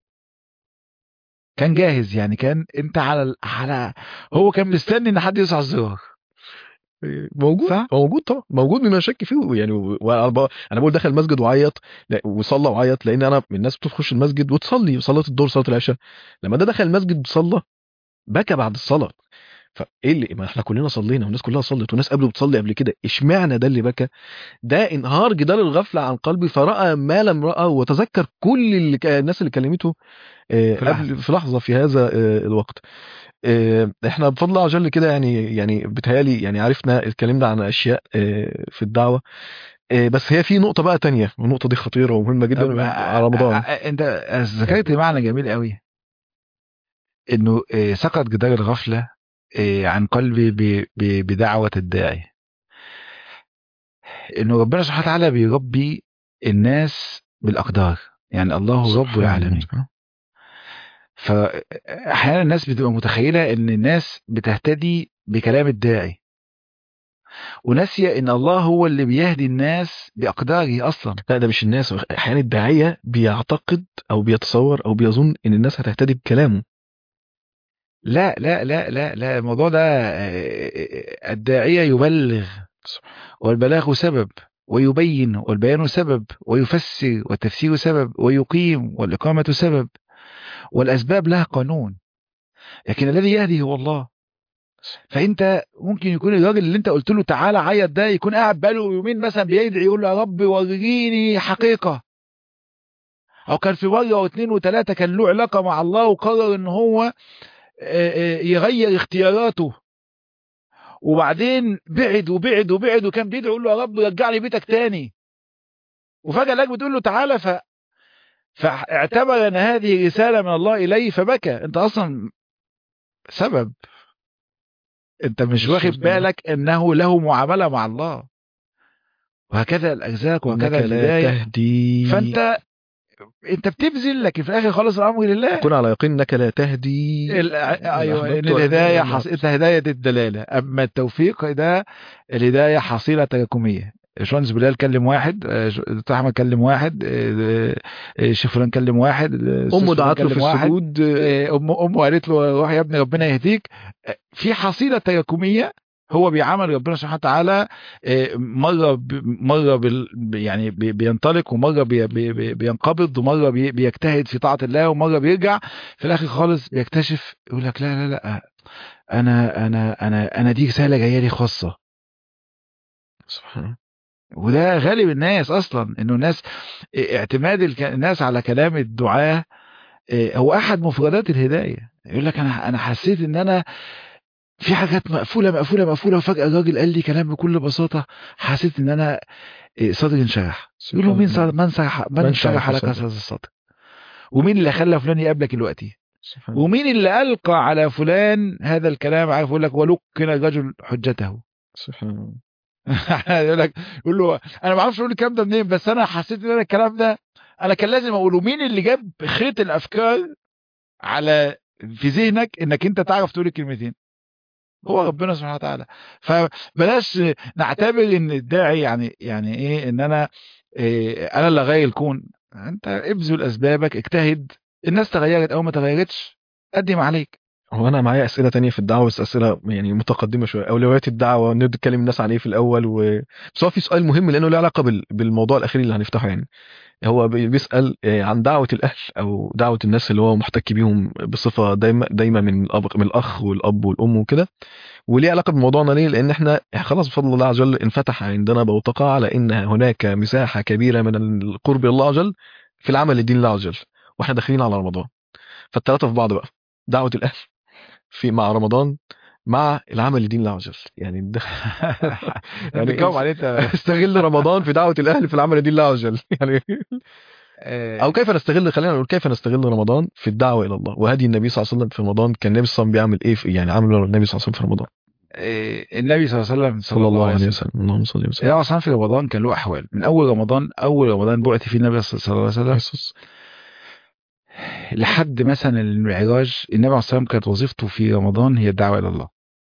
Speaker 2: كان جاهز يعني كان انت على ال- على هو كان مستني ان حد يدوس على الزرار
Speaker 1: موجود
Speaker 2: صح؟
Speaker 1: موجود طبعا موجود بما شك فيه يعني و- وانا ب- أنا بقول دخل المسجد وعيط لا- وصلى وعيط لان انا من الناس بتخش المسجد وتصلي صلاه الظهر صلاه العشاء لما ده دخل المسجد وصلى بكى بعد الصلاه فايه اللي ما احنا كلنا صلينا والناس كلها صلت والناس قبله بتصلي قبل كده اشمعنى ده اللي بكى ده انهار جدار الغفله عن قلبي فراى ما لم راى وتذكر كل اللي ك- الناس اللي كلمته آه،
Speaker 2: في
Speaker 1: قبل
Speaker 2: لحظة.
Speaker 1: في لحظه في هذا آه، الوقت آه، احنا بفضل الله عز وجل كده يعني يعني بتهيالي يعني عرفنا اتكلمنا عن اشياء آه، في الدعوه آه، بس هي في نقطه بقى تانية والنقطه دي خطيره ومهمه
Speaker 2: طب
Speaker 1: جدا على رمضان
Speaker 2: اه- اه- انت ذكرت معنى جميل قوي انه اه، سقط جدار الغفلة اه، عن قلبي ب- ب- بدعوة الداعي انه ربنا سبحانه وتعالى بيربي الناس بالاقدار يعني الله رب العالمين فاحيانا الناس بتبقى متخيله ان الناس بتهتدي بكلام الداعي وناسيه ان الله هو اللي بيهدي الناس باقداره اصلا
Speaker 1: لا ده مش الناس احيانا الداعيه بيعتقد او بيتصور او بيظن ان الناس هتهتدي بكلامه
Speaker 2: لا لا لا لا لا الموضوع ده آه، الداعيه يبلغ والبلاغ سبب ويبين والبيان سبب ويفسر والتفسير سبب ويقيم والإقامة سبب والأسباب لها قانون لكن الذي يهدي هو الله فانت ممكن يكون الراجل اللي انت قلت له تعالى عيط ده يكون قاعد بقاله يومين مثلا بيدعي يقول له يا رب وريني حقيقه او كان في مره واثنين وثلاثه كان له علاقه مع الله وقرر ان هو آه، آه، يغير اختياراته وبعدين بعد وبعد وبعد وكان بيدعي يقول له يا رب رجعني بيتك تاني وفجاه لك بتقول له تعالى ف فاعتبر ان هذه رساله من الله اليه فبكى انت اصلا سبب انت مش
Speaker 1: مش
Speaker 2: واخد
Speaker 1: واخد
Speaker 2: بالك انه له معامله مع الله وهكذا الارزاق
Speaker 1: انك
Speaker 2: وهكذا
Speaker 1: لا
Speaker 2: الهدايه
Speaker 1: تهدي
Speaker 2: فانت انت بتبذل لكن في الاخر خالص الامر لله
Speaker 1: كن على يقين انك لا تهدي
Speaker 2: ال- ايوه ان
Speaker 1: أحببت
Speaker 2: الهدايه
Speaker 1: ولكن
Speaker 2: حص... انت هدايه الدلاله اما التوفيق ده الهدايه حصيله تراكميه باشمهندس بلال كلم واحد آه، ش- دكتور احمد كلم واحد آه، آه، شيخ فلان كلم واحد آه، أستاذ
Speaker 1: امه
Speaker 2: فلان
Speaker 1: دعت له في
Speaker 2: كلم واحد.
Speaker 1: السجود
Speaker 2: آه، ام امه قالت له روح يا ابني ربنا يهديك آه، في حصيله تراكميه هو بيعامل ربنا سبحانه وتعالى آه، مره ب- مره بال يعني بي- بينطلق ومره بي بي بي- بينقبض ومره بي بيجتهد في طاعه الله ومره بيرجع في الاخر خالص بيكتشف يقول لك لا لا لا انا انا انا انا دي رساله جايه لي خاصه
Speaker 1: سبحان الله.
Speaker 2: وده غالب الناس اصلا انه الناس اعتماد الك- الناس على كلام الدعاه آه، هو احد مفردات الهدايه يقول لك انا انا حسيت ان انا في حاجات مقفوله مقفوله مقفوله وفجاه الراجل قال لي كلام بكل بساطه حسيت ان انا آه، صدري انشرح يقول له مين صار من شرح من
Speaker 1: من
Speaker 2: شرح
Speaker 1: شرح
Speaker 2: لك
Speaker 1: صدرك؟
Speaker 2: هذا الصدر ومين اللي خلى فلان يقابلك دلوقتي
Speaker 1: سبحان الله.
Speaker 2: ومين اللي القى على فلان هذا الكلام عارف يقول لك ولكن الرجل حجته
Speaker 1: سبحان الله.
Speaker 2: يقول لك يقول له انا ما اعرفش اقول الكلام ده منين بس انا حسيت ان انا الكلام ده انا كان لازم اقوله مين اللي جاب خيط الافكار على في ذهنك انك انت تعرف تقول الكلمتين هو ربنا سبحانه وتعالى فبلاش نعتبر ان الداعي يعني يعني ايه ان انا إيه انا اللي اغير الكون انت ابذل اسبابك اجتهد الناس تغيرت او ما تغيرتش قدم عليك
Speaker 1: هو انا معايا اسئله تانية في الدعوه بس اسئله يعني متقدمه شويه اولويات الدعوه نتكلم الناس عن ايه في الاول و... بس هو في سؤال مهم لانه له علاقه بال... بالموضوع الاخير اللي هنفتحه يعني هو بي- بيسال آه، عن دعوه الاهل او دعوه الناس اللي هو محتك بيهم بصفه دايما دايما من الاب من الاخ والاب والام وكده وليه علاقه بموضوعنا ليه لان احنا خلاص بفضل الله عز وجل انفتح عندنا بوتقه على ان هناك مساحه كبيره من القرب الى الله عز وجل في العمل لدين الله عز وجل واحنا داخلين على رمضان فالثلاثه في بعض بقى دعوه الاهل في مع رمضان مع العمل لدين الله عز وجل يعني ده
Speaker 2: يعني بتجاوب عليه انت
Speaker 1: استغل رمضان في دعوه الاهل في العمل لدين الله عز وجل يعني
Speaker 2: آه،
Speaker 1: او كيف نستغل خلينا نقول كيف نستغل رمضان في الدعوه الى الله وهدي النبي صلى الله عليه وسلم في رمضان كان النبي صلى الله عليه وسلم بيعمل ايه في يعني عمل النبي صلى الله عليه وسلم في رمضان
Speaker 2: آه، النبي صلى الله عليه وسلم
Speaker 1: صلى الله عليه وسلم اللهم صل وسلم
Speaker 2: النبي صلى في رمضان كان له احوال من اول رمضان اول رمضان بعث فيه النبي صلى الله عليه وسلم
Speaker 1: يحسس.
Speaker 2: لحد مثلا المعراج النبي عليه الصلاه والسلام كانت وظيفته في رمضان هي الدعوه الى الله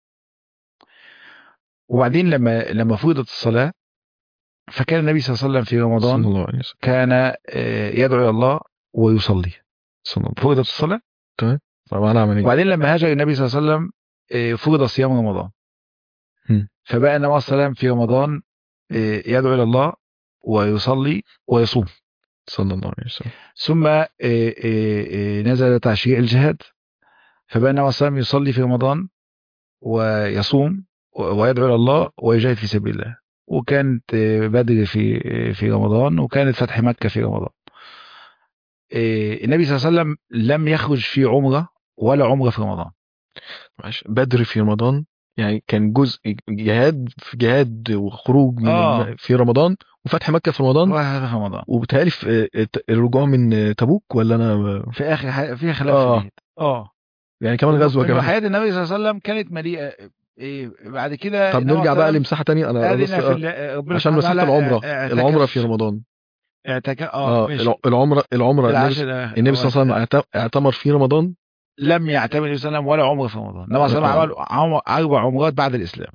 Speaker 2: وبعدين لما لما فرضت الصلاه فكان النبي صلى الله عليه وسلم في
Speaker 1: صلى
Speaker 2: رمضان
Speaker 1: الله عليه وسلم
Speaker 2: كان آه، يدعو الى الله ويصلي
Speaker 1: صلى الله عليه
Speaker 2: فرضت الصلاه
Speaker 1: وسلم طبعا عمل ايه
Speaker 2: وبعدين لما هاجر النبي صلى الله عليه وسلم آه، فرض صيام رمضان
Speaker 1: هم.
Speaker 2: فبقى النبي صلى الله عليه وسلم في رمضان آه، يدعو الى الله ويصلي ويصوم
Speaker 1: صلى الله عليه وسلم
Speaker 2: ثم آه، آه، آه، نزل تشريع الجهاد فبقى النبي صلى الله عليه وسلم يصلي في رمضان ويصوم و- ويدعو الى الله ويجاهد في سبيل الله وكانت آه، بدر في آه، في رمضان وكانت فتح مكه في رمضان آه، النبي صلى الله عليه وسلم لم يخرج في عمره ولا عمره في رمضان
Speaker 1: معلش بدر في رمضان يعني كان جزء جهاد في جهاد وخروج من
Speaker 2: آه.
Speaker 1: الم- في رمضان وفتح مكه في رمضان
Speaker 2: وهذا في رمضان
Speaker 1: وبالتالي في آه، الرجوع من تبوك ولا انا
Speaker 2: في اخر ح- فيها خلاف
Speaker 1: آه.
Speaker 2: شديد اه
Speaker 1: يعني كمان غزوه
Speaker 2: إنه
Speaker 1: كمان
Speaker 2: حياه النبي صلى الله عليه وسلم كانت مليئه إيه بعد كده
Speaker 1: طب
Speaker 2: النبي
Speaker 1: نرجع
Speaker 2: صلى الله
Speaker 1: بقى
Speaker 2: عليه
Speaker 1: لمساحه تانية انا
Speaker 2: وسلم
Speaker 1: بس
Speaker 2: أذن في ال- ربنا
Speaker 1: عشان
Speaker 2: سبحانه
Speaker 1: مساحه
Speaker 2: وتعالى
Speaker 1: العمره
Speaker 2: اعتكف-
Speaker 1: العمره في رمضان
Speaker 2: اعتكف اه
Speaker 1: اه
Speaker 2: ماشي.
Speaker 1: الع- العمره العمره النبي
Speaker 2: العشر ده-
Speaker 1: النبي صلى الله عليه وسلم اعت- اعتمر في رمضان
Speaker 2: لم يعتمد النبي صلى الله عليه وسلم ولا عمره في رمضان النبي صلى الله عليه وسلم عمل عم- اربع عمرات بعد الاسلام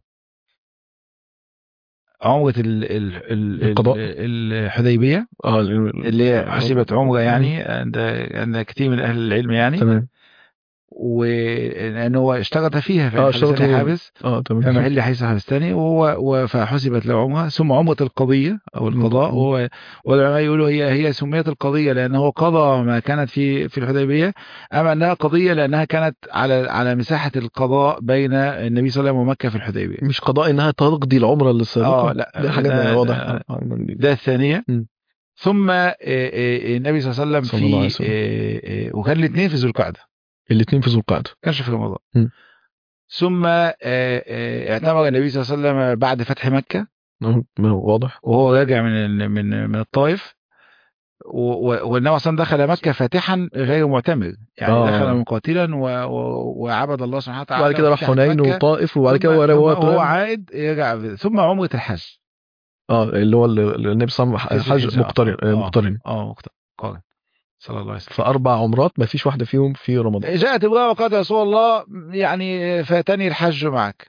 Speaker 2: عمره ال ال ال
Speaker 1: القضاء.
Speaker 2: ال- الحديبيه
Speaker 1: اه ال-
Speaker 2: اللي هي حسبت عمره يعني عند عند كثير من اهل العلم يعني
Speaker 1: تمام
Speaker 2: ولانه هو اشترط فيها في
Speaker 1: آه،
Speaker 2: الحبس
Speaker 1: اشترط هو.
Speaker 2: حابس
Speaker 1: اه تمام
Speaker 2: فمحل حيث حبستني وهو و- فحسبت له عمره ثم عمره القضيه او القضاء
Speaker 1: مم.
Speaker 2: وهو والعلماء يقولوا هي هي سميت القضيه لانه قضى ما كانت في في الحديبيه اما انها قضيه لانها كانت على على مساحه القضاء بين النبي صلى الله عليه وسلم ومكه في الحديبيه
Speaker 1: مش قضاء انها تقضي العمره اللي سابقه
Speaker 2: اه لا
Speaker 1: دي حاجه
Speaker 2: ده-
Speaker 1: واضح
Speaker 2: ده-
Speaker 1: آه،
Speaker 2: ده الثانيه
Speaker 1: مم.
Speaker 2: ثم آه، آه، النبي صلى الله عليه وسلم
Speaker 1: صلى الله عليه
Speaker 2: في
Speaker 1: وسلم.
Speaker 2: آه، آه، وكان الاثنين في ذو القعده
Speaker 1: الاثنين في ذو القعده
Speaker 2: كانش في رمضان
Speaker 1: مم.
Speaker 2: ثم آه، آه، اعتمر النبي صلى الله عليه وسلم بعد فتح مكه
Speaker 1: آه، واضح
Speaker 2: وهو راجع من ال- من من الطائف و- و- والنبي صلى الله عليه وسلم دخل مكه فاتحا غير معتمر يعني
Speaker 1: آه.
Speaker 2: دخل مقاتلا و- و- وعبد الله سبحانه وتعالى
Speaker 1: وبعد كده راح
Speaker 2: وفتح
Speaker 1: حنين
Speaker 2: مكة.
Speaker 1: وطائف وبعد
Speaker 2: ثم-
Speaker 1: كده
Speaker 2: ثم
Speaker 1: هو
Speaker 2: هو عائد يرجع ثم عمره الحج
Speaker 1: اه اللي هو اللي اللي النبي صلى الله عليه وسلم حج
Speaker 2: الحجة.
Speaker 1: مقترن آه،
Speaker 2: آه.
Speaker 1: مقترن
Speaker 2: اه مقترن قارن صلى الله عليه وسلم
Speaker 1: فاربع عمرات ما فيش واحده فيهم في رمضان
Speaker 2: جاءت امرأة وقالت يا رسول الله يعني فاتني الحج معك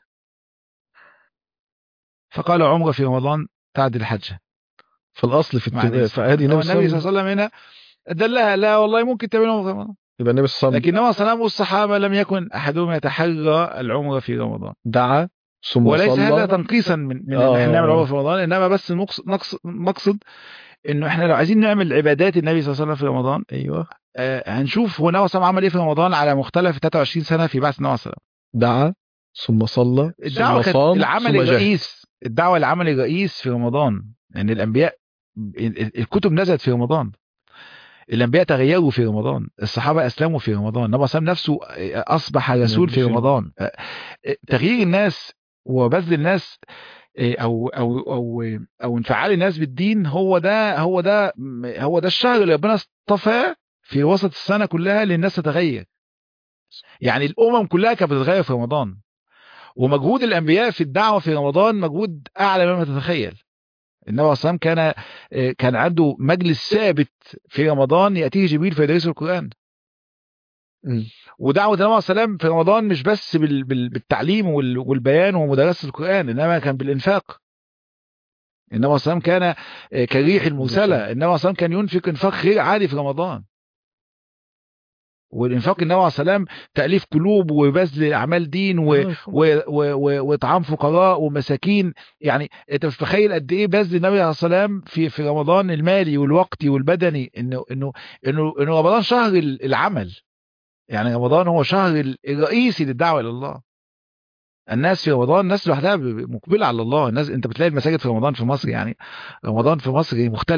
Speaker 2: فقال عمره في رمضان تعدل الحجة
Speaker 1: فالاصل في
Speaker 2: مع
Speaker 1: التم...
Speaker 2: النبي
Speaker 1: فادي
Speaker 2: هو
Speaker 1: النبي
Speaker 2: النبي
Speaker 1: صلى
Speaker 2: صلى
Speaker 1: الله عليه وسلم
Speaker 2: الله عليه وسلم هنا دلها لا والله ممكن تعملهم في رمضان
Speaker 1: يبقى النبي صلى الله عليه وسلم
Speaker 2: لكن النبي صلى الله عليه وسلم والصحابة لم يكن أحدهم يتحرى العمرة في رمضان
Speaker 1: دعا ثم
Speaker 2: وليس
Speaker 1: صلى
Speaker 2: هذا تنقيصا من من
Speaker 1: آه.
Speaker 2: ان احنا نعمل عمرة في رمضان انما بس المقصد مقصد, مقصد انه احنا لو عايزين نعمل عبادات النبي صلى الله عليه وسلم في رمضان
Speaker 1: ايوه
Speaker 2: آه هنشوف هو النبي صلى الله عليه وسلم عمل ايه في رمضان على مختلف 23 سنة في بعث النبي صلى الله عليه وسلم
Speaker 1: دعا ثم صلى
Speaker 2: الدعوة
Speaker 1: ثم
Speaker 2: كانت
Speaker 1: صام
Speaker 2: العمل
Speaker 1: ثم جاهد
Speaker 2: الرئيس الدعوة العمل الرئيس في رمضان لأن يعني الأنبياء الكتب نزلت في رمضان الأنبياء تغيروا في رمضان الصحابة أسلموا في رمضان النبي صلى الله عليه وسلم نفسه أصبح رسول في رمضان تغيير الناس وبذل الناس او او او او انفعال الناس بالدين هو ده هو ده هو ده الشهر اللي ربنا اصطفاه في وسط السنه كلها للناس تتغير يعني الامم كلها كانت بتتغير في رمضان ومجهود الانبياء في الدعوه في رمضان مجهود اعلى مما تتخيل النبي صلى الله عليه وسلم كان كان عنده مجلس ثابت في رمضان ياتيه جبريل فيدرس القران ودعوه النبي صلى الله عليه وسلم في رمضان مش بس بالتعليم والبيان ومدرسه القران انما كان بالانفاق النبي صلى الله عليه وسلم كان كالريح المرسله النبي صلى الله عليه وسلم كان ينفق انفاق غير عادي في رمضان والانفاق النبي عليه السلام تاليف قلوب وبذل اعمال دين واطعام فقراء ومساكين يعني انت مش متخيل قد ايه بذل النبي عليه السلام في في رمضان المالي والوقتي والبدني انه انه انه انه رمضان شهر العمل يعني رمضان هو شهر الرئيسي للدعوه الى الله الناس في رمضان الناس لوحدها مقبله على الله الناس انت بتلاقي المساجد في رمضان في مصر يعني رمضان في مصر مختلف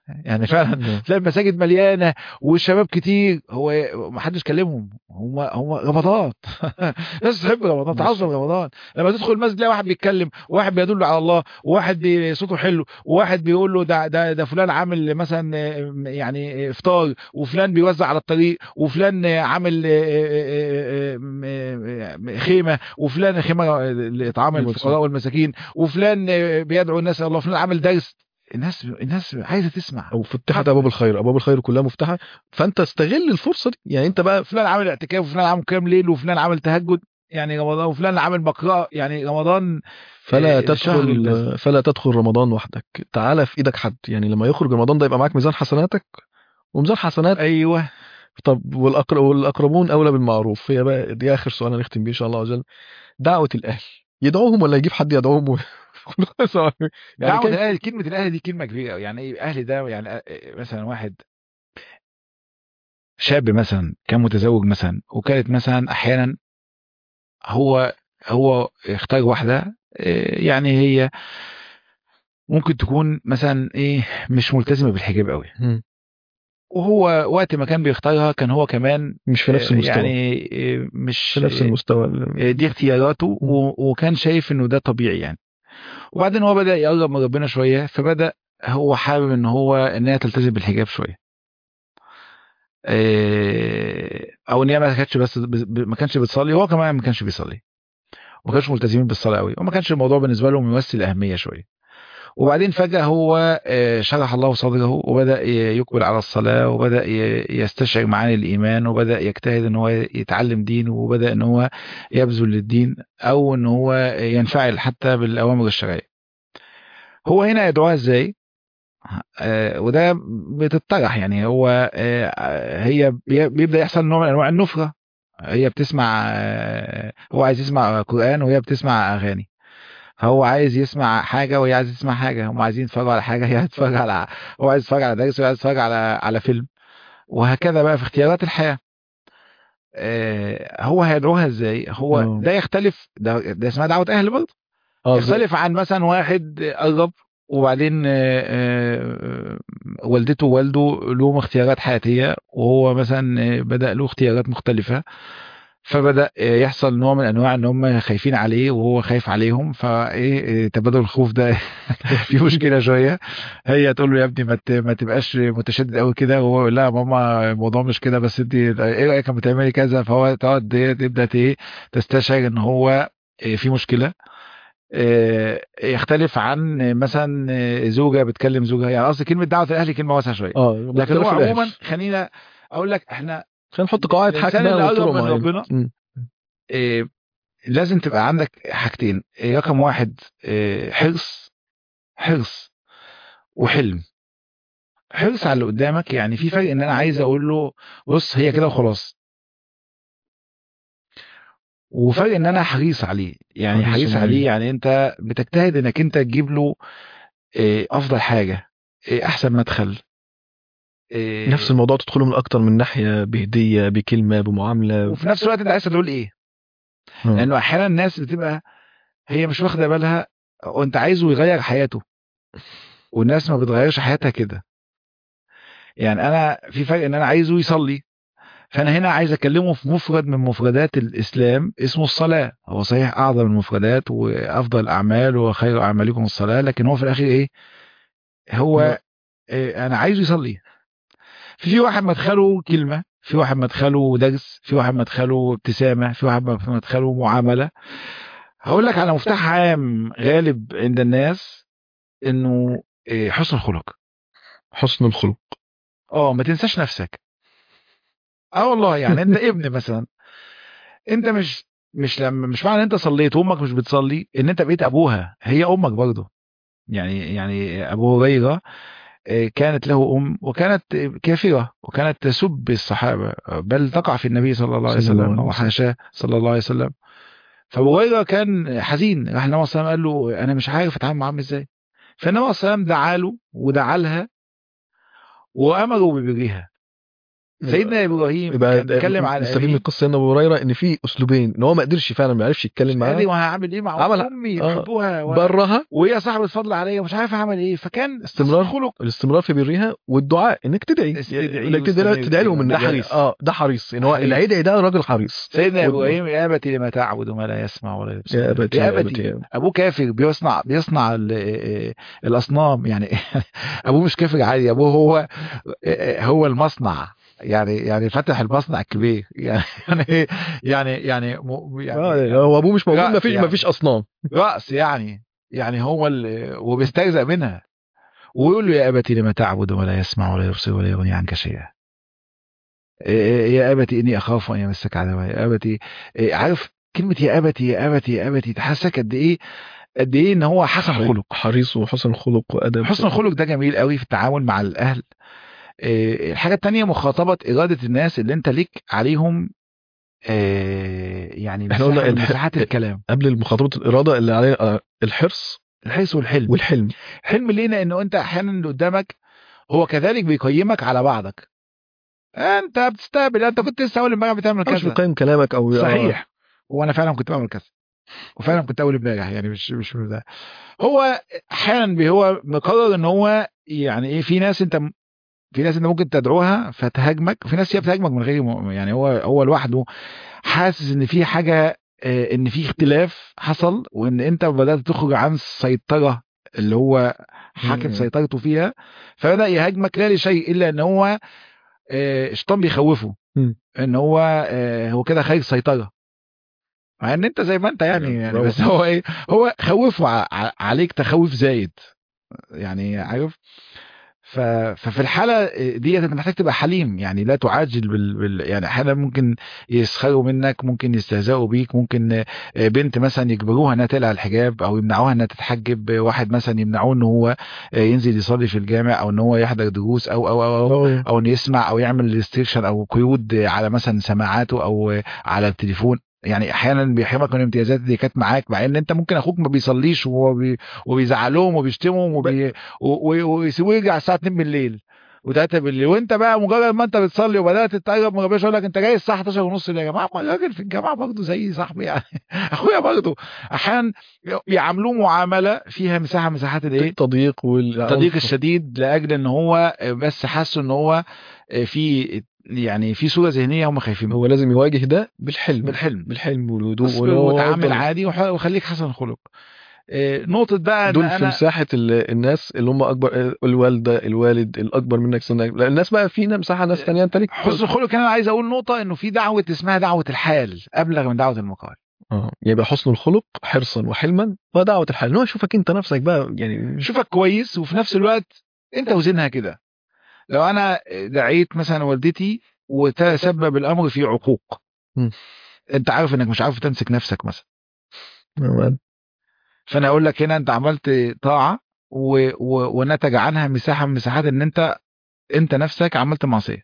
Speaker 2: يعني فعلا تلاقي المساجد مليانه والشباب كتير هو ما حدش كلمهم هم هم رمضان الناس تحب رمضان تعظم رمضان لما تدخل المسجد تلاقي واحد بيتكلم وواحد بيدل على الله وواحد بي- صوته حلو وواحد بيقول له ده ده ده فلان عامل مثلا آه، يعني افطار وفلان بيوزع على الطريق وفلان آه، عامل آه، آه، آه، آه، خيمه وفلان خيمه لاطعام
Speaker 1: أيوة
Speaker 2: الفقراء والمساكين وفلان آه، بيدعو الناس الى الله فلان عامل درس الناس الناس عايزه تسمع
Speaker 1: او فتحت ابواب الخير ابواب الخير كلها مفتوحه فانت استغل الفرصه دي يعني انت بقى
Speaker 2: فلان عامل اعتكاف وفلان عامل قيام ليل وفلان عامل تهجد يعني رمضان وفلان عامل مقرأة يعني رمضان
Speaker 1: فلا
Speaker 2: آه، شهر
Speaker 1: تدخل
Speaker 2: الملتزم.
Speaker 1: فلا تدخل رمضان وحدك تعالى في ايدك حد يعني لما يخرج رمضان ده يبقى معاك ميزان حسناتك وميزان حسنات
Speaker 2: ايوه
Speaker 1: طب والأقر- والاقربون اولى بالمعروف هي بقى دي اخر سؤال هنختم بيه ان شاء الله عز وجل دعوه الاهل يدعوهم ولا يجيب حد يدعوهم و- يعني
Speaker 2: دعوة
Speaker 1: كان-
Speaker 2: الاهل كلمة الاهل دي كلمة كبيرة أوي. يعني ايه اهلي ده يعني آه، مثلا واحد شاب مثلا كان متزوج مثلا وكانت مثلا احيانا هو هو اختار واحدة آه، يعني هي ممكن تكون مثلا ايه مش ملتزمة بالحجاب قوي
Speaker 1: مم.
Speaker 2: وهو وقت ما كان بيختارها كان هو كمان
Speaker 1: مش في نفس
Speaker 2: آه،
Speaker 1: المستوى
Speaker 2: يعني آه، مش
Speaker 1: في نفس المستوى
Speaker 2: آه، دي اختياراته و- وكان شايف انه ده طبيعي يعني وبعدين هو بدأ يقرب من ربنا شوية فبدأ هو حابب ان هو ان هي تلتزم بالحجاب شوية آه، او ان هي ما كانتش بس ب- ما كانش بتصلي هو كمان ما كانش بيصلي وما كانش ملتزمين بالصلاة قوي وما كانش الموضوع بالنسبة لهم يمثل أهمية شوية وبعدين فجأة هو آه، شرح الله صدره وبدأ ي- يقبل على الصلاة وبدأ ي- يستشعر معاني الإيمان وبدأ يجتهد ان هو يتعلم دين وبدأ ان هو يبذل للدين او ان هو ينفعل حتى بالأوامر الشرعية هو هنا يدعوها ازاي آه، وده بتطرح يعني هو آه، هي بي- بيبدأ يحصل نوع من انواع النفرة هي بتسمع آه، هو عايز يسمع قرآن وهي بتسمع أغاني هو عايز يسمع حاجة وهي عايز تسمع حاجة هم عايزين يتفرجوا على حاجة هي عايز تتفرج على هو عايز يتفرج على درس وهي عايز تتفرج على على فيلم وهكذا بقى في اختيارات الحياة آه، هو هيدعوها ازاي هو
Speaker 1: آه.
Speaker 2: ده يختلف ده, ده اسمها دعوة اهل برضه
Speaker 1: اه زي-
Speaker 2: يختلف عن مثلا واحد قرب وبعدين آه، آه، والدته ووالده لهم اختيارات حياتية وهو مثلا آه، بدأ له اختيارات مختلفة فبدأ آه، يحصل نوع من انواع ان هم خايفين عليه وهو خايف عليهم فايه آه، تبادل الخوف ده في مشكله شويه هي تقول له يا ابني ما ت- ما تبقاش متشدد قوي كده وهو يقول لها يا ماما الموضوع مش كده بس انت ايه رايك لما تعملي كذا فهو تقعد إيه، تبدا ايه تستشعر ان هو آه، في مشكله آه، يختلف عن آه، مثلا آه، زوجه بتكلم زوجها يعني قصدي كلمه دعوه الاهل كلمه واسعه شويه
Speaker 1: اه
Speaker 2: لكن
Speaker 1: باختلاف
Speaker 2: هو
Speaker 1: الأهل.
Speaker 2: عموما خلينا اقول لك احنا
Speaker 1: خلينا نحط قواعد
Speaker 2: الإنسان
Speaker 1: حاكمه
Speaker 2: اللي قرب
Speaker 1: وطرق
Speaker 2: من
Speaker 1: معينه
Speaker 2: ربنا
Speaker 1: مم.
Speaker 2: إيه، لازم تبقى عندك حاجتين إيه، رقم واحد إيه، حرص حرص وحلم حرص على اللي قدامك يعني في فرق ان انا عايز اقول له بص هي كده وخلاص وفرق ان انا حريص عليه يعني
Speaker 1: حريص
Speaker 2: حريص
Speaker 1: عليه.
Speaker 2: عليه يعني انت بتجتهد انك انت تجيب له إيه، افضل حاجه إيه، احسن مدخل إيه،
Speaker 1: نفس الموضوع تدخله من اكتر من ناحيه بهديه بكلمه بمعامله
Speaker 2: وفي نفس الوقت انت عايز تقول ايه
Speaker 1: آه.
Speaker 2: لانه احيانا الناس بتبقى هي مش واخده بالها وانت عايزه يغير حياته والناس ما بتغيرش حياتها كده يعني انا في فرق ان انا عايزه يصلي فانا هنا عايز اكلمه في مفرد من مفردات الاسلام اسمه الصلاه هو صحيح اعظم المفردات وافضل الاعمال وخير اعمالكم الصلاه لكن هو في الاخر ايه هو إيه انا عايزه يصلي في واحد مدخله كلمه في واحد مدخله درس في واحد مدخله ابتسامه في واحد مدخله معامله هقول لك على مفتاح عام غالب عند الناس انه إيه حسن الخلق
Speaker 1: حسن الخلق
Speaker 2: اه ما تنساش نفسك اه والله يعني انت ابن مثلا انت مش مش لما مش معنى ان انت صليت وامك مش بتصلي ان انت بقيت ابوها هي امك برضه يعني يعني ابو هريره آه، كانت له ام وكانت كافره وكانت تسب الصحابه بل تقع في النبي صلى الله عليه
Speaker 1: صلى الله
Speaker 2: وسلم
Speaker 1: عليه وسلم.
Speaker 2: وحاشاه صلى الله عليه وسلم فابو هريره كان حزين راح النبي صلى الله عليه وسلم قال له انا مش عارف اتعامل معاهم ازاي فالنبي صلى الله عليه وسلم دعا له ودعا لها وامره ببرها سيدنا ابراهيم
Speaker 1: يبقى
Speaker 2: كان بيتكلم على
Speaker 1: نستفيد من
Speaker 2: أبيه.
Speaker 1: قصه سيدنا ابو هريره ان في اسلوبين ان هو ما قدرش فعلا ما عرفش يتكلم
Speaker 2: قال لي
Speaker 1: معاها
Speaker 2: وهعمل ايه مع
Speaker 1: عمل-
Speaker 2: امي
Speaker 1: آه.
Speaker 2: يحبوها و...
Speaker 1: برها
Speaker 2: وهي صاحبة فضل عليا ومش عارف اعمل ايه فكان
Speaker 1: استمرار.
Speaker 2: حسن خلق
Speaker 1: الاستمرار في برها والدعاء انك تدعي
Speaker 2: تدعي
Speaker 1: انك تدعي,
Speaker 2: وتستمر.
Speaker 1: تدعي لهم
Speaker 2: ده
Speaker 1: إن-
Speaker 2: حريص.
Speaker 1: اه ده حريص ان هو
Speaker 2: حريص.
Speaker 1: اللي هيدعي ده راجل حريص
Speaker 2: سيدنا
Speaker 1: وال-
Speaker 2: ابراهيم يا ابتي لما تعبد ما لا يسمع ولا يبصر
Speaker 1: يا ابتي
Speaker 2: يا
Speaker 1: يا
Speaker 2: ابتي
Speaker 1: ابتي يا
Speaker 2: ابوه كافر بيصنع بيصنع ال- ال- الاصنام يعني ابوه مش كافر عادي ابوه هو هو المصنع يعني يعني فتح المصنع الكبير يعني يعني يعني يعني, م- يعني
Speaker 1: آه، هو ابوه مش موجود
Speaker 2: رأس
Speaker 1: ما فيش
Speaker 2: يعني.
Speaker 1: ما فيش اصنام
Speaker 2: راس يعني يعني هو ال- وبيستهزأ منها ويقول له يا ابتي لما تعبد ولا يسمع ولا يبصر ولا يغني عنك شيئا إيه يا ابتي اني اخاف ان يمسك عذاب يا ابتي إيه عارف كلمه يا ابتي يا ابتي يا ابتي تحسك قد ايه قد ايه ان هو حسن خلق
Speaker 1: حريص وحسن خلق وادب
Speaker 2: حسن الخلق ده جميل قوي في التعامل مع الاهل إيه، الحاجه التانية مخاطبه اراده الناس اللي انت ليك عليهم إيه، يعني
Speaker 1: إحنا قلنا
Speaker 2: مساحة-
Speaker 1: الح-
Speaker 2: مساحات الكلام
Speaker 1: قبل مخاطبه الاراده اللي عليه آه، الحرص
Speaker 2: الحرص والحلم
Speaker 1: والحلم
Speaker 2: حلم لينا انه انت احيانا اللي قدامك هو كذلك بيقيمك على بعضك انت بتستقبل انت كنت لسه اول امبارح بتعمل
Speaker 1: مش
Speaker 2: كذا
Speaker 1: بقيم كلامك او
Speaker 2: صحيح وانا فعلا كنت بعمل كذا وفعلا كنت اول امبارح يعني مش مش ده هو احيانا بي- هو مقرر ان هو يعني ايه في ناس انت في ناس انت ممكن تدعوها فتهاجمك وفي ناس هي بتهاجمك من غير م- يعني هو هو لوحده حاسس ان في حاجه آه، ان في اختلاف حصل وان انت بدات تخرج عن السيطره اللي هو حاكم
Speaker 1: مم.
Speaker 2: سيطرته فيها فبدا يهاجمك لا لشيء الا ان هو آه، الشيطان بيخوفه
Speaker 1: مم.
Speaker 2: ان هو آه، هو كده خارج سيطره مع ان انت زي ما انت يعني, يعني
Speaker 1: برافو.
Speaker 2: بس هو ايه هو خوفه ع- ع- عليك تخوف زايد يعني عارف ف... ففي الحاله ديت انت محتاج تبقى حليم يعني لا تعاجل بال... بال... يعني احيانا ممكن يسخروا منك ممكن يستهزئوا بيك ممكن بنت مثلا يجبروها انها تقلع الحجاب او يمنعوها انها تتحجب واحد مثلا يمنعوه ان هو ينزل يصلي في الجامع او ان هو يحضر دروس او او او, أو
Speaker 1: أو
Speaker 2: او انه يسمع او يعمل ريستريكشن او قيود على مثلا سماعاته او على التليفون يعني احيانا بيحرمك من الامتيازات اللي كانت معاك مع ان انت ممكن اخوك ما بيصليش وهو بي وبيزعلهم وبيشتمهم وبي و- و- ويسيبوه يرجع الساعه 2 بالليل و3 بالليل وانت بقى مجرد ما انت بتصلي وبدات تتقرب من ربنا يقول لك انت جاي الساعه 11 ونص ليه يا جماعه ما الراجل في الجامعه برضه زي صاحبي يعني اخويا برضه احيانا يعاملوه معامله فيها مساحه مساحات الايه
Speaker 1: التضييق وال
Speaker 2: التضييق الشديد لاجل ان هو بس حاسه ان هو في يعني في صوره ذهنيه هم خايفين منها
Speaker 1: هو لازم يواجه ده بالحلم
Speaker 2: بالحلم
Speaker 1: بالحلم والهدوء
Speaker 2: اصبر
Speaker 1: وإن هو
Speaker 2: وتعامل
Speaker 1: يفضل-
Speaker 2: عادي وح- وخليك حسن خلق آه، نقطة بقى ان
Speaker 1: دول في
Speaker 2: انا
Speaker 1: مساحه ال- الناس اللي هم اكبر الوالده الوالد الاكبر منك سنا لا، الناس بقى فينا مساحه ناس ثانيه انت ليك
Speaker 2: حسن الخلق انا عايز اقول نقطة انه في دعوة اسمها دعوة الحال ابلغ من دعوة المقال
Speaker 1: اه يبقى حسن الخلق حرصا وحلما ودعوه الحال ان هو يشوفك انت نفسك بقى يعني
Speaker 2: شوفك كويس وفي نفس الوقت انت وزنها كده لو انا دعيت مثلا والدتي وتسبب الامر في عقوق
Speaker 1: م.
Speaker 2: انت عارف انك مش عارف تمسك نفسك مثلا
Speaker 1: آه،
Speaker 2: فانا اقول لك هنا انت عملت طاعة و... و... ونتج عنها مساحة من مساحات ان انت انت نفسك عملت معصية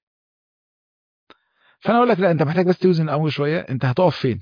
Speaker 2: فانا اقول لك لا انت محتاج بس توزن الامر شوية انت هتقف فين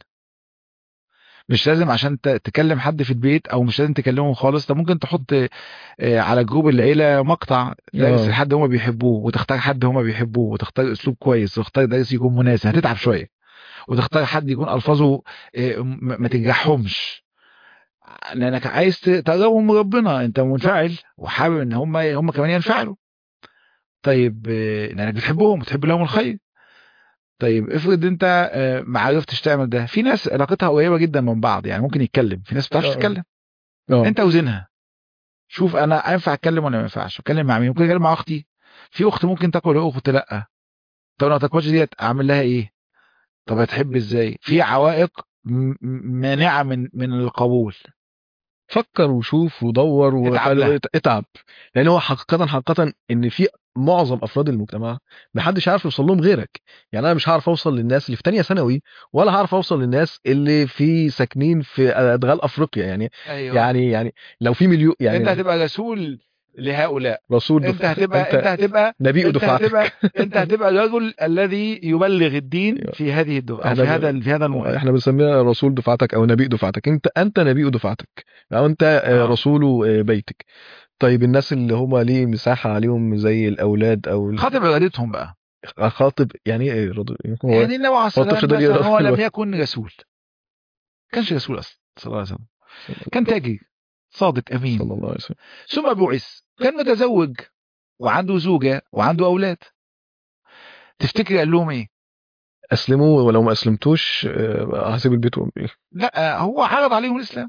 Speaker 2: مش لازم عشان ت- تكلم حد في البيت او مش لازم تكلمه خالص ده ممكن تحط آه، على جروب العيله مقطع درس
Speaker 1: آه.
Speaker 2: لحد هما بيحبوه وتختار حد هما بيحبوه وتختار اسلوب كويس وتختار درس يكون مناسب هتتعب شويه وتختار حد يكون الفاظه آه، م- ما تنجحهمش لانك عايز ت- تقربهم من ربنا انت منفعل وحابب ان هم هم كمان ينفعلوا طيب آه، لانك بتحبهم وتحب لهم الخير طيب افرض انت آه، ما عرفتش تعمل ده في ناس علاقتها قريبه جدا من بعض يعني ممكن يتكلم في ناس ما بتعرفش
Speaker 1: آه.
Speaker 2: تتكلم
Speaker 1: اه
Speaker 2: انت وزنها شوف انا ينفع اتكلم ولا ما ينفعش اتكلم مع مين ممكن اتكلم مع اختي في اخت ممكن تاكل اخت لا طب لو ما تاكلش ديت اعمل لها ايه طب هتحب ازاي في عوائق م- م- مانعه من من القبول
Speaker 1: فكر وشوف ودور
Speaker 2: اتعب لها.
Speaker 1: اتعب لان هو حقيقه حقيقه ان في معظم افراد المجتمع محدش عارف يوصل لهم غيرك يعني انا مش هعرف اوصل للناس اللي في تانية ثانوي ولا هعرف اوصل للناس اللي في ساكنين في ادغال افريقيا يعني
Speaker 2: ايوه
Speaker 1: يعني يعني لو في مليون يعني
Speaker 2: انت هتبقى رسول لهؤلاء
Speaker 1: رسول
Speaker 2: انت
Speaker 1: دفع-
Speaker 2: هتبقى انت,
Speaker 1: انت
Speaker 2: هتبقى
Speaker 1: نبي
Speaker 2: انت
Speaker 1: دفعتك
Speaker 2: هتبقى انت هتبقى الرجل الذي يبلغ الدين
Speaker 1: ايوه.
Speaker 2: في هذه الدفعه
Speaker 1: احنا
Speaker 2: في هذا في هذا الموضوع
Speaker 1: احنا بنسميها رسول دفعتك او نبي دفعتك انت انت نبي دفعتك او انت آه،
Speaker 2: آه.
Speaker 1: رسول آه، بيتك طيب الناس اللي هم ليه مساحه عليهم زي الاولاد او ال-
Speaker 2: خاطب ارادتهم بقى
Speaker 1: اخاطب يعني ايه رضو هو
Speaker 2: يعني النبي عليه الصلاه
Speaker 1: الطفل ده
Speaker 2: والسلام مثلاً هو
Speaker 1: بيقرأ
Speaker 2: لم يكن رسول كانش رسول اصلا صلى الله عليه وسلم كان تاجر صادق امين
Speaker 1: صلى الله عليه وسلم
Speaker 2: ثم بعث كان متزوج وعنده زوجة وعنده أولاد تفتكر قال لهم إيه؟
Speaker 1: اسلموا ولو ما اسلمتوش آه، هسيب البيت وامي
Speaker 2: لا هو عرض عليهم الإسلام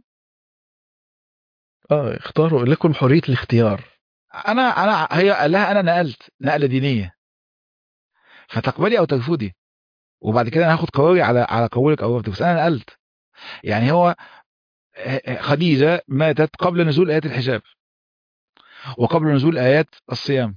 Speaker 1: اه اختاروا لكم حريه الاختيار
Speaker 2: أنا أنا هي قال لها أنا نقلت نقلة دينية فتقبلي أو ترفضي وبعد كده أنا هاخد قراري على على قولك أو رفضك بس أنا نقلت يعني هو خديجة ماتت قبل نزول آيات الحجاب وقبل نزول آيات الصيام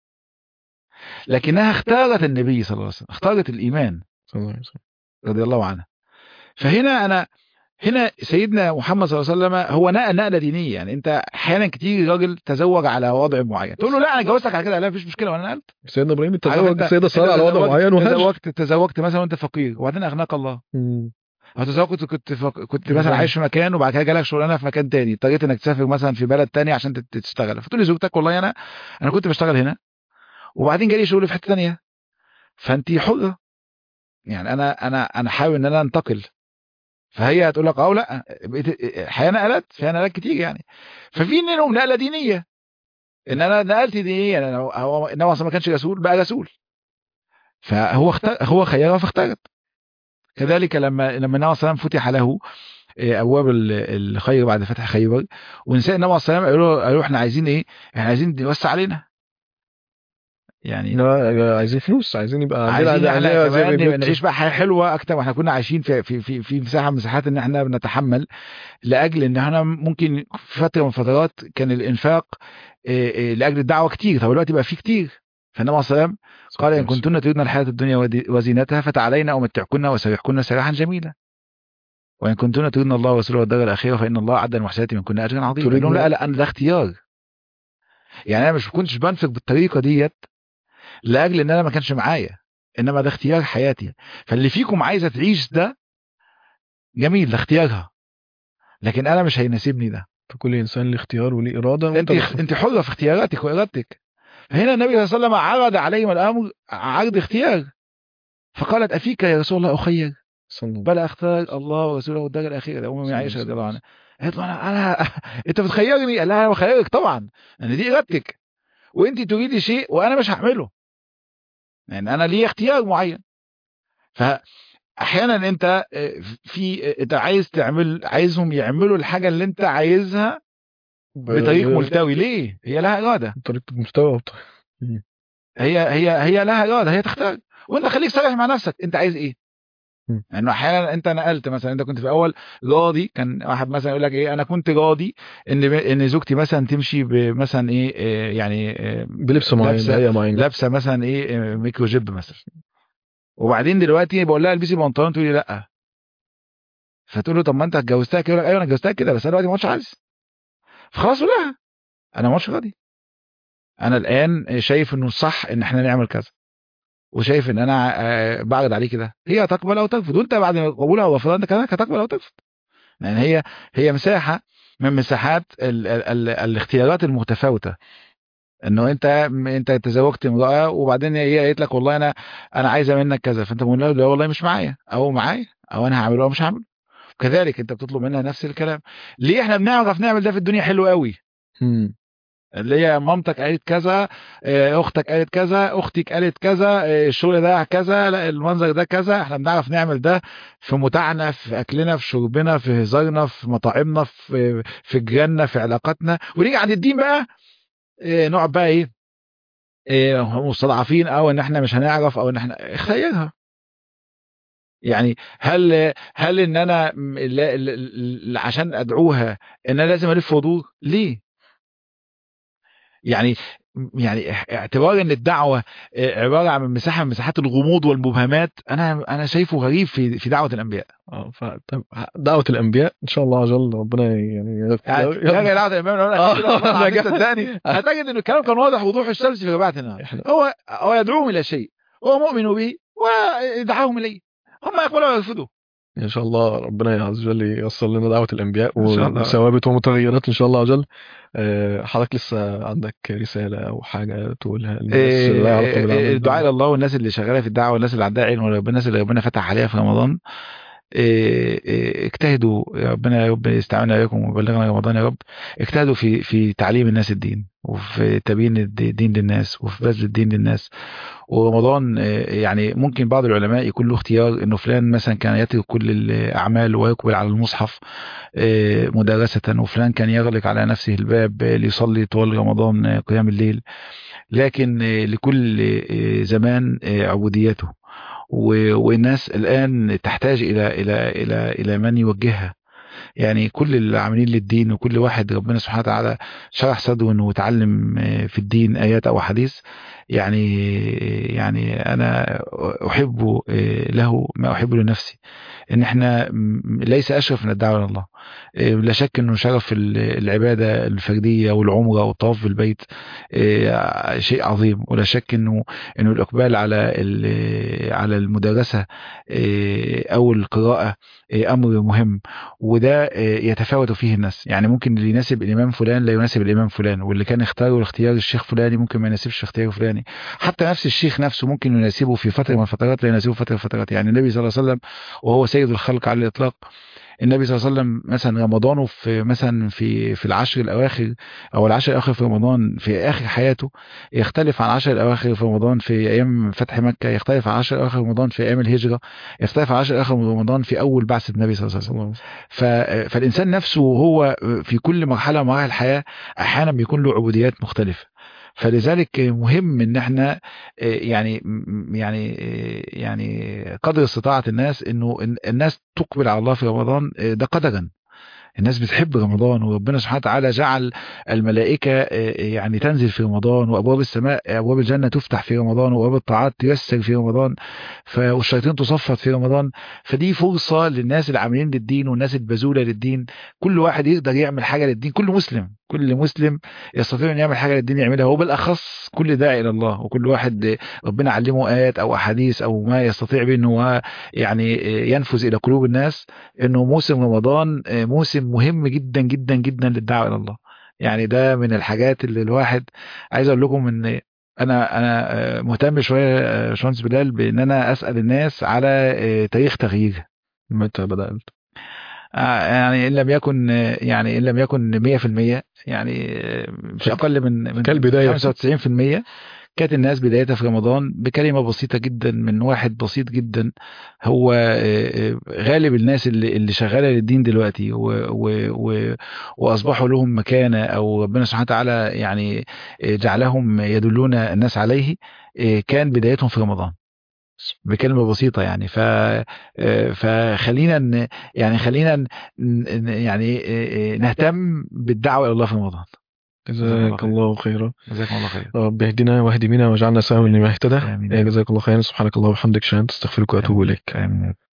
Speaker 2: لكنها اختارت النبي صلى الله عليه وسلم اختارت الإيمان
Speaker 1: صلى الله عليه وسلم
Speaker 2: رضي الله عنها فهنا انا هنا سيدنا محمد صلى الله عليه وسلم هو نقل نقله دينيه يعني انت احيانا كتير راجل تزوج على وضع معين تقول له لا انا جوزتك على كده لا مفيش مشكله وانا نقلت
Speaker 1: سيدنا ابراهيم
Speaker 2: عارف
Speaker 1: تزوج
Speaker 2: انت-
Speaker 1: السيده ساره
Speaker 2: انت
Speaker 1: على وضع
Speaker 2: تزوجت-
Speaker 1: معين وهاجر
Speaker 2: تزوجت تزوجت مثلا وانت فقير وبعدين اغناك الله
Speaker 1: مم.
Speaker 2: او تزوجت كنت فق... كنت مثلا
Speaker 1: بالظبط.
Speaker 2: عايش في مكان وبعد كده جالك شغلانه في مكان تاني اضطريت انك تسافر مثلا في بلد تاني عشان تت- تشتغل فتقول لزوجتك والله انا انا كنت بشتغل هنا وبعدين جالي شغل في حته تانيه فانت حره يعني انا انا انا حابب ان انا انتقل فهي هتقول لك اه لا بقيت- الحياه نقلت فيها نقلات كتير يعني ففي منهم نقله دينيه ان انا نقلت دينيا انا هو النبي اصلا ما كانش رسول بقى رسول فهو اختار هو خيرها فاختارت كذلك لما لما النبي صلى الله عليه وسلم فتح له آه، ابواب ال- الخير بعد فتح خيبر ونساء النبي صلى الله عليه وسلم قالوا قالوا احنا عايزين ايه؟ احنا عايزين نوسع علينا يعني
Speaker 1: لا عايزين فلوس عايزين يبقى عندنا
Speaker 2: عايزين احنا
Speaker 1: عايزين-
Speaker 2: كمان
Speaker 1: عايزين
Speaker 2: نبقى
Speaker 1: بيوت.
Speaker 2: نعيش بقى حياه حلوه اكتر واحنا كنا عايشين في في في في مساحه من مساحات ان احنا بنتحمل لاجل ان احنا ممكن في فتره من الفترات كان الانفاق آه، آه، لاجل الدعوه كتير طب دلوقتي بقى في كتير فالنبي صلى الله عليه وسلم قال ان كنتن تريدن الحياه الدنيا ودي- وزينتها فتعالينا امتعكن وسرحكن سراحا جميلا وان كنتن تريدن الله ورسوله والدار الاخره فان الله اعد المحسنات منكن اجرا عظيما
Speaker 1: تريدن-
Speaker 2: قال لهم لا لا انا ده اختيار يعني انا مش كنتش بنفق بالطريقه ديت لاجل ان انا ما كانش معايا انما ده اختيار حياتي فاللي فيكم عايزه تعيش ده جميل ده اختيارها لكن انا مش هيناسبني ده
Speaker 1: فكل انسان له اختيار وليه اراده
Speaker 2: انت
Speaker 1: وانت
Speaker 2: انت حره في اختياراتك وارادتك فهنا النبي صلى الله عليه وسلم عرض عليهم الامر عرض اختيار فقالت افيك يا رسول الله اخير
Speaker 1: صلى الله
Speaker 2: بل اختار الله ورسوله والدار الاخيره ده امي عائشه رضي الله عنها قالت له انا انا انت بتخيرني قال لها انا بخيرك طبعا ان دي ارادتك وانت تريدي شيء وانا مش هعمله يعني انا لي اختيار معين فاحيانا انت آه، في انت عايز تعمل عايزهم يعملوا الحاجه اللي انت عايزها بطريق ملتوي ليه هي لها اراده
Speaker 1: طريقه مستوى وط-
Speaker 2: هي هي هي لها اراده هي تختار وانت خليك صريح مع نفسك انت عايز ايه
Speaker 1: مم.
Speaker 2: لانه احيانا انت نقلت مثلا انت كنت في الاول راضي كان واحد مثلا يقول لك ايه انا كنت راضي ان ان زوجتي مثلا تمشي بمثلا ايه آه، يعني آه،
Speaker 1: بلبس معين
Speaker 2: لابسة-
Speaker 1: بهيئه معينه
Speaker 2: لابسه مثلا ايه آه، ميكرو جيب مثلا وبعدين دلوقتي بقول لها البسي بنطلون تقول لي لا فتقول له طب ما انت اتجوزتها كده يقول لك ايوه انا اتجوزتها كده بس انا دلوقتي ما عادش عايز فخلاص قول لها انا ما عادش راضي انا الان شايف انه الصح ان احنا نعمل كذا وشايف ان انا آه، بعرض عليك كده هي تقبل او ترفض وانت بعد ما قبولها ورفضها انت كذلك هتقبل او ترفض يعني هي هي مساحه من مساحات ال ال ال الاختيارات المتفاوته انه انت انت تزوجت امراه وبعدين هي قالت لك والله انا انا عايزه منك كذا فانت بتقول لها لا والله مش معايا او معايا او انا هعمله او مش هعمله كذلك انت بتطلب منها نفس الكلام ليه احنا بنعرف نعمل ده في الدنيا حلو قوي
Speaker 1: مم.
Speaker 2: اللي هي مامتك قالت كذا آه، اختك قالت كذا اختك قالت كذا آه، الشغل ده كذا لا المنظر ده كذا احنا بنعرف نعمل ده في متاعنا في اكلنا في شربنا في هزارنا في مطاعمنا في في جيراننا في علاقاتنا ونيجي عند الدين بقى آه، نقعد بقى ايه آه، مستضعفين او ان احنا مش هنعرف او ان احنا خيرها يعني هل هل ان انا م- لا- لا- لا- عشان ادعوها ان انا لازم الف ودور ليه يعني يعني اعتبار ان الدعوه آه، عباره عن مساحه من مساحات الغموض والمبهمات انا انا شايفه غريب في في دعوه الانبياء
Speaker 1: اه ف طب دعوه الانبياء ان شاء الله عز وجل ربنا يعني
Speaker 2: يعني
Speaker 1: يغفر-
Speaker 2: يعني دعوه الانبياء لو
Speaker 1: آه،
Speaker 2: انا كده والله العظيم
Speaker 1: أنا-
Speaker 2: صدقني هتجد ان الكلام كان واضح وضوح الشمس في رباعه النهار
Speaker 1: إحنا-
Speaker 2: هو هو يدعوهم الى شيء هو مؤمن به ويدعاهم اليه هم يقبلوا ويرفضوا
Speaker 1: ان شاء الله ربنا عز وجل ييسر لنا دعوة الانبياء
Speaker 2: إن شاء الله.
Speaker 1: وثوابت ومتغيرات ان شاء الله عز وجل آه، حضرتك لسه عندك رسالة او حاجة تقولها للناس اللي لها علاقة بالعمل ده؟
Speaker 2: الدعاء الى الله والناس اللي شغاله في الدعوه والناس اللي عندها علم والناس اللي ربنا فتح عليها في رمضان إيه، إيه، اجتهدوا يا ربنا يا رب يستعملنا عليكم ويبلغنا رمضان يا رب اجتهدوا في في تعليم الناس الدين وفي تبيين الد- الدين للناس وفي بذل الدين للناس ورمضان إيه، يعني ممكن بعض العلماء يكون له اختيار انه فلان مثلا كان يترك كل الاعمال ويقبل على المصحف إيه، مدرسة وفلان كان يغلق على نفسه الباب ليصلي طوال رمضان آه، قيام الليل لكن آه، لكل آه، زمان آه، عبوديته و- والناس الآن تحتاج إلى إلى إلى إلى من يوجهها يعني كل العاملين للدين وكل واحد ربنا سبحانه وتعالى شرح صدره انه يتعلم آه، في الدين ايات او حديث يعني يعني انا احب آه، له ما احب لنفسي ان احنا م- ليس اشرف من الدعوه الى الله آه، لا شك انه شرف ال- العباده الفرديه والعمره والطواف بالبيت آه، شيء عظيم ولا شك انه انه الاقبال على ال- على المدرسه آه، او القراءه آه، امر مهم وده آه، يتفاوت فيه الناس يعني ممكن اللي يناسب الامام فلان لا يناسب الامام فلان واللي كان اختاره اختيار الشيخ فلاني ممكن ما يناسبش اختيار فلاني حتى نفس الشيخ نفسه ممكن يناسبه في فتره من الفترات لا يناسبه في فتره من الفترات يعني النبي صلى الله عليه وسلم وهو سيد الخلق على الاطلاق النبي صلى الله عليه وسلم مثلا رمضانه في مثلا في في العشر الاواخر او العشر الاواخر في رمضان في اخر حياته يختلف عن العشر الاواخر في رمضان في ايام فتح مكه يختلف عن العشر الاواخر في رمضان في ايام الهجره يختلف عن العشر الاواخر في رمضان في اول بعثه النبي صلى الله عليه وسلم ف... فالإنسان نفسه وهو في كل مرحلة من مراحل الحياة أحيانا بيكون له عبوديات مختلفة فلذلك مهم ان احنا يعني يعني يعني قدر استطاعة الناس انه الناس تقبل على الله في رمضان ده قدرا الناس بتحب رمضان وربنا سبحانه وتعالى جعل الملائكة يعني تنزل في رمضان وأبواب السماء أبواب الجنة تفتح في رمضان وأبواب الطاعات تيسر في رمضان والشياطين تصفت في رمضان فدي فرصة للناس العاملين للدين والناس البذولة للدين كل واحد يقدر يعمل حاجة للدين كل مسلم كل مسلم يستطيع ان يعمل حاجه للدين يعملها وبالاخص كل داعي الى الله وكل واحد ربنا علمه ايات او احاديث او ما يستطيع به انه يعني ينفذ الى قلوب الناس انه موسم رمضان موسم مهم جدا جدا جدا للدعوه الى الله يعني ده من الحاجات اللي الواحد عايز اقول لكم ان انا انا مهتم شويه يا باشمهندس بلال بان انا اسال الناس على تاريخ تغيير
Speaker 1: متى بدات
Speaker 2: يعني ان لم يكن يعني ان لم يكن 100% يعني مش اقل من من
Speaker 1: كالبداية.
Speaker 2: 95% كانت الناس بدايتها في رمضان بكلمه بسيطه جدا من واحد بسيط جدا هو غالب الناس اللي اللي شغاله للدين دلوقتي و و و واصبحوا لهم مكانه او ربنا سبحانه وتعالى يعني جعلهم يدلون الناس عليه كان بدايتهم في رمضان بكلمه بسيطه يعني ف فخلينا ن- يعني خلينا ن- ن- يعني نهتم بالدعوه الى الله في رمضان
Speaker 1: جزاك الله خيرا
Speaker 2: جزاكم الله خير
Speaker 1: رب اهدنا واهد بنا واجعلنا سببا لما اهتدى
Speaker 2: آمين.
Speaker 1: جزاك الله خيرا سبحانك اللهم وبحمدك شهادة استغفرك واتوب اليك
Speaker 2: امين